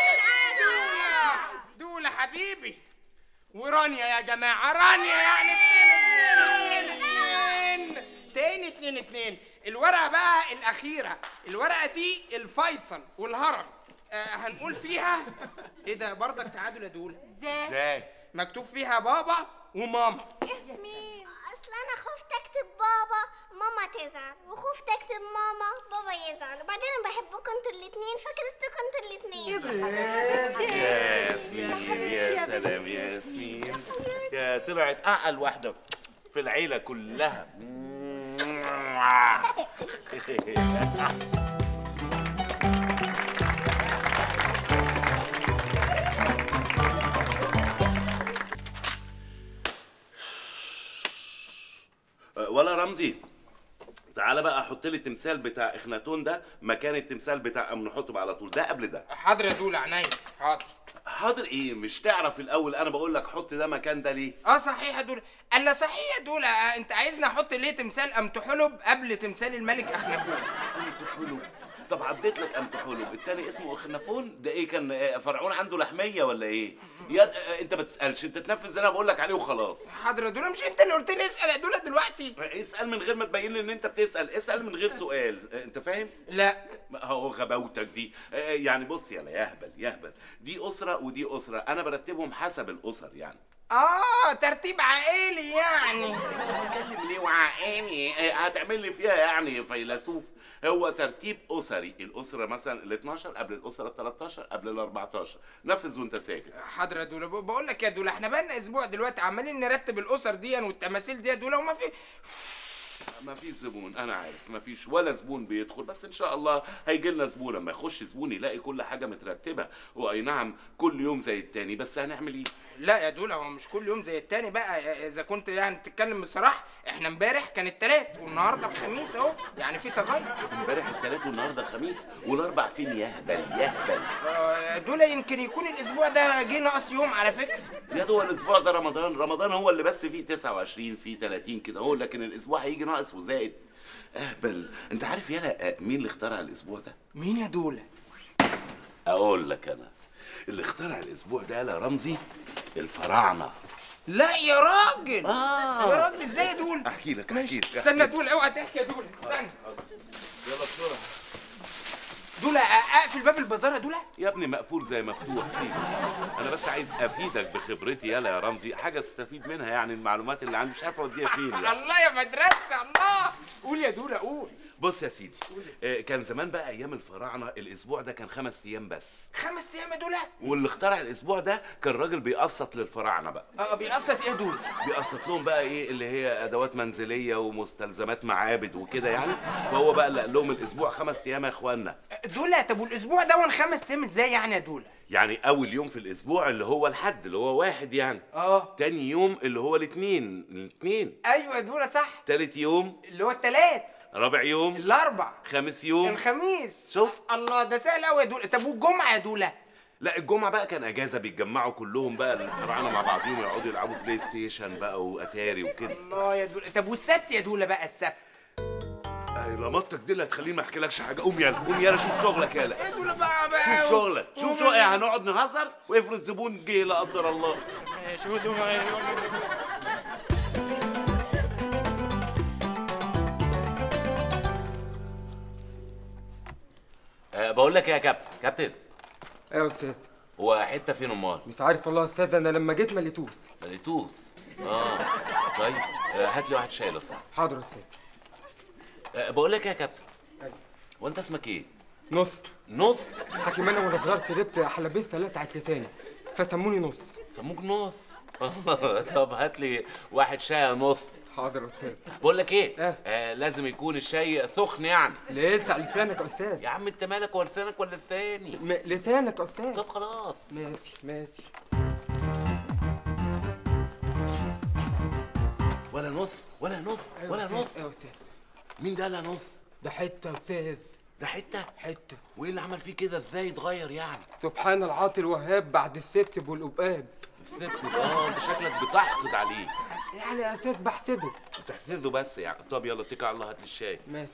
[SPEAKER 8] دول حبيبي ورانيا يا جماعه رانيا يعني اتنين اتنين اتنين تاني اتنين اتنين الورقه بقى الاخيره الورقه دي الفيصل والهرم آه هنقول فيها ايه ده برضك تعادل يا دول
[SPEAKER 2] ازاي
[SPEAKER 8] مكتوب فيها بابا وماما
[SPEAKER 12] ياسمين اصل انا خفت اكتب بابا ماما تزعل وخفت اكتب ماما بابا يزعل وبعدين انا بحبكم انتوا الاتنين فكتبتكم انتوا الاتنين
[SPEAKER 2] يا ياسمين يا سلام يا ياسمين يا طلعت اعقل واحده في العيله كلها ولا رمزي تعالى بقى احط لي التمثال بتاع اخناتون ده مكان التمثال بتاع امنحتب على طول ده قبل ده
[SPEAKER 8] حاضر يا دول عينيا حاضر
[SPEAKER 2] حاضر ايه مش تعرف الاول انا بقول لك حط ده مكان ده ليه
[SPEAKER 8] اه صحيح يا دول الا صحيح يا دول آه، انت عايزني احط ليه تمثال امتحلب قبل تمثال الملك اخنفون
[SPEAKER 2] امتحلب طب عديت لك امتحلب التاني اسمه اخنفون ده ايه كان آه، فرعون عنده لحميه ولا ايه يا آه، انت ما تسالش انت تنفذ اللي انا بقول لك عليه وخلاص
[SPEAKER 8] حاضر يا دول مش انت اللي قلت لي اسال يا دول دلوقتي
[SPEAKER 2] اسال من غير ما تبين لي ان انت بتسال اسال من غير سؤال آه، انت فاهم
[SPEAKER 8] لا
[SPEAKER 2] هو غباوتك دي آه، يعني بص يلا يهبل يهبل دي اسره ودي اسره انا برتبهم حسب الاسر يعني
[SPEAKER 8] اه ترتيب عائلي يعني
[SPEAKER 2] بتتكلم ليه وعقاني آه، هتعمل لي فيها يعني فيلسوف هو ترتيب اسري الاسره مثلا ال 12 قبل الاسره ال 13 قبل ال 14 نفذ وانت ساكت
[SPEAKER 8] حاضر يا دول ب- بقول لك يا دول احنا بقالنا اسبوع دلوقتي عمالين نرتب الاسر دي والتماثيل دي يا دول وما في
[SPEAKER 2] ما فيش زبون انا عارف ما فيش ولا زبون بيدخل بس ان شاء الله هيجي لنا زبون لما يخش زبون يلاقي كل حاجه مترتبه واي نعم كل يوم زي التاني بس هنعمل ايه
[SPEAKER 8] لا يا دول هو مش كل يوم زي التاني بقى اذا كنت يعني تتكلم بصراحه احنا امبارح كان التلات والنهارده الخميس اهو يعني في تغير
[SPEAKER 2] امبارح التلات والنهارده الخميس والاربع فين يهبل يهبل
[SPEAKER 8] آه، دول يمكن يكون الاسبوع ده جه ناقص يوم على فكره
[SPEAKER 2] يا دول الاسبوع ده رمضان رمضان هو اللي بس فيه 29 فيه 30 كده هو لكن الاسبوع هيجي ناقص وزائد اهبل انت عارف يالا آه، مين اللي اخترع الاسبوع ده
[SPEAKER 8] مين يا دوله
[SPEAKER 2] اقول لك انا اللي اخترع الاسبوع ده يالا رمزي الفراعنه
[SPEAKER 8] لا يا راجل
[SPEAKER 2] آه.
[SPEAKER 8] يا راجل ازاي يا دوله
[SPEAKER 2] احكي لك احكي لك
[SPEAKER 8] استنى يا دوله اوعى تحكي يا دوله استنى
[SPEAKER 2] يلا بسرعه
[SPEAKER 8] دوله اقفل باب البازار يا دوله
[SPEAKER 2] يا ابني مقفول زي مفتوح سيبه انا بس عايز افيدك بخبرتي يالا يا رمزي حاجه تستفيد منها يعني المعلومات اللي عندي مش عارف اوديها فين يعني.
[SPEAKER 8] الله يا مدرسه الله قول يا دوله قول
[SPEAKER 2] بص يا سيدي آه، كان زمان بقى ايام الفراعنه الاسبوع ده كان خمس ايام بس
[SPEAKER 8] خمس ايام يا دوله
[SPEAKER 2] واللي اخترع الاسبوع ده كان راجل بيقسط للفراعنه بقى
[SPEAKER 8] اه بيقسط ايه يا دوله
[SPEAKER 2] بيقسط لهم بقى ايه اللي هي ادوات منزليه ومستلزمات معابد وكده يعني فهو بقى اللي قال لهم الاسبوع خمس ايام يا اخوانا
[SPEAKER 8] دوله طب والاسبوع ده خمس ايام ازاي يعني يا دوله
[SPEAKER 2] يعني اول يوم في الاسبوع اللي هو الحد اللي هو واحد يعني
[SPEAKER 8] اه
[SPEAKER 2] تاني يوم اللي هو الاثنين الاثنين
[SPEAKER 8] ايوه يا دوله صح
[SPEAKER 2] تالت يوم
[SPEAKER 8] اللي هو التلات
[SPEAKER 2] رابع يوم
[SPEAKER 8] الاربع
[SPEAKER 2] خامس يوم
[SPEAKER 8] الخميس
[SPEAKER 2] شفت
[SPEAKER 8] الله ده سهل قوي يا دوله طب والجمعه يا دوله
[SPEAKER 2] لا الجمعة بقى كان اجازة بيتجمعوا كلهم بقى الفراعنة مع بعضهم يقعدوا يلعبوا بلاي ستيشن بقى واتاري وكده
[SPEAKER 8] الله يا دوله طب والسبت يا دوله بقى السبت
[SPEAKER 2] اي رمضتك دي اللي هتخليني ما احكيلكش حاجة قوم يلا قوم يلا شوف شغلك يلا
[SPEAKER 8] ايه دوله بقى بقى
[SPEAKER 2] شوف شغلك شوف شغلك إيه، هنقعد نهزر وافرض زبون جه لا قدر الله
[SPEAKER 8] شو دوله
[SPEAKER 2] أه بقول لك ايه يا كابتن كابتن
[SPEAKER 14] ايوه يا استاذ
[SPEAKER 2] هو حتة فين امال
[SPEAKER 14] مش عارف والله يا استاذ انا لما جيت ما لقيتوش
[SPEAKER 2] مليتوث اه طيب آه، هات لي واحد شاي لو سمحت
[SPEAKER 14] حاضر يا استاذ
[SPEAKER 2] أه بقول لك ايه يا كابتن هو انت اسمك ايه
[SPEAKER 14] نص
[SPEAKER 2] نص
[SPEAKER 14] حكيم انا وانا صغير شربت حلبية ثلاثة لساني فسموني نص
[SPEAKER 2] سموك نص طب هات لي واحد شاي نص
[SPEAKER 14] حاضر يا استاذ
[SPEAKER 2] بقول لك ايه آه لازم يكون الشاي سخن يعني
[SPEAKER 14] لسه لسانك يا استاذ
[SPEAKER 2] يا عم انت مالك ولسانك ولا لساني
[SPEAKER 14] م... لسانك يا استاذ
[SPEAKER 2] طب خلاص
[SPEAKER 14] ماشي ماشي
[SPEAKER 2] ولا نص ولا نص ولا نص
[SPEAKER 14] ايوه يا استاذ
[SPEAKER 2] مين ده لا نص
[SPEAKER 14] ده حتة يا استاذ
[SPEAKER 2] ده حته
[SPEAKER 14] حتة
[SPEAKER 2] وايه اللي عمل فيه كده ازاي اتغير يعني
[SPEAKER 14] سبحان العاطي الوهاب بعد السبسب والقباب
[SPEAKER 2] السبسب اه انت شكلك بتحقد عليه
[SPEAKER 14] يعني يا استاذ بحسده
[SPEAKER 2] بتحسده بس يعني طب يلا اتكل على الله هات لي الشاي
[SPEAKER 14] ماشي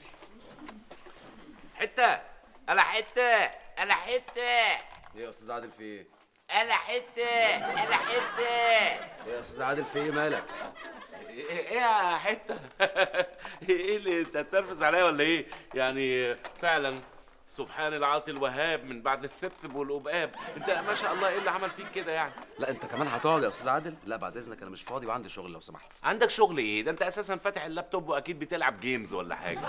[SPEAKER 2] حته انا حته انا حته
[SPEAKER 15] ايه يا استاذ عادل في ايه؟
[SPEAKER 2] انا حته انا حته
[SPEAKER 15] ايه يا استاذ عادل في ايه مالك؟
[SPEAKER 2] ايه إيه يا حته ايه اللي انت هتنرفز عليا ولا ايه يعني فعلا سبحان العاطي الوهاب من بعد الثبثب والقباب انت ما شاء الله ايه اللي عمل فيك كده يعني
[SPEAKER 15] لا انت كمان هتقعد يا استاذ عادل؟ لا بعد اذنك انا مش فاضي وعندي شغل لو سمحت
[SPEAKER 2] عندك شغل ايه ده انت اساسا فاتح اللابتوب واكيد بتلعب جيمز ولا حاجه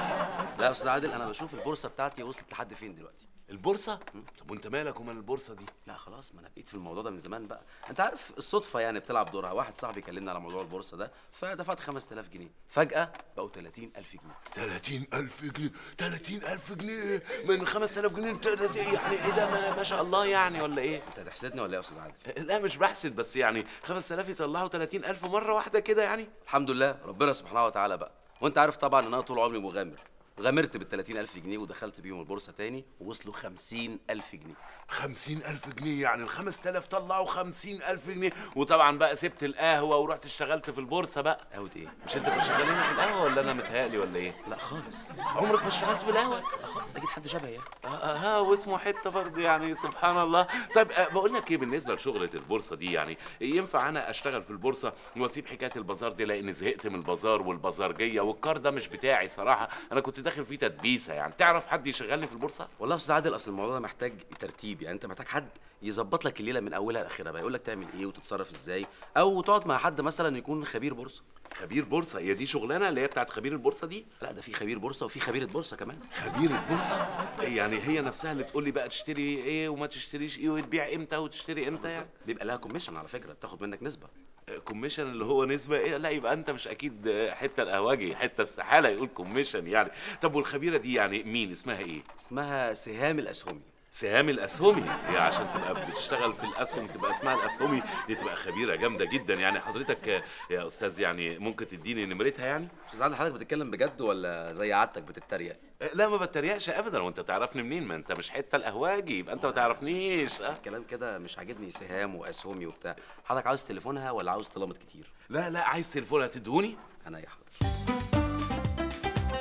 [SPEAKER 15] لا يا استاذ عادل انا بشوف البورصه بتاعتي وصلت لحد فين دلوقتي
[SPEAKER 2] البورصه طب وانت مالك ومال البورصه دي
[SPEAKER 15] لا خلاص ما انا بقيت في الموضوع ده من زمان بقى انت عارف الصدفه يعني بتلعب دورها واحد صاحبي كلمني على موضوع البورصه ده فدفعت 5000 جنيه فجاه بقوا 30000 جنيه
[SPEAKER 2] 30000 جنيه 30000 جنيه من 5000 جنيه انت يعني ايه ده ما, ما شاء الله يعني ولا ايه
[SPEAKER 15] انت هتحسدني ولا ايه يا استاذ عادل
[SPEAKER 2] لا مش بحسد بس يعني 5000 يطلعوا 30000 مره واحده كده يعني
[SPEAKER 15] الحمد لله ربنا سبحانه وتعالى بقى وانت عارف طبعا ان انا طول عمري مغامر غامرت بال 30000 جنيه ودخلت بيهم البورصه تاني ووصلوا 50000 جنيه
[SPEAKER 2] 50000 جنيه يعني ال 5000 طلعوا 50000 جنيه وطبعا بقى سبت القهوه ورحت اشتغلت في البورصه بقى
[SPEAKER 15] قهوه ايه
[SPEAKER 2] مش انت كنت شغال هنا في القهوه ولا انا متهيألي ولا ايه
[SPEAKER 15] لا خالص
[SPEAKER 2] عمرك ما اشتغلت في القهوه
[SPEAKER 15] لا خالص اكيد حد شبهي يعني
[SPEAKER 2] اه اه آه، واسمه حته برضه يعني سبحان الله طيب آه بقول لك ايه بالنسبه لشغله البورصه دي يعني ينفع انا اشتغل في البورصه واسيب حكايه البازار دي لان زهقت من البازار والبازارجيه والكار ده مش بتاعي صراحه انا كنت داخل فيه تدبيسه يعني تعرف حد يشغلني في البورصه
[SPEAKER 15] والله يا استاذ عادل اصل الموضوع ده محتاج ترتيب يعني انت محتاج حد يظبط لك الليله من اولها لاخرها بقى يقول لك تعمل ايه وتتصرف ازاي او تقعد مع حد مثلا يكون خبير بورصه
[SPEAKER 2] خبير بورصه هي دي شغلانه اللي هي بتاعت خبير البورصه دي
[SPEAKER 15] لا ده في خبير بورصه وفي خبيره بورصه كمان
[SPEAKER 2] خبير البورصه يعني هي نفسها اللي تقول لي بقى تشتري ايه وما تشتريش ايه وتبيع امتى وتشتري امتى يعني
[SPEAKER 15] بيبقى لها كوميشن على فكره بتاخد منك نسبه
[SPEAKER 2] كوميشن اللي هو نسبه ايه لا يبقى انت مش اكيد حته القهوجي حته استحاله يقول كوميشن يعني طب والخبيره دي يعني مين اسمها ايه
[SPEAKER 15] اسمها سهام الاسهمي
[SPEAKER 2] سهام الاسهمي هي عشان تبقى بتشتغل في الاسهم تبقى اسمها الاسهمي دي تبقى خبيره جامده جدا يعني حضرتك يا استاذ يعني ممكن تديني نمرتها يعني
[SPEAKER 15] استاذ عادل حضرتك بتتكلم بجد ولا زي عادتك بتتريق
[SPEAKER 2] لا ما بتريقش ابدا وانت تعرفني منين ما انت مش حته القهواجي يبقى انت ما تعرفنيش
[SPEAKER 15] بس الكلام كده مش عاجبني سهام واسهمي وبتاع حضرتك عاوز تليفونها ولا عاوز طلبات كتير
[SPEAKER 2] لا لا عايز تليفونها تدهوني
[SPEAKER 15] انا يا حاضر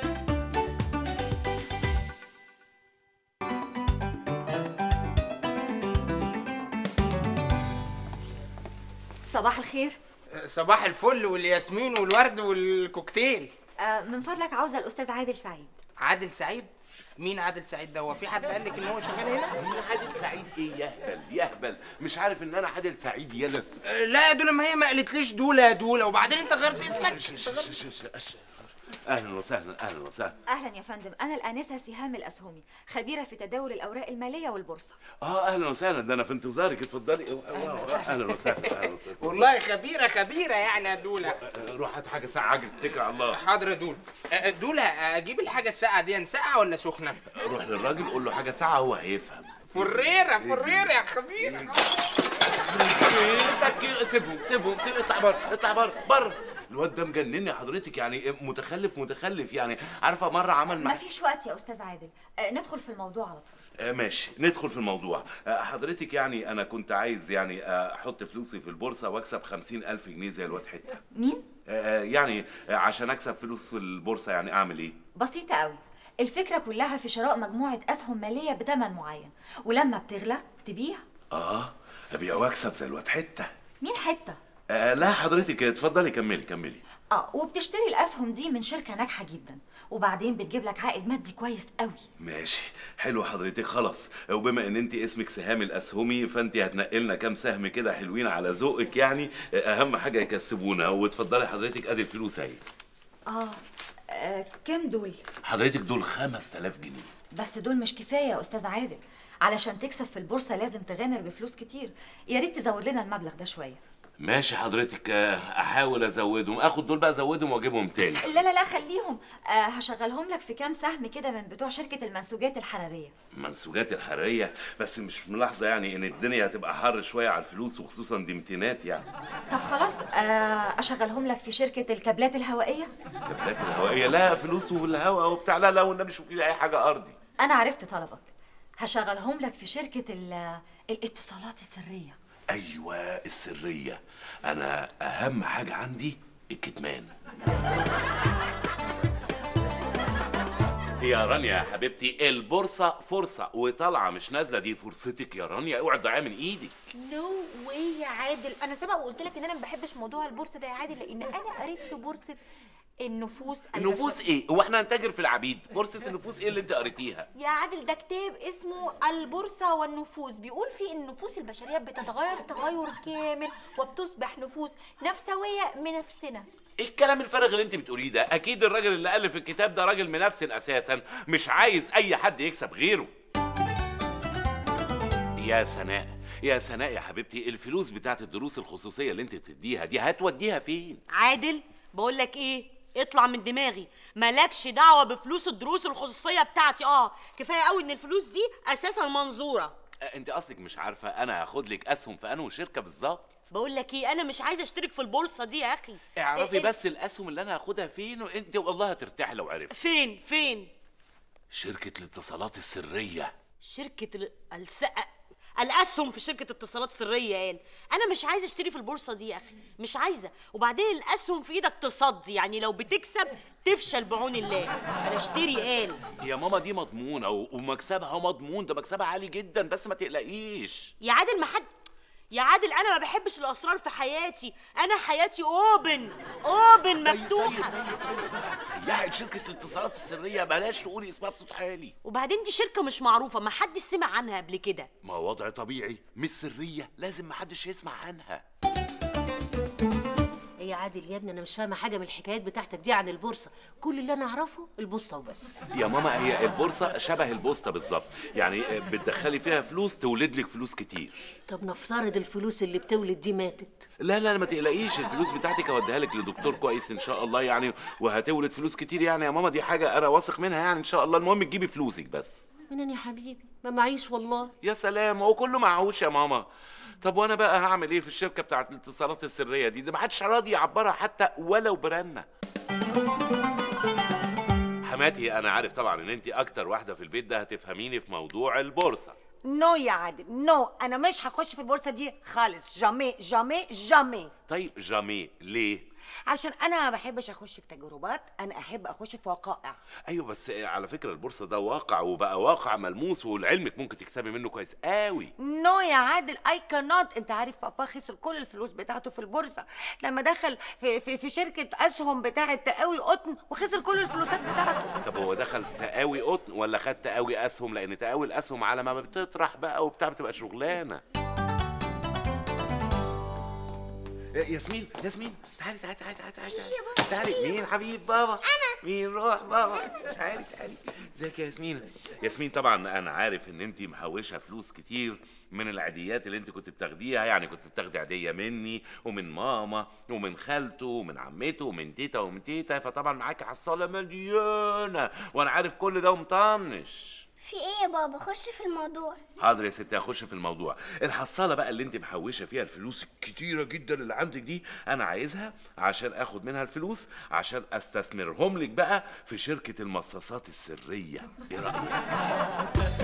[SPEAKER 16] صباح الخير
[SPEAKER 8] صباح الفل والياسمين والورد والكوكتيل
[SPEAKER 16] آه من فضلك عاوزه الاستاذ عادل سعيد
[SPEAKER 8] عادل سعيد مين عادل سعيد ده هو في حد قال لك ان هو شغال هنا
[SPEAKER 2] مين عادل سعيد ايه يهبل يهبل مش عارف ان انا عادل سعيد يلا
[SPEAKER 8] آه، لا يا دوله ما هي ما قالتليش دوله يا دوله وبعدين انت غيرت اسمك
[SPEAKER 2] اهلا وسهلا اهلا وسهلا
[SPEAKER 16] اهلا يا فندم انا الانسه سهام الاسهمي خبيره في تداول الاوراق الماليه والبورصه
[SPEAKER 2] اه اهلا وسهلا ده انا في انتظارك اتفضلي اهلا وسهلا اهلا وسهلا
[SPEAKER 8] والله خبيره خبيره يعني يا دوله
[SPEAKER 2] روح هات حاجه ساعه عجل اتكل على الله
[SPEAKER 8] حاضر يا دوله آه، دوله اجيب الحاجه الساقعه دي ساقعه ولا سخنه
[SPEAKER 2] روح للراجل قول له حاجه ساعه هو هيفهم
[SPEAKER 8] فريره فريره يا خبيره
[SPEAKER 2] سيبهم سيبهم سيبهم اطلع بره اطلع بره بره الواد ده مجنني حضرتك يعني متخلف متخلف يعني عارفه مره عمل مع
[SPEAKER 16] مفيش وقت يا استاذ عادل آه ندخل في الموضوع على طول
[SPEAKER 2] آه، ماشي ندخل في الموضوع آه، حضرتك يعني انا كنت عايز يعني آه، احط فلوسي في البورصه واكسب خمسين الف جنيه زي الواد حته
[SPEAKER 16] مين
[SPEAKER 2] آه، يعني آه، عشان اكسب فلوس في البورصه يعني اعمل ايه
[SPEAKER 16] بسيطه قوي الفكره كلها في شراء مجموعه اسهم ماليه بثمن معين ولما بتغلى تبيع
[SPEAKER 2] اه ابيع واكسب زي الواد حته
[SPEAKER 16] مين حته
[SPEAKER 2] آه لا حضرتك اتفضلي كملي كملي
[SPEAKER 16] اه وبتشتري الاسهم دي من شركه ناجحه جدا وبعدين بتجيب لك عائد مادي كويس قوي
[SPEAKER 2] ماشي حلو حضرتك خلاص وبما ان انت اسمك سهام الاسهمي فانت هتنقلنا كام سهم كده حلوين على ذوقك يعني اهم حاجه يكسبونا واتفضلي حضرتك ادي الفلوس اهي
[SPEAKER 16] آه. اه كام دول
[SPEAKER 2] حضرتك دول 5000 جنيه
[SPEAKER 16] بس دول مش كفايه يا استاذ عادل علشان تكسب في البورصه لازم تغامر بفلوس كتير يا ريت تزود لنا المبلغ ده شويه
[SPEAKER 2] ماشي حضرتك آه، احاول ازودهم اخد دول بقى ازودهم واجيبهم تاني
[SPEAKER 16] لا لا لا خليهم آه هشغلهم لك في كام سهم كده من بتوع شركه المنسوجات الحراريه
[SPEAKER 2] منسوجات الحراريه بس مش ملاحظه يعني ان الدنيا هتبقى حر شويه على الفلوس وخصوصا دي امتينات يعني
[SPEAKER 16] طب خلاص آه اشغلهم لك في شركه الكابلات الهوائيه
[SPEAKER 2] كابلات الهوائيه لا فلوس والهواء وبتاع لا لا والنبي شوفي لي اي حاجه ارضي
[SPEAKER 16] انا عرفت طلبك هشغلهم لك في شركه ال- الاتصالات السريه
[SPEAKER 2] ايوه السريه انا اهم حاجه عندي الكتمان يا رانيا يا حبيبتي البورصه فرصه وطالعه مش نازله دي فرصتك يا رانيا اوعي تضيعيها من ايدك
[SPEAKER 6] نو واي يا عادل انا سبق وقلت لك ان انا ما بحبش موضوع البورصه ده يا عادل لان انا قريت في بورصه النفوس
[SPEAKER 2] النفوس ايه هو احنا هنتاجر في العبيد بورصه النفوس ايه اللي انت قريتيها
[SPEAKER 6] يا عادل ده كتاب اسمه البورصة والنفوس بيقول فيه ان النفوس البشرية بتتغير تغير كامل وبتصبح نفوس نفسوية من نفسنا
[SPEAKER 2] ايه الكلام الفارغ اللي انت بتقوليه ده اكيد الراجل اللي الف الكتاب ده راجل منفسن اساسا مش عايز اي حد يكسب غيره يا سناء يا سناء يا حبيبتي الفلوس بتاعت الدروس الخصوصيه اللي انت بتديها دي هتوديها فين
[SPEAKER 4] عادل بقول لك ايه اطلع من دماغي مالكش دعوه بفلوس الدروس الخصوصيه بتاعتي اه كفايه قوي ان الفلوس دي اساسا منظوره
[SPEAKER 2] أه، انت اصلك مش عارفه انا هاخد لك اسهم في انه شركه بالظبط
[SPEAKER 4] بقول لك ايه انا مش عايزه اشترك في البورصه دي يا اخي
[SPEAKER 2] اعرفي
[SPEAKER 4] إيه-
[SPEAKER 2] بس الاسهم اللي انا هاخدها فين وانت والله هترتاحي لو عرفت
[SPEAKER 4] فين فين
[SPEAKER 2] شركه الاتصالات السريه
[SPEAKER 4] شركه ال... الس... الاسهم في شركه اتصالات سريه قال انا مش عايزه اشتري في البورصه دي يا اخي مش عايزه وبعدين الاسهم في ايدك تصدي يعني لو بتكسب تفشل بعون الله انا اشتري قال
[SPEAKER 2] يا ماما دي مضمونه و- ومكسبها مضمون ده مكسبها عالي جدا بس ما تقلقيش
[SPEAKER 4] يا عادل ما حد يا عادل انا ما بحبش الاسرار في حياتي انا حياتي اوبن اوبن مفتوحه
[SPEAKER 2] سيحت شركه الاتصالات السريه بلاش تقولي اسمها بصوت عالي
[SPEAKER 4] وبعدين دي شركه مش معروفه ما حدش سمع عنها قبل كده
[SPEAKER 2] ما هو وضع طبيعي مش سريه لازم محدش يسمع عنها
[SPEAKER 3] ايه يا عادل يا ابني انا مش فاهمه حاجه من الحكايات بتاعتك دي عن البورصه كل اللي انا اعرفه البورصه وبس
[SPEAKER 2] يا ماما هي البورصه شبه البوسطه بالظبط يعني بتدخلي فيها فلوس تولد لك فلوس كتير
[SPEAKER 3] طب نفترض الفلوس اللي بتولد دي ماتت
[SPEAKER 2] لا لا ما تقلقيش الفلوس بتاعتك هوديها لك لدكتور كويس ان شاء الله يعني وهتولد فلوس كتير يعني يا ماما دي حاجه انا واثق منها يعني ان شاء الله المهم تجيبي فلوسك بس
[SPEAKER 3] منين يا حبيبي ما معيش والله
[SPEAKER 2] يا سلام هو كله معهوش يا ماما طب وانا بقى هعمل ايه في الشركه بتاعت الاتصالات السريه دي ده ما حدش راضي يعبرها حتى ولو برنه حماتي انا عارف طبعا ان انت اكتر واحده في البيت ده هتفهميني في موضوع البورصه
[SPEAKER 5] نو يا عادل نو انا مش هخش في البورصه دي خالص جامي جامي جامي
[SPEAKER 2] طيب جامي ليه
[SPEAKER 5] عشان انا ما بحبش اخش في تجربات انا احب اخش في وقائع
[SPEAKER 2] ايوه بس على فكره البورصه ده واقع وبقى واقع ملموس ولعلمك ممكن تكسبي منه كويس قوي
[SPEAKER 5] نو يا عادل اي كانوت انت عارف بابا خسر كل الفلوس بتاعته في البورصه لما دخل في في, في شركه اسهم بتاعه تقاوي قطن وخسر كل الفلوسات بتاعته
[SPEAKER 2] طب هو دخل تقاوي قطن ولا خد تقاوي اسهم لان تقاوي الاسهم على ما بتطرح بقى وبتاع بتبقى شغلانه إيه، ياسمين ياسمين تعالي تعالي تعالي تعالي تعالي تعالي مين حبيب بابا انا مين روح بابا تعالي تعالي ازيك يا ياسمين ياسمين طبعا انا عارف ان انت محوشه فلوس كتير من العيديات اللي انت كنت بتاخديها يعني كنت بتاخدي عيديه مني ومن ماما ومن خالته ومن عمته ومن تيتا ومن تيتا فطبعا معاكي حصاله مليانه وانا عارف كل ده ومطنش
[SPEAKER 12] في ايه يا بابا خش في الموضوع
[SPEAKER 2] حاضر يا ستي هخش في الموضوع الحصاله بقى اللي انت محوشه فيها الفلوس الكتيره جدا اللي عندك دي انا عايزها عشان اخد منها الفلوس عشان استثمرهم لك بقى في شركه المصاصات السريه ايه رايك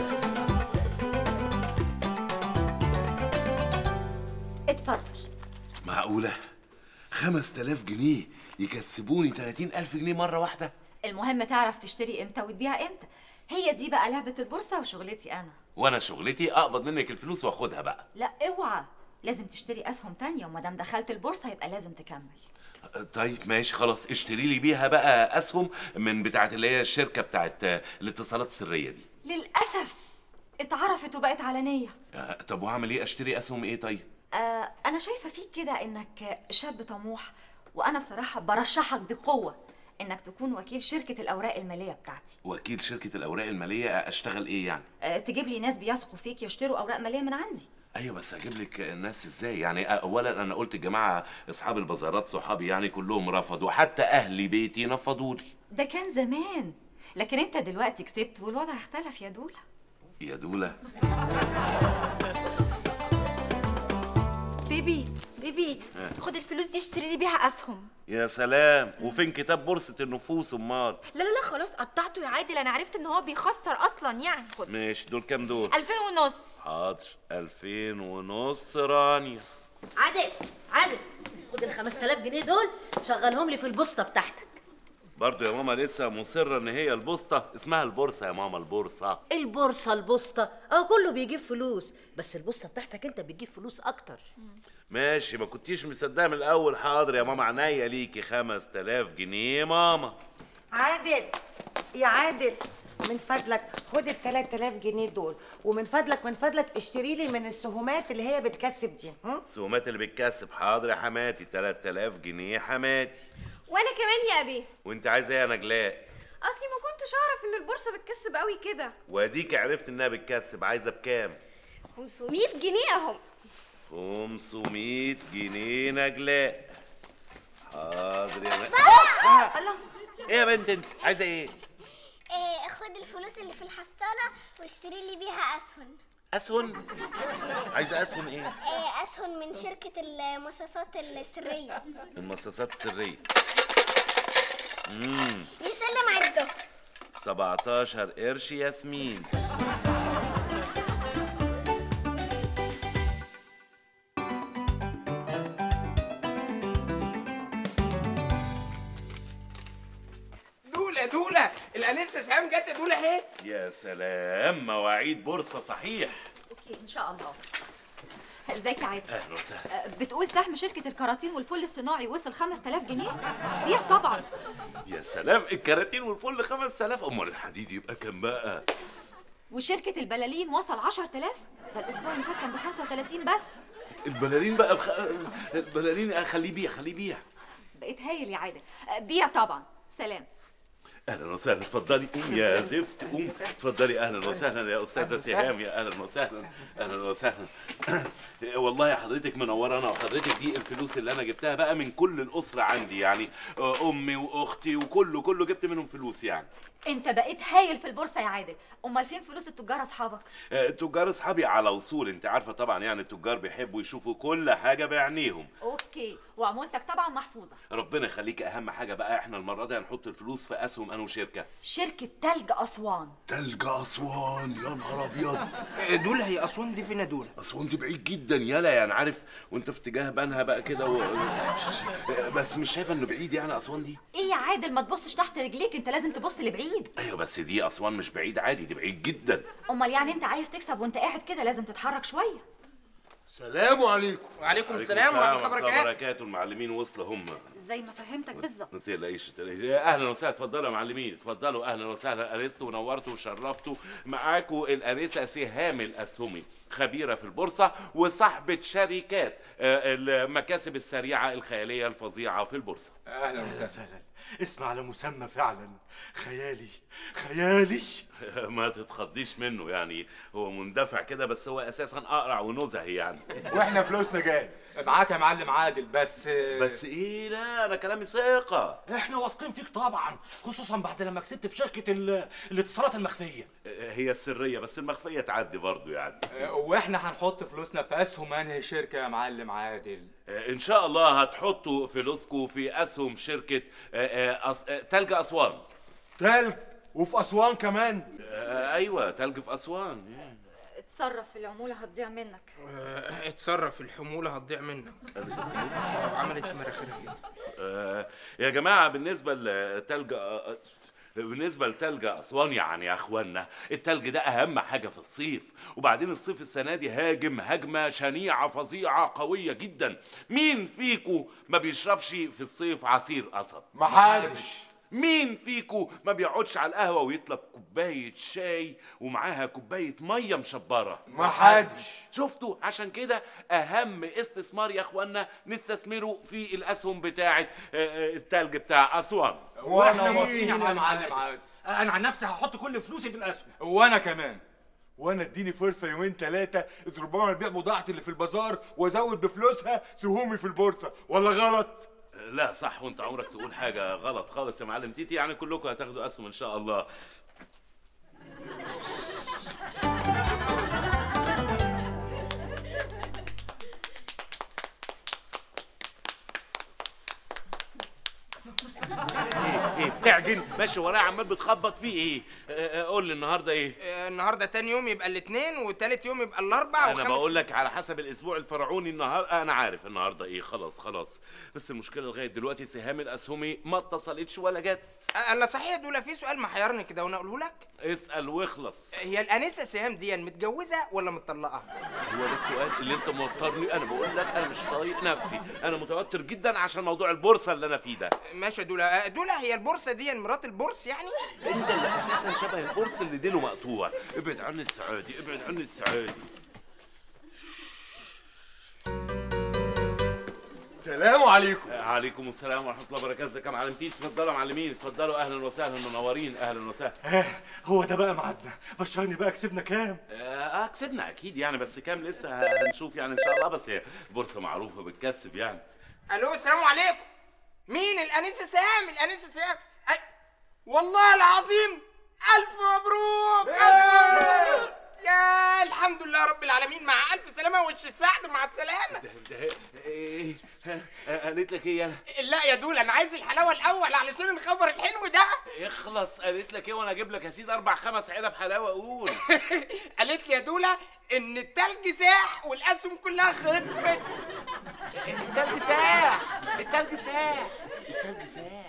[SPEAKER 16] اتفضل
[SPEAKER 2] معقوله 5000 جنيه يكسبوني 30000 جنيه مره واحده
[SPEAKER 16] المهم تعرف تشتري امتى وتبيع امتى هي دي بقى لعبة البورصة وشغلتي أنا
[SPEAKER 2] وانا شغلتي اقبض منك الفلوس واخدها بقى
[SPEAKER 16] لا اوعى لازم تشتري أسهم تانية ومادام دخلت البورصة يبقى لازم تكمل
[SPEAKER 2] طيب ماشي خلاص اشتري لي بيها بقى اسهم من بتاعت اللي هي الشركه بتاعت الاتصالات السريه دي
[SPEAKER 16] للأسف اتعرفت وبقت علنية
[SPEAKER 2] آه، طب واعمل ايه اشتري اسهم ايه طيب
[SPEAKER 16] آه أنا شايفة فيك كده إنك شاب طموح وأنا بصراحة برشحك بقوة إنك تكون وكيل شركة الأوراق المالية بتاعتي
[SPEAKER 2] وكيل شركه الاوراق الماليه اشتغل ايه يعني
[SPEAKER 16] آه تجيب لي ناس بيثقوا فيك يشتروا أوراق مالية من عندي
[SPEAKER 2] ايوه بس اجيب لك الناس ازاي يعني اولا انا قلت الجماعه اصحاب البازارات صحابي يعني كلهم رفضوا حتى اهل بيتي نفضوا لي
[SPEAKER 16] ده كان زمان لكن انت دلوقتي كسبت والوضع اختلف يا دولة
[SPEAKER 2] يا دوله
[SPEAKER 10] بيبي بيبي
[SPEAKER 2] آه.
[SPEAKER 10] خد الفلوس دي اشتري لي بيها اسهم
[SPEAKER 2] يا سلام وفين كتاب بورصه النفوس امال
[SPEAKER 10] لا لا لا خلاص قطعته يا عادل انا عرفت ان هو بيخسر اصلا يعني خد
[SPEAKER 2] ماشي دول كام دول
[SPEAKER 10] 2000 ونص
[SPEAKER 2] حاضر 2000 ونص رانيا
[SPEAKER 3] عادل عادل خد ال 5000 جنيه دول شغلهم لي في البوسطه بتاعتك
[SPEAKER 2] برضو يا ماما لسه مصرة ان هي البوسطة اسمها البورصة يا ماما البورصة
[SPEAKER 3] البورصه البوسطه اه كله بيجيب فلوس بس البوسطه بتاعتك انت بتجيب فلوس اكتر
[SPEAKER 2] ماشي ما كنتيش مصدقة من الاول حاضر يا ماما عينيا ليكي 5000 جنيه ماما
[SPEAKER 5] عادل يا عادل من فضلك خد ال 3000 جنيه دول ومن فضلك من فضلك اشتري لي من السهومات اللي هي بتكسب دي ها
[SPEAKER 2] السهومات اللي بتكسب حاضر يا حماتي 3000 جنيه يا حماتي
[SPEAKER 13] وانا كمان يا ابي
[SPEAKER 2] وانت عايزه ايه يا نجلاء
[SPEAKER 13] اصلي ما كنتش اعرف ان البورصه بتكسب قوي كده
[SPEAKER 2] واديك عرفت انها بتكسب عايزه بكام
[SPEAKER 13] 500 جنيه اهم
[SPEAKER 2] 500 جنيه نجلاء حاضر يا نجلاء
[SPEAKER 12] الله
[SPEAKER 2] ايه يا بنت انت عايزه ايه
[SPEAKER 12] إيه خد الفلوس اللي في الحصالة واشتري لي بيها أسهم
[SPEAKER 2] اسهم عايزه اسهم ايه
[SPEAKER 12] إيه أسهم من شركة المصاصات السرية
[SPEAKER 2] المصاصات السريه امم
[SPEAKER 12] يسلم على الدكتور
[SPEAKER 2] 17 قرش ياسمين
[SPEAKER 8] دولة دولة الأنسة سهام جت دولة اهي
[SPEAKER 2] يا سلام مواعيد بورصه صحيح
[SPEAKER 16] اوكي ان شاء الله ازيك يا عادل
[SPEAKER 2] اهلا وسهلا
[SPEAKER 16] آه، بتقول سهم شركة الكراتين والفل الصناعي وصل 5000 جنيه؟ بيع طبعا
[SPEAKER 2] يا سلام الكراتين والفل 5000 امال الحديد يبقى كام بقى
[SPEAKER 16] وشركة البلالين وصل 10000 ده الأسبوع اللي فات كان ب 35 بس
[SPEAKER 2] البلالين بقى بخ... البلالين خليه بيع خليه بيع
[SPEAKER 16] بقيت هايل يا عادل آه، بيع طبعا سلام
[SPEAKER 2] اهلا وسهلا اتفضلي قوم يا زفت قوم اتفضلي اهلا وسهلا يا استاذه سهام يا اهلا وسهلا اهلا وسهلا والله يا حضرتك منورانا وحضرتك دي الفلوس اللي انا جبتها بقى من كل الاسره عندي يعني آه، امي واختي وكله كله جبت منهم فلوس يعني
[SPEAKER 16] انت بقيت هايل في البورصة يا عادل امال فين فلوس التجار اصحابك
[SPEAKER 2] آه، تجار اصحابي على وصول انت عارفه طبعا يعني التجار بيحبوا يشوفوا كل حاجه بعينيهم
[SPEAKER 16] اوكي وعمولتك طبعا محفوظه
[SPEAKER 2] ربنا يخليك اهم حاجه بقى احنا المره دي هنحط الفلوس في اسهم انو شركه
[SPEAKER 16] شركه تلج اسوان
[SPEAKER 17] تلج اسوان يا نهار ابيض
[SPEAKER 8] دول هي اسوان دي فين دول
[SPEAKER 17] اسوان دي بعيد جدا
[SPEAKER 2] يالا يعني عارف وانت في اتجاه بنها بقى كده و... بس مش شايفه انه بعيد يعني اسوان دي
[SPEAKER 16] ايه يا عادل ما تبصش تحت رجليك انت لازم تبص لبعيد
[SPEAKER 2] ايوه بس دي اسوان مش بعيد عادي دي بعيد جدا
[SPEAKER 16] امال يعني انت عايز تكسب وانت قاعد كده لازم تتحرك شويه
[SPEAKER 17] سلام عليكم
[SPEAKER 8] وعليكم السلام ورحمه الله وبركاته
[SPEAKER 2] وبركاته المعلمين وصلوا هم
[SPEAKER 16] زي ما فهمتك بالظبط
[SPEAKER 2] ما تقلقيش ما تقلقيش اهلا وسهلا اتفضلوا يا معلمين اتفضلوا اهلا وسهلا انستوا ونورتوا وشرفتوا معاكم الانسه سهام الاسهمي خبيره في البورصه وصاحبه شركات آه، المكاسب السريعه الخياليه الفظيعه في البورصه
[SPEAKER 18] اهلا وسهلا اسم على مسمى فعلا خيالي خيالي
[SPEAKER 2] ما تتخضيش منه يعني هو مندفع كده بس هو اساسا اقرع ونزهي يعني
[SPEAKER 18] واحنا فلوسنا جاهزه
[SPEAKER 14] معاك يا معلم عادل بس
[SPEAKER 2] بس ايه لا انا كلامي ثقه
[SPEAKER 19] احنا واثقين فيك طبعا خصوصا بعد لما كسبت في شركه ال- الاتصالات المخفيه
[SPEAKER 2] هي السريه بس المخفيه تعدي برضو يعني
[SPEAKER 14] واحنا هنحط فلوسنا في اسهم انهي شركه يا معلم عادل
[SPEAKER 2] ان شاء الله هتحطوا فلوسكم في اسهم شركه آه، آه، أس- آه، تلج اسوان
[SPEAKER 18] تلج وفي اسوان كمان
[SPEAKER 2] آه، ايوه تلج في اسوان
[SPEAKER 16] اتصرف العموله هتضيع منك
[SPEAKER 8] آه، اتصرف الحموله هتضيع منك عملت في مناخيرها كده
[SPEAKER 2] آه، يا جماعه بالنسبه لتلج آه، بالنسبة لتلج أسوان يعني يا أخوانا التلج ده أهم حاجة في الصيف وبعدين الصيف السنة دي هاجم هجمة شنيعة فظيعة قوية جدا مين فيكو ما بيشربش في الصيف عصير قصب
[SPEAKER 18] محدش
[SPEAKER 2] مين فيكو ما بيقعدش على القهوة ويطلب كوباية شاي ومعاها كوباية مية مشبرة
[SPEAKER 18] محدش.
[SPEAKER 2] شفتوا عشان كده أهم استثمار يا أخوانا نستثمره في الأسهم بتاعة آه، آه، التلج بتاع أسوان
[SPEAKER 19] واحنا موافقين يا معلم عادل انا عن نفسي هحط كل فلوسي في الاسهم
[SPEAKER 14] وانا كمان
[SPEAKER 18] وانا اديني فرصه يومين ثلاثه ربما ابيع بضاعتي اللي في البازار وازود بفلوسها سهومي في البورصه ولا غلط
[SPEAKER 2] لا صح وانت عمرك تقول حاجة غلط خالص يا معلم تيتي يعني كلكم هتاخدوا أسهم إن شاء الله ايه ايه بتعجن ماشي ورايا عمال بتخبط فيه ايه آه، آه، قول لي النهارده ايه
[SPEAKER 8] آه، النهارده تاني يوم يبقى الاثنين وتالت يوم يبقى الاربع
[SPEAKER 2] انا
[SPEAKER 8] وخامس
[SPEAKER 2] بقول لك على حسب الاسبوع الفرعوني النهار انا عارف النهارده ايه خلاص خلاص بس المشكله لغايه دلوقتي سهام الاسهمي ما اتصلتش ولا جت
[SPEAKER 8] آه، الا صحيح دول في سؤال محيرني كده وانا اقوله لك
[SPEAKER 2] اسال واخلص
[SPEAKER 8] هي الانسه سهام دي متجوزه ولا مطلقه
[SPEAKER 2] هو ده السؤال اللي انت موترني انا بقول لك انا مش طايق نفسي انا متوتر جدا عشان موضوع البورصه اللي انا فيه ده
[SPEAKER 8] ماشي يا دولا آه، دولا هي البورصه دي مرات البورس يعني
[SPEAKER 2] انت اللي اساسا شبه البورس اللي ديله مقطوع ابعد عني السعادي ابعد عني السعادي
[SPEAKER 18] سلام عليكم
[SPEAKER 2] عليكم السلام ورحمه الله وبركاته ازيك يا معلم تيجي اتفضلوا يا معلمين اتفضلوا اهلا وسهلا منورين اهلا وسهلا
[SPEAKER 19] آه، هو ده بقى ميعادنا بشرني بقى كسبنا كام
[SPEAKER 2] اه كسبنا اكيد يعني بس كام لسه هنشوف يعني ان شاء الله بس هي بورصه معروفه بتكسب يعني
[SPEAKER 8] الو السلام عليكم مين الانسه سهام الانسه سهام أي... والله العظيم الف مبروك الف مبروك يا الحمد لله رب العالمين مع الف سلامه وش السعد مع السلامه
[SPEAKER 2] ده ايه ها، قالت لك ايه يالا
[SPEAKER 8] لا يا دول انا عايز الحلاوه الاول علشان الخبر الحلو ده
[SPEAKER 2] اخلص قالت لك ايه وانا اجيب لك يا سيدي اربع خمس علب حلاوه قول
[SPEAKER 8] قالت لي يا دولا ان التلج ساح والاسهم كلها خسرت
[SPEAKER 2] التلج ساح التلج ساح التلج ساح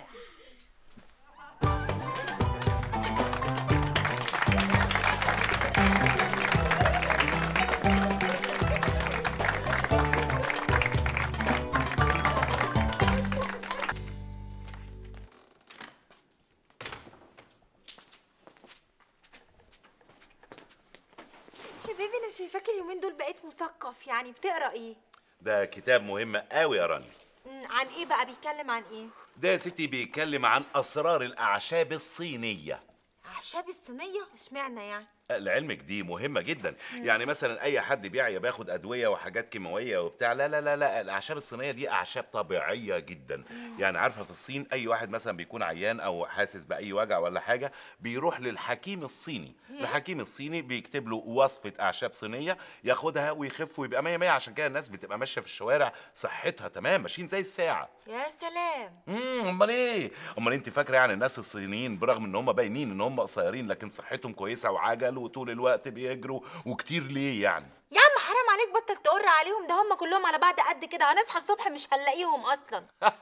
[SPEAKER 6] يا بيبي انا شايفاك اليومين دول بقيت مثقف يعني بتقرا ايه
[SPEAKER 2] ده كتاب مهم قوي يا راني
[SPEAKER 6] مم، عن ايه بقى بيتكلم عن ايه
[SPEAKER 2] ده يا ستي بيتكلم عن اسرار الاعشاب الصينيه
[SPEAKER 6] اعشاب الصينيه اشمعنى يعني
[SPEAKER 2] لعلمك دي مهمة جدا يعني مثلا أي حد بيعيا بياخد أدوية وحاجات كيماوية وبتاع لا لا لا لا الأعشاب الصينية دي أعشاب طبيعية جدا يعني عارفة في الصين أي واحد مثلا بيكون عيان أو حاسس بأي وجع ولا حاجة بيروح للحكيم الصيني الحكيم الصيني بيكتب له وصفة أعشاب صينية ياخدها ويخف ويبقى مية مية عشان كده الناس بتبقى ماشية في الشوارع صحتها تمام ماشيين زي الساعة
[SPEAKER 5] يا سلام
[SPEAKER 2] امم امال ايه امال انت فاكره يعني الناس الصينيين برغم ان هم باينين ان هم قصيرين لكن صحتهم كويسه وعجل وطول الوقت بيجروا وكتير ليه يعني
[SPEAKER 5] يا عم حرام عليك بطل تقر عليهم ده هم كلهم على بعض قد كده هنصحى الصبح مش هنلاقيهم اصلا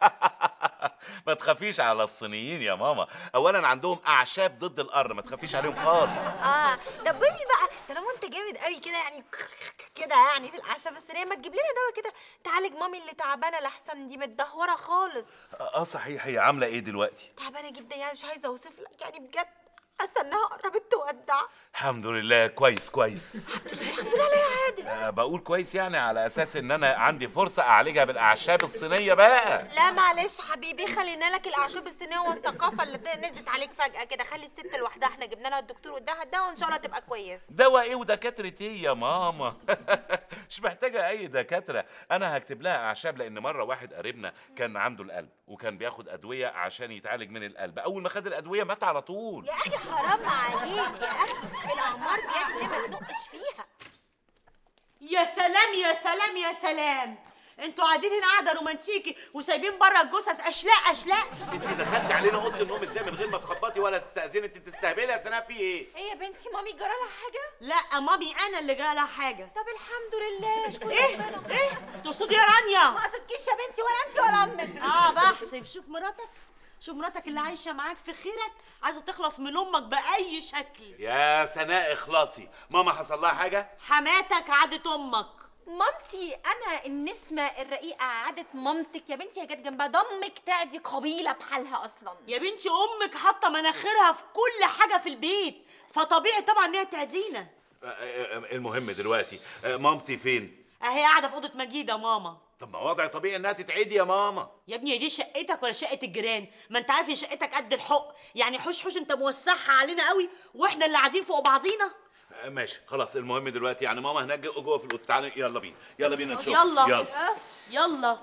[SPEAKER 2] ما تخافيش على الصينيين يا ماما اولا عندهم اعشاب ضد القر ما تخافيش عليهم خالص
[SPEAKER 5] اه طب بيبي بقى طالما انت جامد قوي كده يعني كده يعني في الاعشاب السريه ما تجيب لنا دواء كده تعالج مامي اللي تعبانه لحسن دي متدهوره خالص
[SPEAKER 2] اه صحيح هي عامله ايه دلوقتي
[SPEAKER 5] تعبانه جدا يعني مش عايزه اوصف لك يعني بجد حاسه انها قربت تودع
[SPEAKER 2] الحمد لله كويس كويس
[SPEAKER 5] الحمد لله يا عادل
[SPEAKER 2] أه بقول كويس يعني على اساس ان انا عندي فرصه اعالجها بالاعشاب الصينيه بقى
[SPEAKER 5] لا معلش حبيبي خلينا لك الاعشاب الصينيه والثقافه اللي نزلت عليك فجاه كده خلي الست لوحدها احنا جبنا لها الدكتور واداها الدواء وان شاء الله تبقى كويسه
[SPEAKER 2] دواء ايه ودكاتره ايه يا ماما مش محتاجه اي دكاتره انا هكتب لها اعشاب لان مره واحد قريبنا كان عنده القلب وكان بياخد ادويه عشان يتعالج من القلب اول ما خد الادويه مات على طول
[SPEAKER 5] يا اخي حرام عليك يا اخي الاعمار بيد ليه ما تنقش فيها
[SPEAKER 4] يا سلام يا سلام يا سلام انتوا قاعدين هنا قاعده رومانتيكي وسايبين بره الجثث اشلاء اشلاء
[SPEAKER 2] انت دخلتي علينا اوضه النوم ازاي من غير ما تخبطي ولا تستاذني انت بتستهبلي يا سناء في ايه
[SPEAKER 5] ايه يا بنتي مامي جرى لها حاجه
[SPEAKER 4] لا مامي انا اللي جرى لها حاجه
[SPEAKER 5] طب الحمد لله اشكر
[SPEAKER 4] ايه
[SPEAKER 5] ربنا.
[SPEAKER 4] ايه تقصدي يا رانيا
[SPEAKER 5] ما قصدكيش يا بنتي ولا انت ولا امك
[SPEAKER 4] اه بحسب شوف مراتك شوف مراتك اللي عايشه معاك في خيرك عايزه تخلص من امك باي شكل
[SPEAKER 2] يا سناء اخلصي ماما حصل لها حاجه
[SPEAKER 4] حماتك عادت امك
[SPEAKER 1] مامتي انا النسمه الرقيقه عادت مامتك يا بنتي هي جت جنبها ضمك تعدي قبيله بحالها اصلا
[SPEAKER 4] يا بنتي امك حاطه مناخيرها في كل حاجه في البيت فطبيعي طبعا ان هي تعدينا
[SPEAKER 2] آه، آه، المهم دلوقتي آه، مامتي فين
[SPEAKER 4] اهي قاعده في اوضه مجيد يا ماما
[SPEAKER 2] طب ما وضع طبيعي انها تتعدي يا ماما
[SPEAKER 4] يا ابني دي شقتك ولا شقه الجيران ما انت عارف هي شقتك قد الحق يعني حوش حوش انت موسعها علينا قوي واحنا اللي قاعدين فوق بعضينا
[SPEAKER 2] آه، ماشي خلاص المهم دلوقتي يعني ماما هناك جوه في الاوضه تعالى يلا بينا يلا بينا نشوف
[SPEAKER 4] يلا
[SPEAKER 2] يلا
[SPEAKER 4] يلا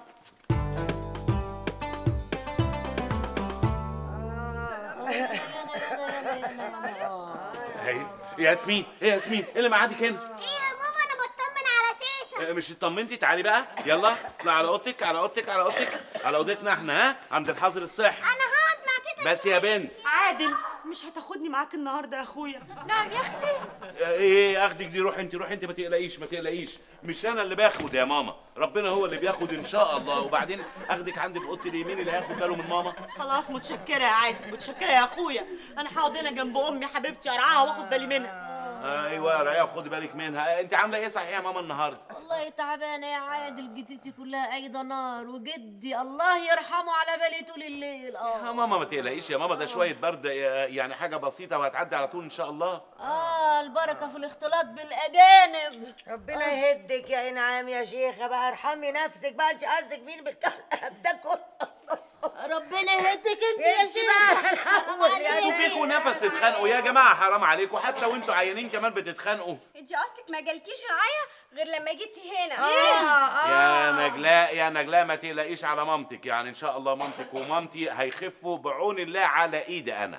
[SPEAKER 2] هاي ياسمين ايه ياسمين ايه اللي معادك هنا
[SPEAKER 12] ايه يا بابا انا بطمن على تيتا
[SPEAKER 2] آه، مش اطمنتي تعالي بقى يلا اطلع على اوضتك على اوضتك على اوضتك على اوضتنا احنا ها عند الحظر الصحي
[SPEAKER 12] انا هقعد مع تيتا
[SPEAKER 2] بس يا بنت
[SPEAKER 4] عادل مش هتاخدني معاك النهارده يا اخويا
[SPEAKER 5] نعم يا اختي
[SPEAKER 2] آه، ايه اخدك دي روح انت روح انت ما تقلقيش ما تقلقيش مش انا اللي باخد يا ماما ربنا هو اللي بياخد ان شاء الله وبعدين اخدك عندي في اوضتي اليمين اللي هياخد باله من ماما
[SPEAKER 4] خلاص متشكره يا عادل متشكره يا اخويا انا هقعد هنا جنب امي حبيبتي ارعاها واخد بالي منها
[SPEAKER 2] آه ايوه يا ريا خدي بالك منها آه، انت عامله ايه صحيح يا ماما النهارده
[SPEAKER 3] والله تعبانه يا عادل جدتي كلها ايضا نار وجدي الله يرحمه على بالي طول الليل
[SPEAKER 2] يا
[SPEAKER 3] اه
[SPEAKER 2] ماما ما تقلقيش يا ماما ده شويه برد آه، يعني حاجه بسيطه وهتعدي على طول ان شاء الله
[SPEAKER 3] اه البركه في الاختلاط بالاجانب
[SPEAKER 5] ربنا يهدك يا انعام يا شيخه بقى ارحمي نفسك بقى انت قصدك مين بالكلام ده كله
[SPEAKER 3] ربنا يهدك انت يا شيخ
[SPEAKER 2] وفيكوا نفس تتخانقوا يا جماعه حرام عليكم حتى لو انتوا عيانين كمان بتتخانقوا
[SPEAKER 13] انت قصدك ما جالكيش رعايه غير لما جيتي هنا
[SPEAKER 2] يا نجلاء يا نجلاء ما تقلقيش على مامتك يعني ان شاء الله مامتك ومامتي هيخفوا بعون الله على ايدي انا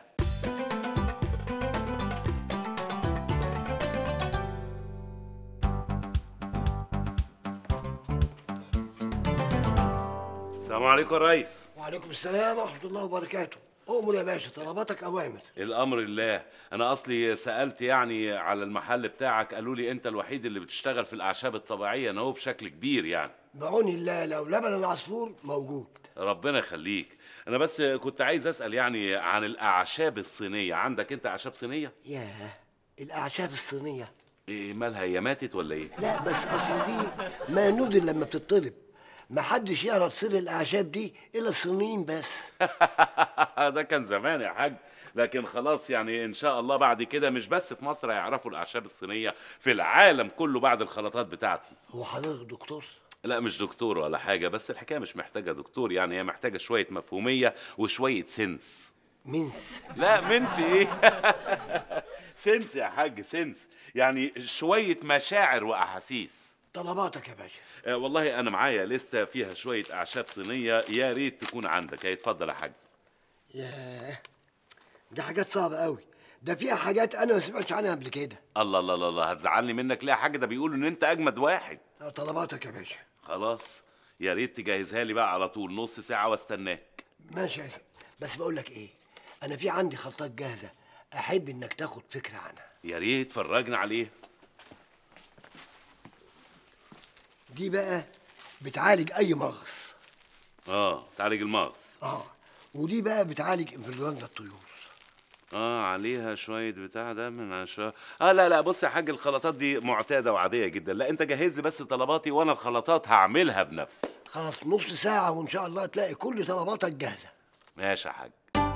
[SPEAKER 2] السلام عليكم يا ريس
[SPEAKER 20] وعليكم السلام ورحمة الله وبركاته أؤمر يا باشا طلباتك أوامر
[SPEAKER 2] الامر الله انا اصلي سالت يعني على المحل بتاعك قالوا لي انت الوحيد اللي بتشتغل في الاعشاب الطبيعيه انا هو بشكل كبير يعني
[SPEAKER 20] بعون الله لو لبن العصفور موجود
[SPEAKER 2] ربنا يخليك انا بس كنت عايز اسال يعني عن الاعشاب الصينيه عندك انت اعشاب صينيه
[SPEAKER 20] ياه الأعشاب الصينية
[SPEAKER 2] إيه مالها هي ماتت ولا ايه
[SPEAKER 20] لا بس أصل دي ما نودر لما بتطلب ما حدش يعرف سر الأعشاب دي إلا الصينيين بس
[SPEAKER 2] ده كان زمان يا حاج لكن خلاص يعني ان شاء الله بعد كده مش بس في مصر هيعرفوا الاعشاب الصينيه في العالم كله بعد الخلطات بتاعتي
[SPEAKER 20] هو حضرتك دكتور
[SPEAKER 2] لا مش دكتور ولا حاجه بس الحكايه مش محتاجه دكتور يعني هي محتاجه شويه مفهوميه وشويه سنس
[SPEAKER 20] منس
[SPEAKER 2] لا منسي ايه سنس يا حاج سنس يعني شويه مشاعر واحاسيس
[SPEAKER 20] طلباتك يا باشا
[SPEAKER 2] آه والله انا معايا لسه فيها شويه اعشاب صينيه يا ريت تكون عندك اتفضل يا حاج
[SPEAKER 20] ياه دي حاجات صعبة قوي ده فيها حاجات أنا ما سمعتش عنها قبل كده
[SPEAKER 2] الله الله الله الله هتزعلني منك ليه يا حاج ده بيقولوا ان انت اجمد واحد
[SPEAKER 20] آه، طلباتك يا باشا
[SPEAKER 2] خلاص يا ريت تجهزها لي بقى على طول نص ساعه واستناك
[SPEAKER 20] ماشي يا سيدي بس بقول لك إيه أنا في عندي خلطات جاهزة أحب إنك تاخد فكرة عنها
[SPEAKER 2] يا ريت فرجنا عليه
[SPEAKER 20] دي بقى بتعالج أي مغص
[SPEAKER 2] اه تعالج المغص
[SPEAKER 20] آه ودي بقى بتعالج انفلونزا الطيور
[SPEAKER 2] اه عليها شويه بتاع ده من عشان اه لا لا بص يا حاج الخلطات دي معتاده وعاديه جدا لا انت جهز لي بس طلباتي وانا الخلطات هعملها بنفسي
[SPEAKER 20] خلاص نص ساعة وإن شاء الله تلاقي كل طلباتك جاهزة
[SPEAKER 2] ماشي يا حاج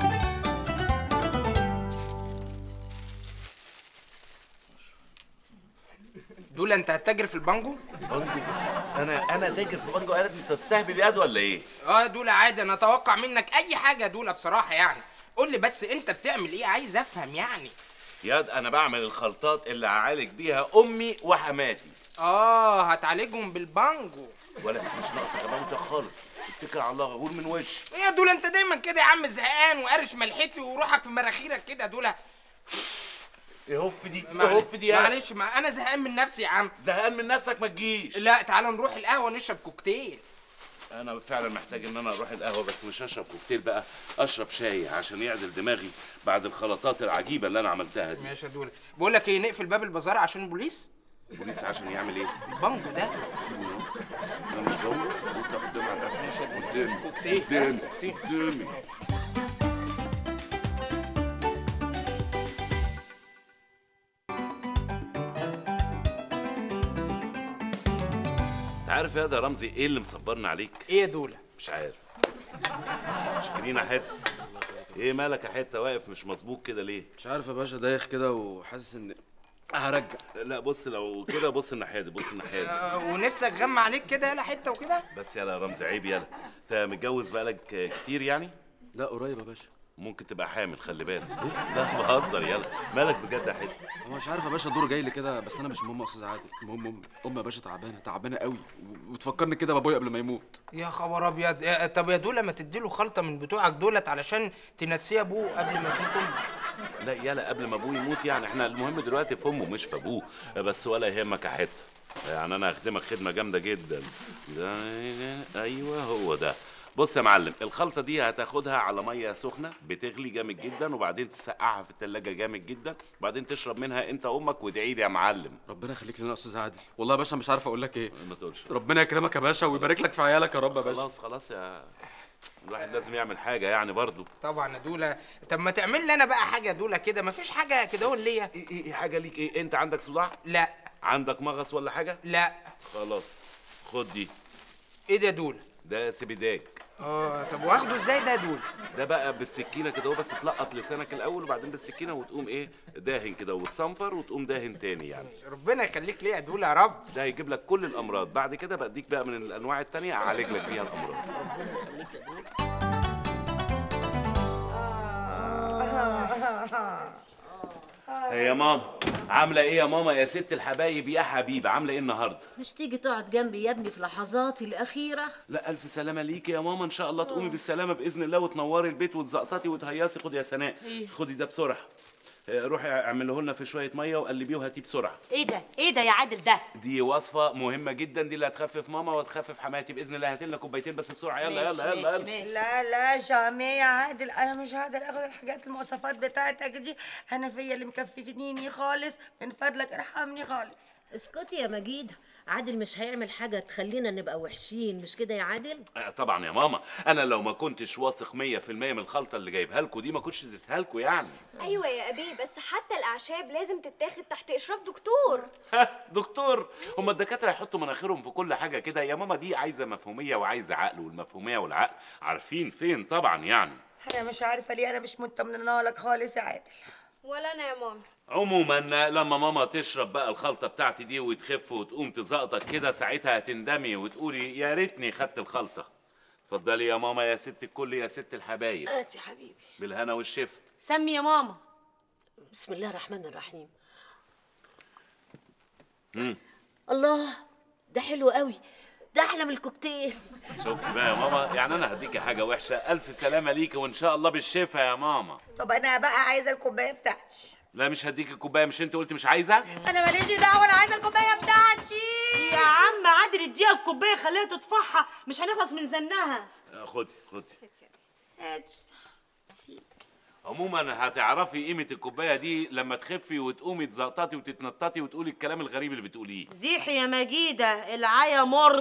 [SPEAKER 8] دول انت هتتاجر في البانجو
[SPEAKER 2] بانجو انا انا تاجر في بانجو قالت انت بتستهبل ياد ولا ايه
[SPEAKER 8] اه دول عادي انا اتوقع منك اي حاجه دول بصراحه يعني قول لي بس انت بتعمل ايه عايز افهم يعني
[SPEAKER 2] ياد انا بعمل الخلطات اللي هعالج بيها امي وحماتي
[SPEAKER 8] اه هتعالجهم بالبانجو
[SPEAKER 2] ولا مش ناقصه غباوتك خالص اتكل على الله غور من وش
[SPEAKER 8] ايه يا دول انت دايما كده يا عم زهقان وقارش ملحتي وروحك في مراخيرك كده دول
[SPEAKER 2] ايه هف دي
[SPEAKER 8] معلش-
[SPEAKER 2] ايه هف دي يا
[SPEAKER 8] معلش ما انا زهقان من نفسي يا عم
[SPEAKER 2] زهقان من نفسك ما تجيش
[SPEAKER 8] لا تعال نروح القهوه نشرب كوكتيل
[SPEAKER 2] انا فعلا محتاج ان انا اروح القهوه بس مش هشرب كوكتيل بقى اشرب شاي عشان يعدل دماغي بعد الخلطات العجيبه اللي انا عملتها دي
[SPEAKER 8] ماشي يا دول بقول لك ايه نقفل باب البازار عشان البوليس
[SPEAKER 2] البوليس عشان يعمل ايه
[SPEAKER 8] البانجو ده
[SPEAKER 2] سيبوني اهو. ده مش بقول اطلع قدام على القهوه قدامي
[SPEAKER 8] كوكتيل.
[SPEAKER 2] قدامي
[SPEAKER 8] كوكتيل.
[SPEAKER 2] قدامي انت عارف يا ده رمزي ايه اللي مصبرنا عليك
[SPEAKER 8] ايه يا دوله
[SPEAKER 2] مش عارف شكرينا حته ايه مالك يا حته واقف مش مظبوط كده ليه
[SPEAKER 15] مش عارف يا باشا دايخ كده وحاسس ان هرجع
[SPEAKER 2] لا بص لو كده بص الناحيه دي بص الناحيه دي
[SPEAKER 8] آه، ونفسك غم عليك كده يلا حته وكده
[SPEAKER 2] بس يلا يا رمزي عيب يلا انت متجوز بقالك كتير يعني
[SPEAKER 15] لا قريب يا باشا
[SPEAKER 2] ممكن تبقى حامل خلي بالك لا بهزر يلا مالك بجد يا حته
[SPEAKER 15] هو مش عارف يا باشا الدور جاي لي كده بس انا مش مهم يا استاذ عادل المهم امي امي يا باشا تعبانه تعبانه قوي و- وتفكرني كده بابويا قبل ما يموت
[SPEAKER 8] يا خبر ابيض يا- طب يا دوله ما تديله خلطه من بتوعك دولت علشان تنسيه ابوه قبل ما تموت امه
[SPEAKER 2] لا يلا قبل ما ابوه يموت يعني احنا المهم دلوقتي في امه مش في ابوه بس ولا يهمك يا حته يعني انا هخدمك خدمه جامده جدا ده ايوه هو ده بص يا معلم الخلطه دي هتاخدها على ميه سخنه بتغلي جامد جدا وبعدين تسقعها في التلاجة جامد جدا وبعدين تشرب منها انت امك وادعي لي يا معلم
[SPEAKER 15] ربنا يخليك لنا يا استاذ عادل والله يا باشا مش عارف اقول لك ايه
[SPEAKER 2] ما تقولش
[SPEAKER 15] ربنا يكرمك يا باشا ويبارك لك في عيالك يا رب يا باشا
[SPEAKER 2] خلاص خلاص يا الواحد لازم يعمل حاجه يعني برضو
[SPEAKER 8] طبعا يا دوله طب ما تعمل لي انا بقى حاجه يا دوله كده ما فيش حاجه كده هو ليا
[SPEAKER 2] ايه ايه حاجه ليك ايه انت عندك صداع
[SPEAKER 8] لا
[SPEAKER 2] عندك مغص ولا حاجه
[SPEAKER 8] لا
[SPEAKER 2] خلاص خد دي
[SPEAKER 8] ايه ده يا دوله
[SPEAKER 2] ده سبيداك
[SPEAKER 8] اه طب واخده ازاي ده يا دوله
[SPEAKER 2] ده بقى بالسكينه كده هو بس تلقط لسانك الاول وبعدين بالسكينه وتقوم ايه داهن كده وتصنفر وتقوم داهن تاني يعني
[SPEAKER 8] ربنا يخليك ليا يا دوله يا رب
[SPEAKER 2] ده هيجيب لك كل الامراض بعد كده بديك بقى من الانواع التانية اعالج لك بيها الامراض إيه يا ماما عامله ايه يا ماما يا ست الحبايب يا حبيبه عامله ايه النهارده
[SPEAKER 3] مش تيجي تقعد جنبي يا ابني في لحظاتي الأخيرة
[SPEAKER 2] لا الف سلامه ليكي يا ماما ان شاء الله تقومي بالسلامه باذن الله وتنوري البيت وتزقططي وتهيصي خدي يا سناء
[SPEAKER 4] إيه؟
[SPEAKER 2] خدي ده بسرعه آه، روحي اعمله لنا في شويه ميه وقلبيه وهاتيه بسرعه
[SPEAKER 4] ايه ده ايه ده يا عادل ده
[SPEAKER 2] دي وصفه مهمه جدا دي اللي هتخفف ماما وتخفف حماتي باذن الله هات لنا كوبايتين بس بسرعه يلا
[SPEAKER 5] ماشي،
[SPEAKER 2] يلا يلا
[SPEAKER 5] ماشي،
[SPEAKER 2] يلا
[SPEAKER 5] ماشي. لا لا جامي يا عادل انا مش هقدر اخد الحاجات المواصفات بتاعتك دي انا فيا اللي مكففنيني خالص من فضلك ارحمني خالص
[SPEAKER 3] اسكتي يا مجيد عادل مش هيعمل حاجة تخلينا نبقى وحشين مش كده يا عادل
[SPEAKER 2] آه، طبعا يا ماما انا لو ما كنتش واثق 100% من الخلطه اللي جايبها لكم دي ما كنتش اديتها لكم يعني
[SPEAKER 13] ايوه يا ابي بس حتى الاعشاب لازم تتاخد تحت اشراف دكتور
[SPEAKER 2] ها دكتور هما الدكاتره يحطوا مناخيرهم في كل حاجه كده يا ماما دي عايزه مفهوميه وعايزه عقل والمفهوميه والعقل عارفين فين طبعا يعني
[SPEAKER 5] انا مش عارفه ليه انا مش مطمنه لك خالص يا عادل
[SPEAKER 13] ولا انا يا ماما
[SPEAKER 2] عموما لما ماما تشرب بقى الخلطه بتاعتي دي وتخف وتقوم تزقطك كده ساعتها هتندمي وتقولي يا ريتني خدت الخلطه اتفضلي يا ماما يا ست الكل يا ست الحبايب
[SPEAKER 3] هات يا حبيبي
[SPEAKER 2] بالهنا والشفا
[SPEAKER 4] سمي يا ماما
[SPEAKER 3] بسم الله الرحمن الرحيم
[SPEAKER 2] مم.
[SPEAKER 3] الله ده حلو قوي ده احلى من الكوكتيل
[SPEAKER 2] شفت بقى يا ماما يعني انا هديكي حاجه وحشه الف سلامه ليكي وان شاء الله بالشفا يا ماما
[SPEAKER 5] طب انا بقى عايزه الكوبايه بتاعتي
[SPEAKER 2] لا مش هديكي الكوبايه مش انت قلت مش عايزه
[SPEAKER 5] انا ماليش دعوه انا عايزه الكوبايه بتاعتي
[SPEAKER 4] يا عم عادل اديها الكوبايه خليها تطفحها مش هنخلص من زنها
[SPEAKER 2] آه، خدي خدي عموما هتعرفي قيمه الكوبايه دي لما تخفي وتقومي تزقططي وتتنططي وتقولي الكلام الغريب اللي بتقوليه
[SPEAKER 4] زيح يا مجيدة العيا مر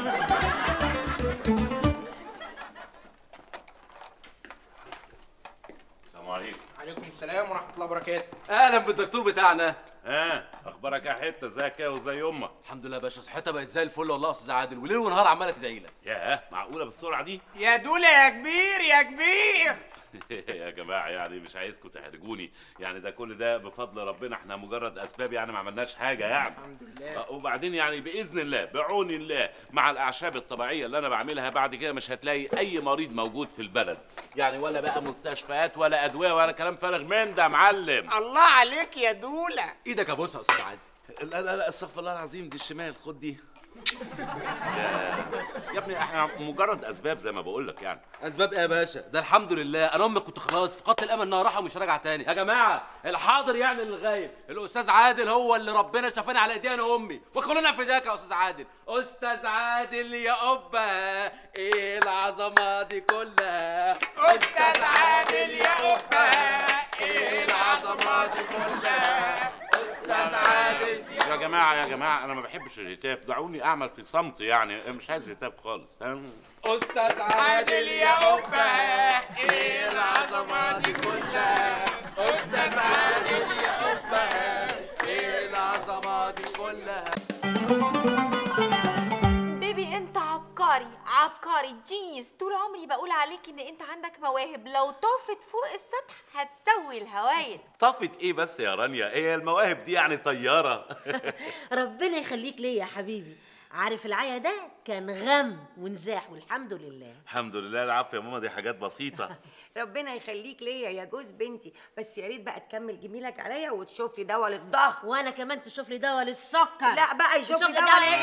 [SPEAKER 2] السلام عليكم
[SPEAKER 8] عليكم السلام ورحمه الله وبركاته
[SPEAKER 15] اهلا بالدكتور بتاعنا
[SPEAKER 2] ها اخبارك يا حته ازيك يا وزي امك
[SPEAKER 15] الحمد لله يا باشا صحتها بقت زي الفل والله يا استاذ عادل وليل ونهار عماله تدعي لك
[SPEAKER 2] ياه معقوله بالسرعه دي
[SPEAKER 8] يا دولة يا كبير يا كبير
[SPEAKER 2] يا جماعه يعني مش عايزكم تحرجوني يعني ده كل ده بفضل ربنا احنا مجرد اسباب يعني ما عملناش حاجه يعني
[SPEAKER 8] الحمد لله
[SPEAKER 2] آه، وبعدين يعني باذن الله بعون الله مع الاعشاب الطبيعيه اللي انا بعملها بعد كده مش هتلاقي اي مريض موجود في البلد يعني ولا بقى مستشفيات ولا ادويه ولا كلام فارغ من ده يا معلم
[SPEAKER 8] الله عليك يا دولة
[SPEAKER 15] ايدك ابوسها يا استاذ عادل
[SPEAKER 2] لا لا لا استغفر الله العظيم دي الشمال خد دي يا, يا ابني احنا مجرد اسباب زي ما بقول لك يعني
[SPEAKER 15] اسباب ايه يا باشا ده الحمد لله انا امي كنت خلاص فقدت الامل انها راحه ومش راجعه تاني يا جماعه الحاضر يعني الغايب الاستاذ عادل هو اللي ربنا شافاني على ايدي انا وامي وخلونا فداك يا استاذ عادل استاذ عادل يا قبه ايه العظمه دي كلها
[SPEAKER 8] استاذ عادل يا قبه ايه العظمه دي كلها
[SPEAKER 15] استاذ عادل
[SPEAKER 2] يا جماعه يا جماعه انا ما بحبش الهتاف دعوني اعمل في صمت يعني مش عايز هتاف خالص ها؟
[SPEAKER 15] استاذ
[SPEAKER 8] عادل يا قبه ايه العظمه دي كلها
[SPEAKER 15] استاذ عادل يا قبه ايه العظمه دي كلها
[SPEAKER 6] بيبي انت عبقري عبقري جينيس طول عمري بقول عليك ان انت عندك مواهب لو طافت فوق السطح هتسوي الهوايل
[SPEAKER 2] طفت ايه بس يا رانيا ايه المواهب دي يعني طياره
[SPEAKER 3] ربنا يخليك ليا يا حبيبي عارف العيا ده كان غم ونزاح والحمد لله
[SPEAKER 2] الحمد لله العافيه يا ماما دي حاجات بسيطه
[SPEAKER 5] ربنا يخليك ليا يا جوز بنتي بس يا ريت بقى تكمل جميلك عليا وتشوف لي دواء للضغط
[SPEAKER 3] وانا كمان تشوف لي دواء للسكر
[SPEAKER 5] لا بقى يشوف
[SPEAKER 3] تشوف
[SPEAKER 5] لي
[SPEAKER 3] لي
[SPEAKER 5] دواء
[SPEAKER 3] دواء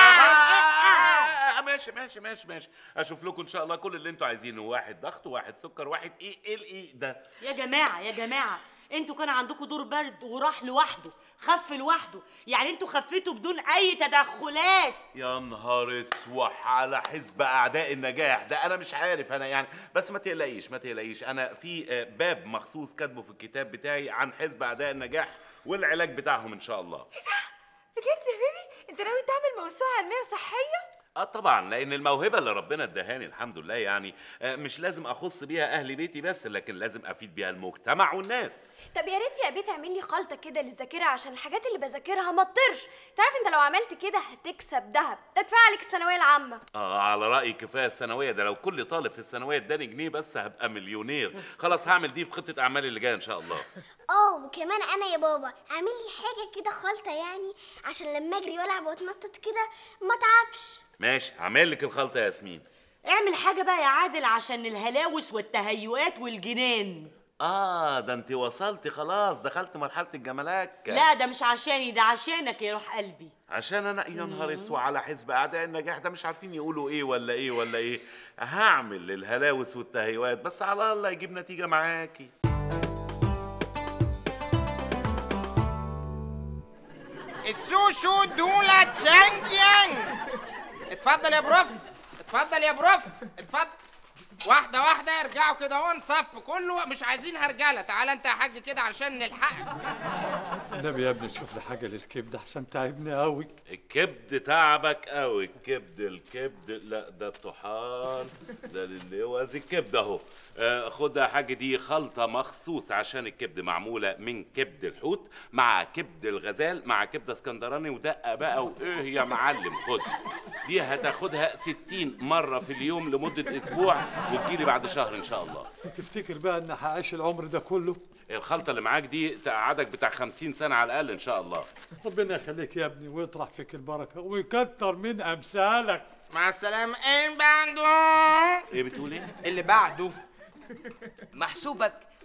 [SPEAKER 2] آه، ماشي ماشي ماشي ماشي اشوف لكم ان شاء الله كل اللي انتوا عايزينه واحد ضغط وواحد سكر واحد ايه ايه الايه ده
[SPEAKER 4] يا جماعة يا جماعة انتوا كان عندكم دور برد وراح لوحده خف لوحده يعني انتوا خفيتوا بدون اي تدخلات
[SPEAKER 2] يا نهار اسوح على حزب اعداء النجاح ده انا مش عارف انا يعني بس ما تقلقيش ما تقلقيش انا في آه، باب مخصوص كاتبه في الكتاب بتاعي عن حزب اعداء النجاح والعلاج بتاعهم ان شاء الله
[SPEAKER 6] بجد يا بيبي انت ناوي تعمل موسوعه علميه صحيه
[SPEAKER 2] اه طبعا لان الموهبه اللي ربنا ادهاني الحمد لله يعني آه، مش لازم اخص بيها اهل بيتي بس لكن لازم افيد بيها المجتمع والناس
[SPEAKER 13] طب يا ريت يا بيه تعمل لي خلطه كده للذاكره عشان الحاجات اللي بذاكرها ما تطرش تعرف انت لو عملت كده هتكسب ذهب ده كفايه عليك الثانويه العامه
[SPEAKER 2] اه على رايي كفايه الثانويه ده لو كل طالب في الثانويه اداني جنيه بس هبقى مليونير خلاص هعمل دي في خطه اعمالي اللي جايه ان شاء الله
[SPEAKER 12] اه وكمان انا يا بابا اعمل لي حاجه كده خلطه يعني عشان لما اجري والعب واتنطط كده ما اتعبش
[SPEAKER 2] ماشي هعمل لك الخلطه يا ياسمين
[SPEAKER 4] اعمل حاجة بقى يا عادل عشان الهلاوس والتهيؤات والجنان
[SPEAKER 2] اه ده انت وصلتي خلاص دخلت مرحله الجمالات
[SPEAKER 4] لا ده مش عشاني ده عشانك يا روح قلبي
[SPEAKER 2] عشان انا يا نهار اسود على حزب اعداء النجاح ده مش عارفين يقولوا ايه ولا ايه ولا ايه هعمل للهلاوس والتهيؤات بس على الله يجيب نتيجه معاكي
[SPEAKER 8] السوشو دولة تشانجيانج اتفضل يا بروف اتفضل يا بروف اتفضل واحدة واحدة ارجعوا كده اهو نصف كله مش عايزين هرجلة تعال انت يا حاج كده علشان نلحقك
[SPEAKER 21] النبي يا ابني شوف لي حاجه للكبد احسن تعبني قوي
[SPEAKER 2] الكبد تعبك قوي الكبد الكبد لا ده الطحال ده اللوز الكبد اهو آه، خد يا حاج دي خلطه مخصوص عشان الكبد معموله من كبد الحوت مع كبد الغزال مع كبده اسكندراني ودقه بقى وايه يا معلم خد دي هتاخدها 60 مره في اليوم لمده اسبوع وتجيلي بعد شهر ان شاء الله
[SPEAKER 21] تفتكر بقى ان هعيش العمر ده كله
[SPEAKER 2] الخلطه اللي معاك دي تقعدك بتاع 50 سنه على الاقل ان شاء الله
[SPEAKER 21] ربنا يخليك يا ابني ويطرح فيك البركه ويكتر من امثالك
[SPEAKER 8] مع السلامة ايه بعده
[SPEAKER 2] ايه بتقول ايه
[SPEAKER 8] اللي بعده
[SPEAKER 22] محسوبك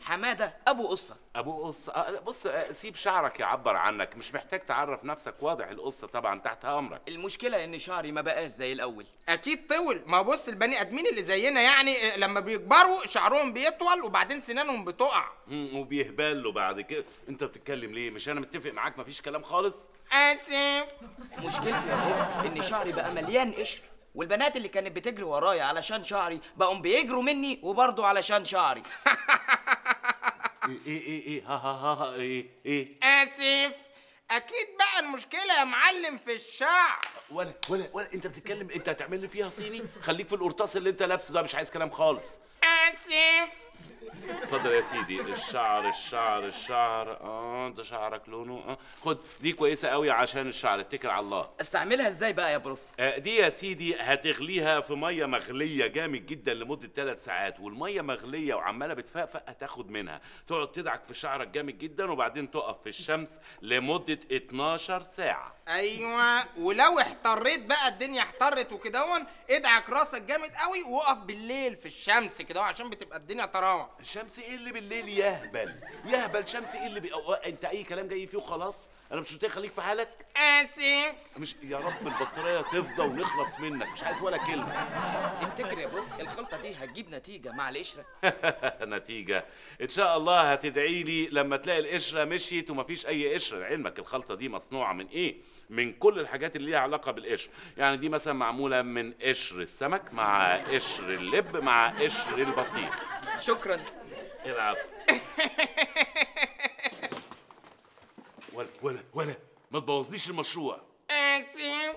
[SPEAKER 9] حماده ابو قصه
[SPEAKER 2] ابو قصه آه، بص آه، سيب شعرك يعبر عنك مش محتاج تعرف نفسك واضح القصه طبعا تحت امرك
[SPEAKER 9] المشكله ان شعري ما بقاش زي الاول
[SPEAKER 8] اكيد طول ما بص البني ادمين اللي زينا يعني آه، لما بيكبروا شعرهم بيطول وبعدين سنانهم بتقع
[SPEAKER 2] مم، وبيهبلوا بعد كده انت بتتكلم ليه مش انا متفق معاك مفيش كلام خالص
[SPEAKER 8] اسف
[SPEAKER 9] مشكلتي يا بوف ان شعري بقى مليان قشر والبنات اللي كانت بتجري ورايا علشان شعري بقوا بيجروا مني وبرضه علشان شعري
[SPEAKER 2] ايه ايه ايه ايه ها ها ها, ها ايه ايه
[SPEAKER 8] اسف اكيد بقى المشكله يا معلم في الشعر
[SPEAKER 2] ولا ولا ولا انت بتتكلم انت هتعمل لي فيها صيني خليك في القرطاس اللي انت لابسه ده مش عايز كلام خالص
[SPEAKER 8] اسف
[SPEAKER 2] اتفضل يا سيدي الشعر الشعر الشعر اه انت شعرك لونه اه خد دي كويسه قوي عشان الشعر اتكل على الله
[SPEAKER 9] استعملها ازاي بقى يا بروف
[SPEAKER 2] آه، دي يا سيدي هتغليها في ميه مغليه جامد جدا لمده ثلاث ساعات والميه مغليه وعماله بتفقفق هتاخد منها تقعد تدعك في شعرك جامد جدا وبعدين تقف في الشمس لمده 12 ساعه
[SPEAKER 8] ايوه ولو احتريت بقى الدنيا احترت وكدهون ادعك راسك جامد قوي وقف بالليل في الشمس كده عشان بتبقى الدنيا طراوه
[SPEAKER 2] الشمس ايه اللي بالليل يهبل يهبل شمس ايه اللي بي... أو... انت اي كلام جاي فيه وخلاص انا مش قلت لك خليك في حالك
[SPEAKER 8] اسف
[SPEAKER 2] مش يا رب البطاريه تفضى ونخلص منك مش عايز ولا كلمه
[SPEAKER 9] تفتكر يا بروف الخلطه دي هتجيب نتيجه مع القشره
[SPEAKER 2] نتيجة إن شاء الله هتدعي لي لما تلاقي القشرة مشيت ومفيش أي قشرة لعلمك الخلطة دي مصنوعة من إيه؟ من كل الحاجات اللي ليها علاقة بالقشر يعني دي مثلا معمولة من قشر السمك مع قشر اللب مع قشر البطيخ
[SPEAKER 9] شكرا
[SPEAKER 2] العب ولا ولا ولا ما تبوظليش المشروع
[SPEAKER 8] اسف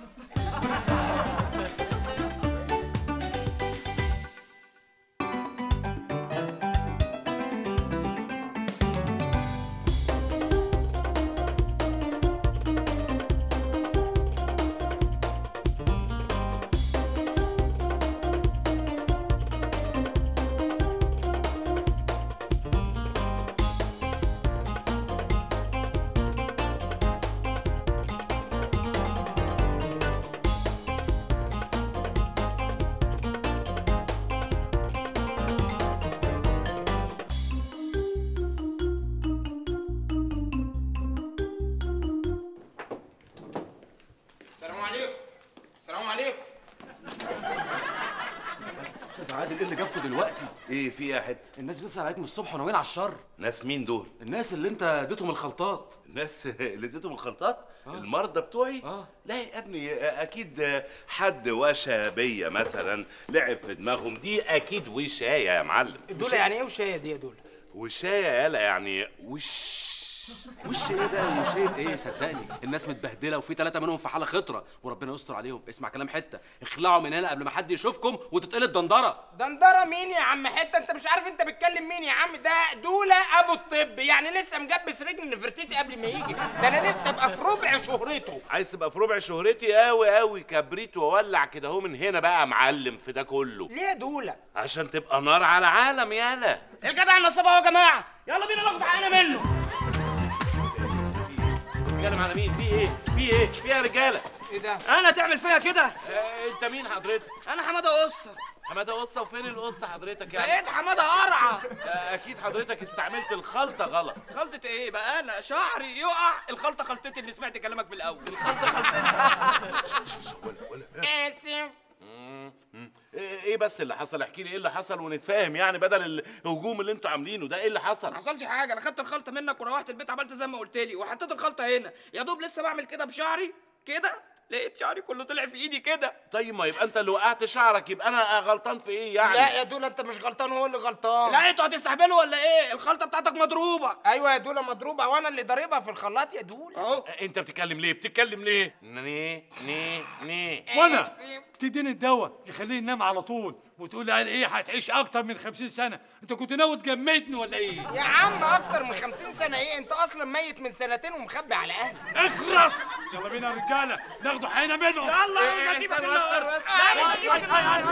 [SPEAKER 8] السلام عليكم السلام عليكم
[SPEAKER 15] استاذ عادل ايه اللي جابكوا دلوقتي؟
[SPEAKER 2] ايه في يا حته؟
[SPEAKER 15] الناس بتسأل عليك من الصبح وناويين على الشر
[SPEAKER 2] ناس مين دول؟
[SPEAKER 15] الناس اللي انت اديتهم الخلطات
[SPEAKER 2] الناس اللي اديتهم الخلطات المرضى بتوعي
[SPEAKER 15] اه
[SPEAKER 2] لا يا ابني اكيد حد وشى بيا مثلا لعب في دماغهم دي اكيد وشايه يا معلم
[SPEAKER 8] دول يعني ايه وشايه دي يا دول
[SPEAKER 2] وشايه يالا يعني وش
[SPEAKER 15] وش ايه بقى وشيت ايه صدقني الناس متبهدله وفي ثلاثه منهم في حاله خطره وربنا يستر عليهم اسمع كلام حته اخلعوا من هنا قبل ما حد يشوفكم وتتقلب دندره
[SPEAKER 8] دندره مين يا عم حته انت مش عارف انت بتكلم مين يا عم ده دوله ابو الطب يعني لسه مجبس رجل نفرتيتي قبل ما يجي ده انا نفسي ابقى في ربع شهرته
[SPEAKER 2] عايز تبقى في ربع شهرتي قوي قوي كبريت واولع كده اهو من هنا بقى يا معلم في ده كله
[SPEAKER 8] ليه يا دوله
[SPEAKER 2] عشان تبقى نار على عالم يالا
[SPEAKER 8] الجدع نصاب اهو يا جماعه يلا بينا ناخد حقنا منه
[SPEAKER 2] بتتكلم على مين في ايه في ايه في إيه يا رجاله
[SPEAKER 8] ايه ده
[SPEAKER 9] انا تعمل فيا كده
[SPEAKER 2] آه انت مين حضرتك
[SPEAKER 9] انا حماده قصه
[SPEAKER 2] حماده قصه وفين القصه حضرتك يعني
[SPEAKER 8] بقيت حماده قرعه
[SPEAKER 2] آه اكيد حضرتك استعملت الخلطه غلط
[SPEAKER 9] خلطة ايه بقى انا شعري يقع الخلطة خلطتي اللي سمعت كلامك بالاول
[SPEAKER 2] الخلطة
[SPEAKER 8] اسف
[SPEAKER 2] ايه إيه بس اللي حصل احكي لي ايه اللي حصل ونتفاهم يعني بدل الهجوم اللي انتوا عاملينه ده ايه اللي حصل
[SPEAKER 9] ما حصلش حاجه انا خدت الخلطه منك وروحت البيت عملت زي ما قلت لي وحطيت الخلطه هنا يا دوب لسه بعمل كده بشعري كده لقيت شعري كله طلع في ايدي كده
[SPEAKER 2] طيب ما يبقى انت اللي وقعت شعرك يبقى انا غلطان في ايه يعني
[SPEAKER 8] لا يا دوله انت مش غلطان هو اللي غلطان
[SPEAKER 9] لا انتوا هتستهبلوا ولا ايه الخلطه بتاعتك مضروبه
[SPEAKER 8] ايوه يا دوله مضروبه وانا اللي ضاربها في الخلاط يا دوله
[SPEAKER 9] اهو
[SPEAKER 2] انت بتتكلم ليه بتتكلم ليه ني ني ني
[SPEAKER 21] وانا تديني الدواء يخليه ينام على طول وتقول لي قال ايه هتعيش اكتر من 50 سنه انت كنت ناوي تجمدني ولا ايه
[SPEAKER 8] يا عم اكتر من 50 سنه ايه انت اصلا ميت من سنتين ومخبي على اهلك
[SPEAKER 21] اخرس يلا بينا يا رجاله ناخدوا حقنا منهم
[SPEAKER 8] يلا مش هسيبك الا لا مش هسيبك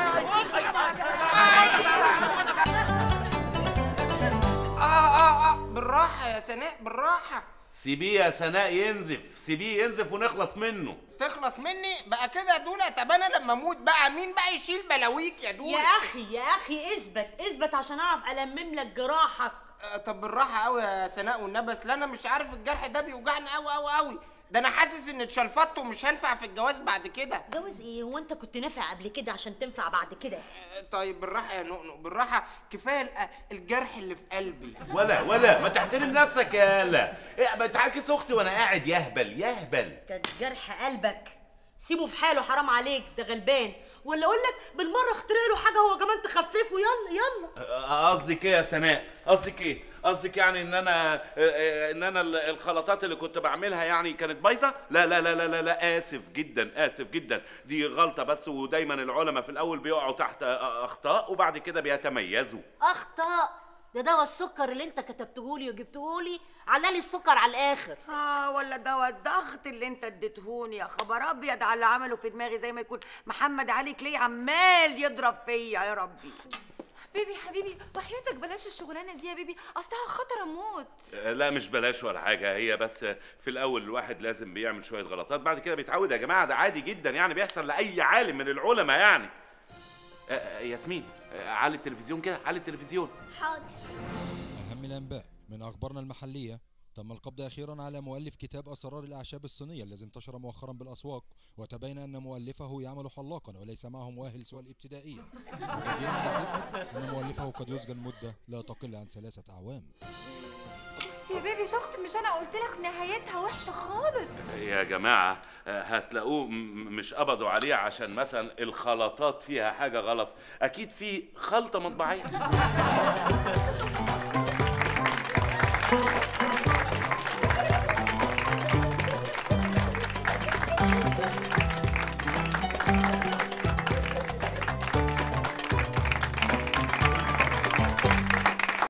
[SPEAKER 8] اه اه اه بالراحه يا سناء بالراحه
[SPEAKER 2] سيبيه يا سناء ينزف سيبيه ينزف ونخلص منه
[SPEAKER 8] تخلص مني بقى كده يا دوله طب انا لما اموت بقى مين بقى يشيل بلاويك يا دوله
[SPEAKER 4] يا اخي يا اخي اثبت اثبت عشان اعرف المم لك جراحك
[SPEAKER 8] آه، طب بالراحه قوي يا سناء والنبي اصل انا مش عارف الجرح ده بيوجعني قوي قوي قوي ده انا حاسس ان اتشلفطت ومش هنفع في الجواز بعد كده
[SPEAKER 4] جواز ايه هو انت كنت نافع قبل كده عشان تنفع بعد كده
[SPEAKER 8] طيب بالراحه يا نؤنؤ بالراحه كفايه ال- الجرح اللي في قلبي
[SPEAKER 2] ولا ولا ما تحترم نفسك يا لا إيه بتعاكس اختي وانا قاعد يهبل يهبل
[SPEAKER 4] كان جرح قلبك سيبه في حاله حرام عليك ده غلبان ولا اقول لك بالمره اخترع له حاجه هو كمان تخففه يلا يلا
[SPEAKER 2] آه، قصدك ايه يا سناء قصدك ايه قصدك يعني ان انا آه، آه، ان انا ال- الخلطات اللي كنت بعملها يعني كانت بايظه لا لا لا لا لا لا اسف جدا اسف جدا دي غلطه بس ودايما العلماء في الاول بيقعوا تحت آه، اخطاء وبعد كده بيتميزوا
[SPEAKER 3] اخطاء ده دواء السكر اللي انت كتبتهولي وجبتهولي علالي السكر على الاخر
[SPEAKER 5] اه ولا دواء الضغط اللي انت اديتهوني يا خبر ابيض على اللي عمله في دماغي زي ما يكون محمد علي كلي عمال يضرب فيا يا ربي
[SPEAKER 10] بيبي حبيبي وحياتك بلاش الشغلانه دي يا بيبي اصلها خطر اموت
[SPEAKER 2] آه، لا مش بلاش ولا حاجه هي بس في الاول الواحد لازم بيعمل شويه غلطات بعد كده بيتعود يا جماعه ده عادي جدا يعني بيحصل لاي عالم من العلماء يعني آه، آه، ياسمين آه، علي التلفزيون كده علي التلفزيون
[SPEAKER 12] حاضر
[SPEAKER 11] أهم الأنباء من أخبارنا المحلية تم القبض أخيرا على مؤلف كتاب أسرار الأعشاب الصينية الذي انتشر مؤخرا بالأسواق وتبين أن مؤلفه يعمل حلاقا وليس معه مؤهل سوى الابتدائية وجديرا بالذكر أن مؤلفه قد يسجن مدة لا تقل عن ثلاثة أعوام
[SPEAKER 10] يا بيبي شفت مش انا قلت لك نهايتها وحشه خالص
[SPEAKER 2] يا جماعة آه، هتلاقوه م- مش قبضوا عليه عشان مثلا الخلطات فيها حاجة غلط أكيد في خلطة مطبعية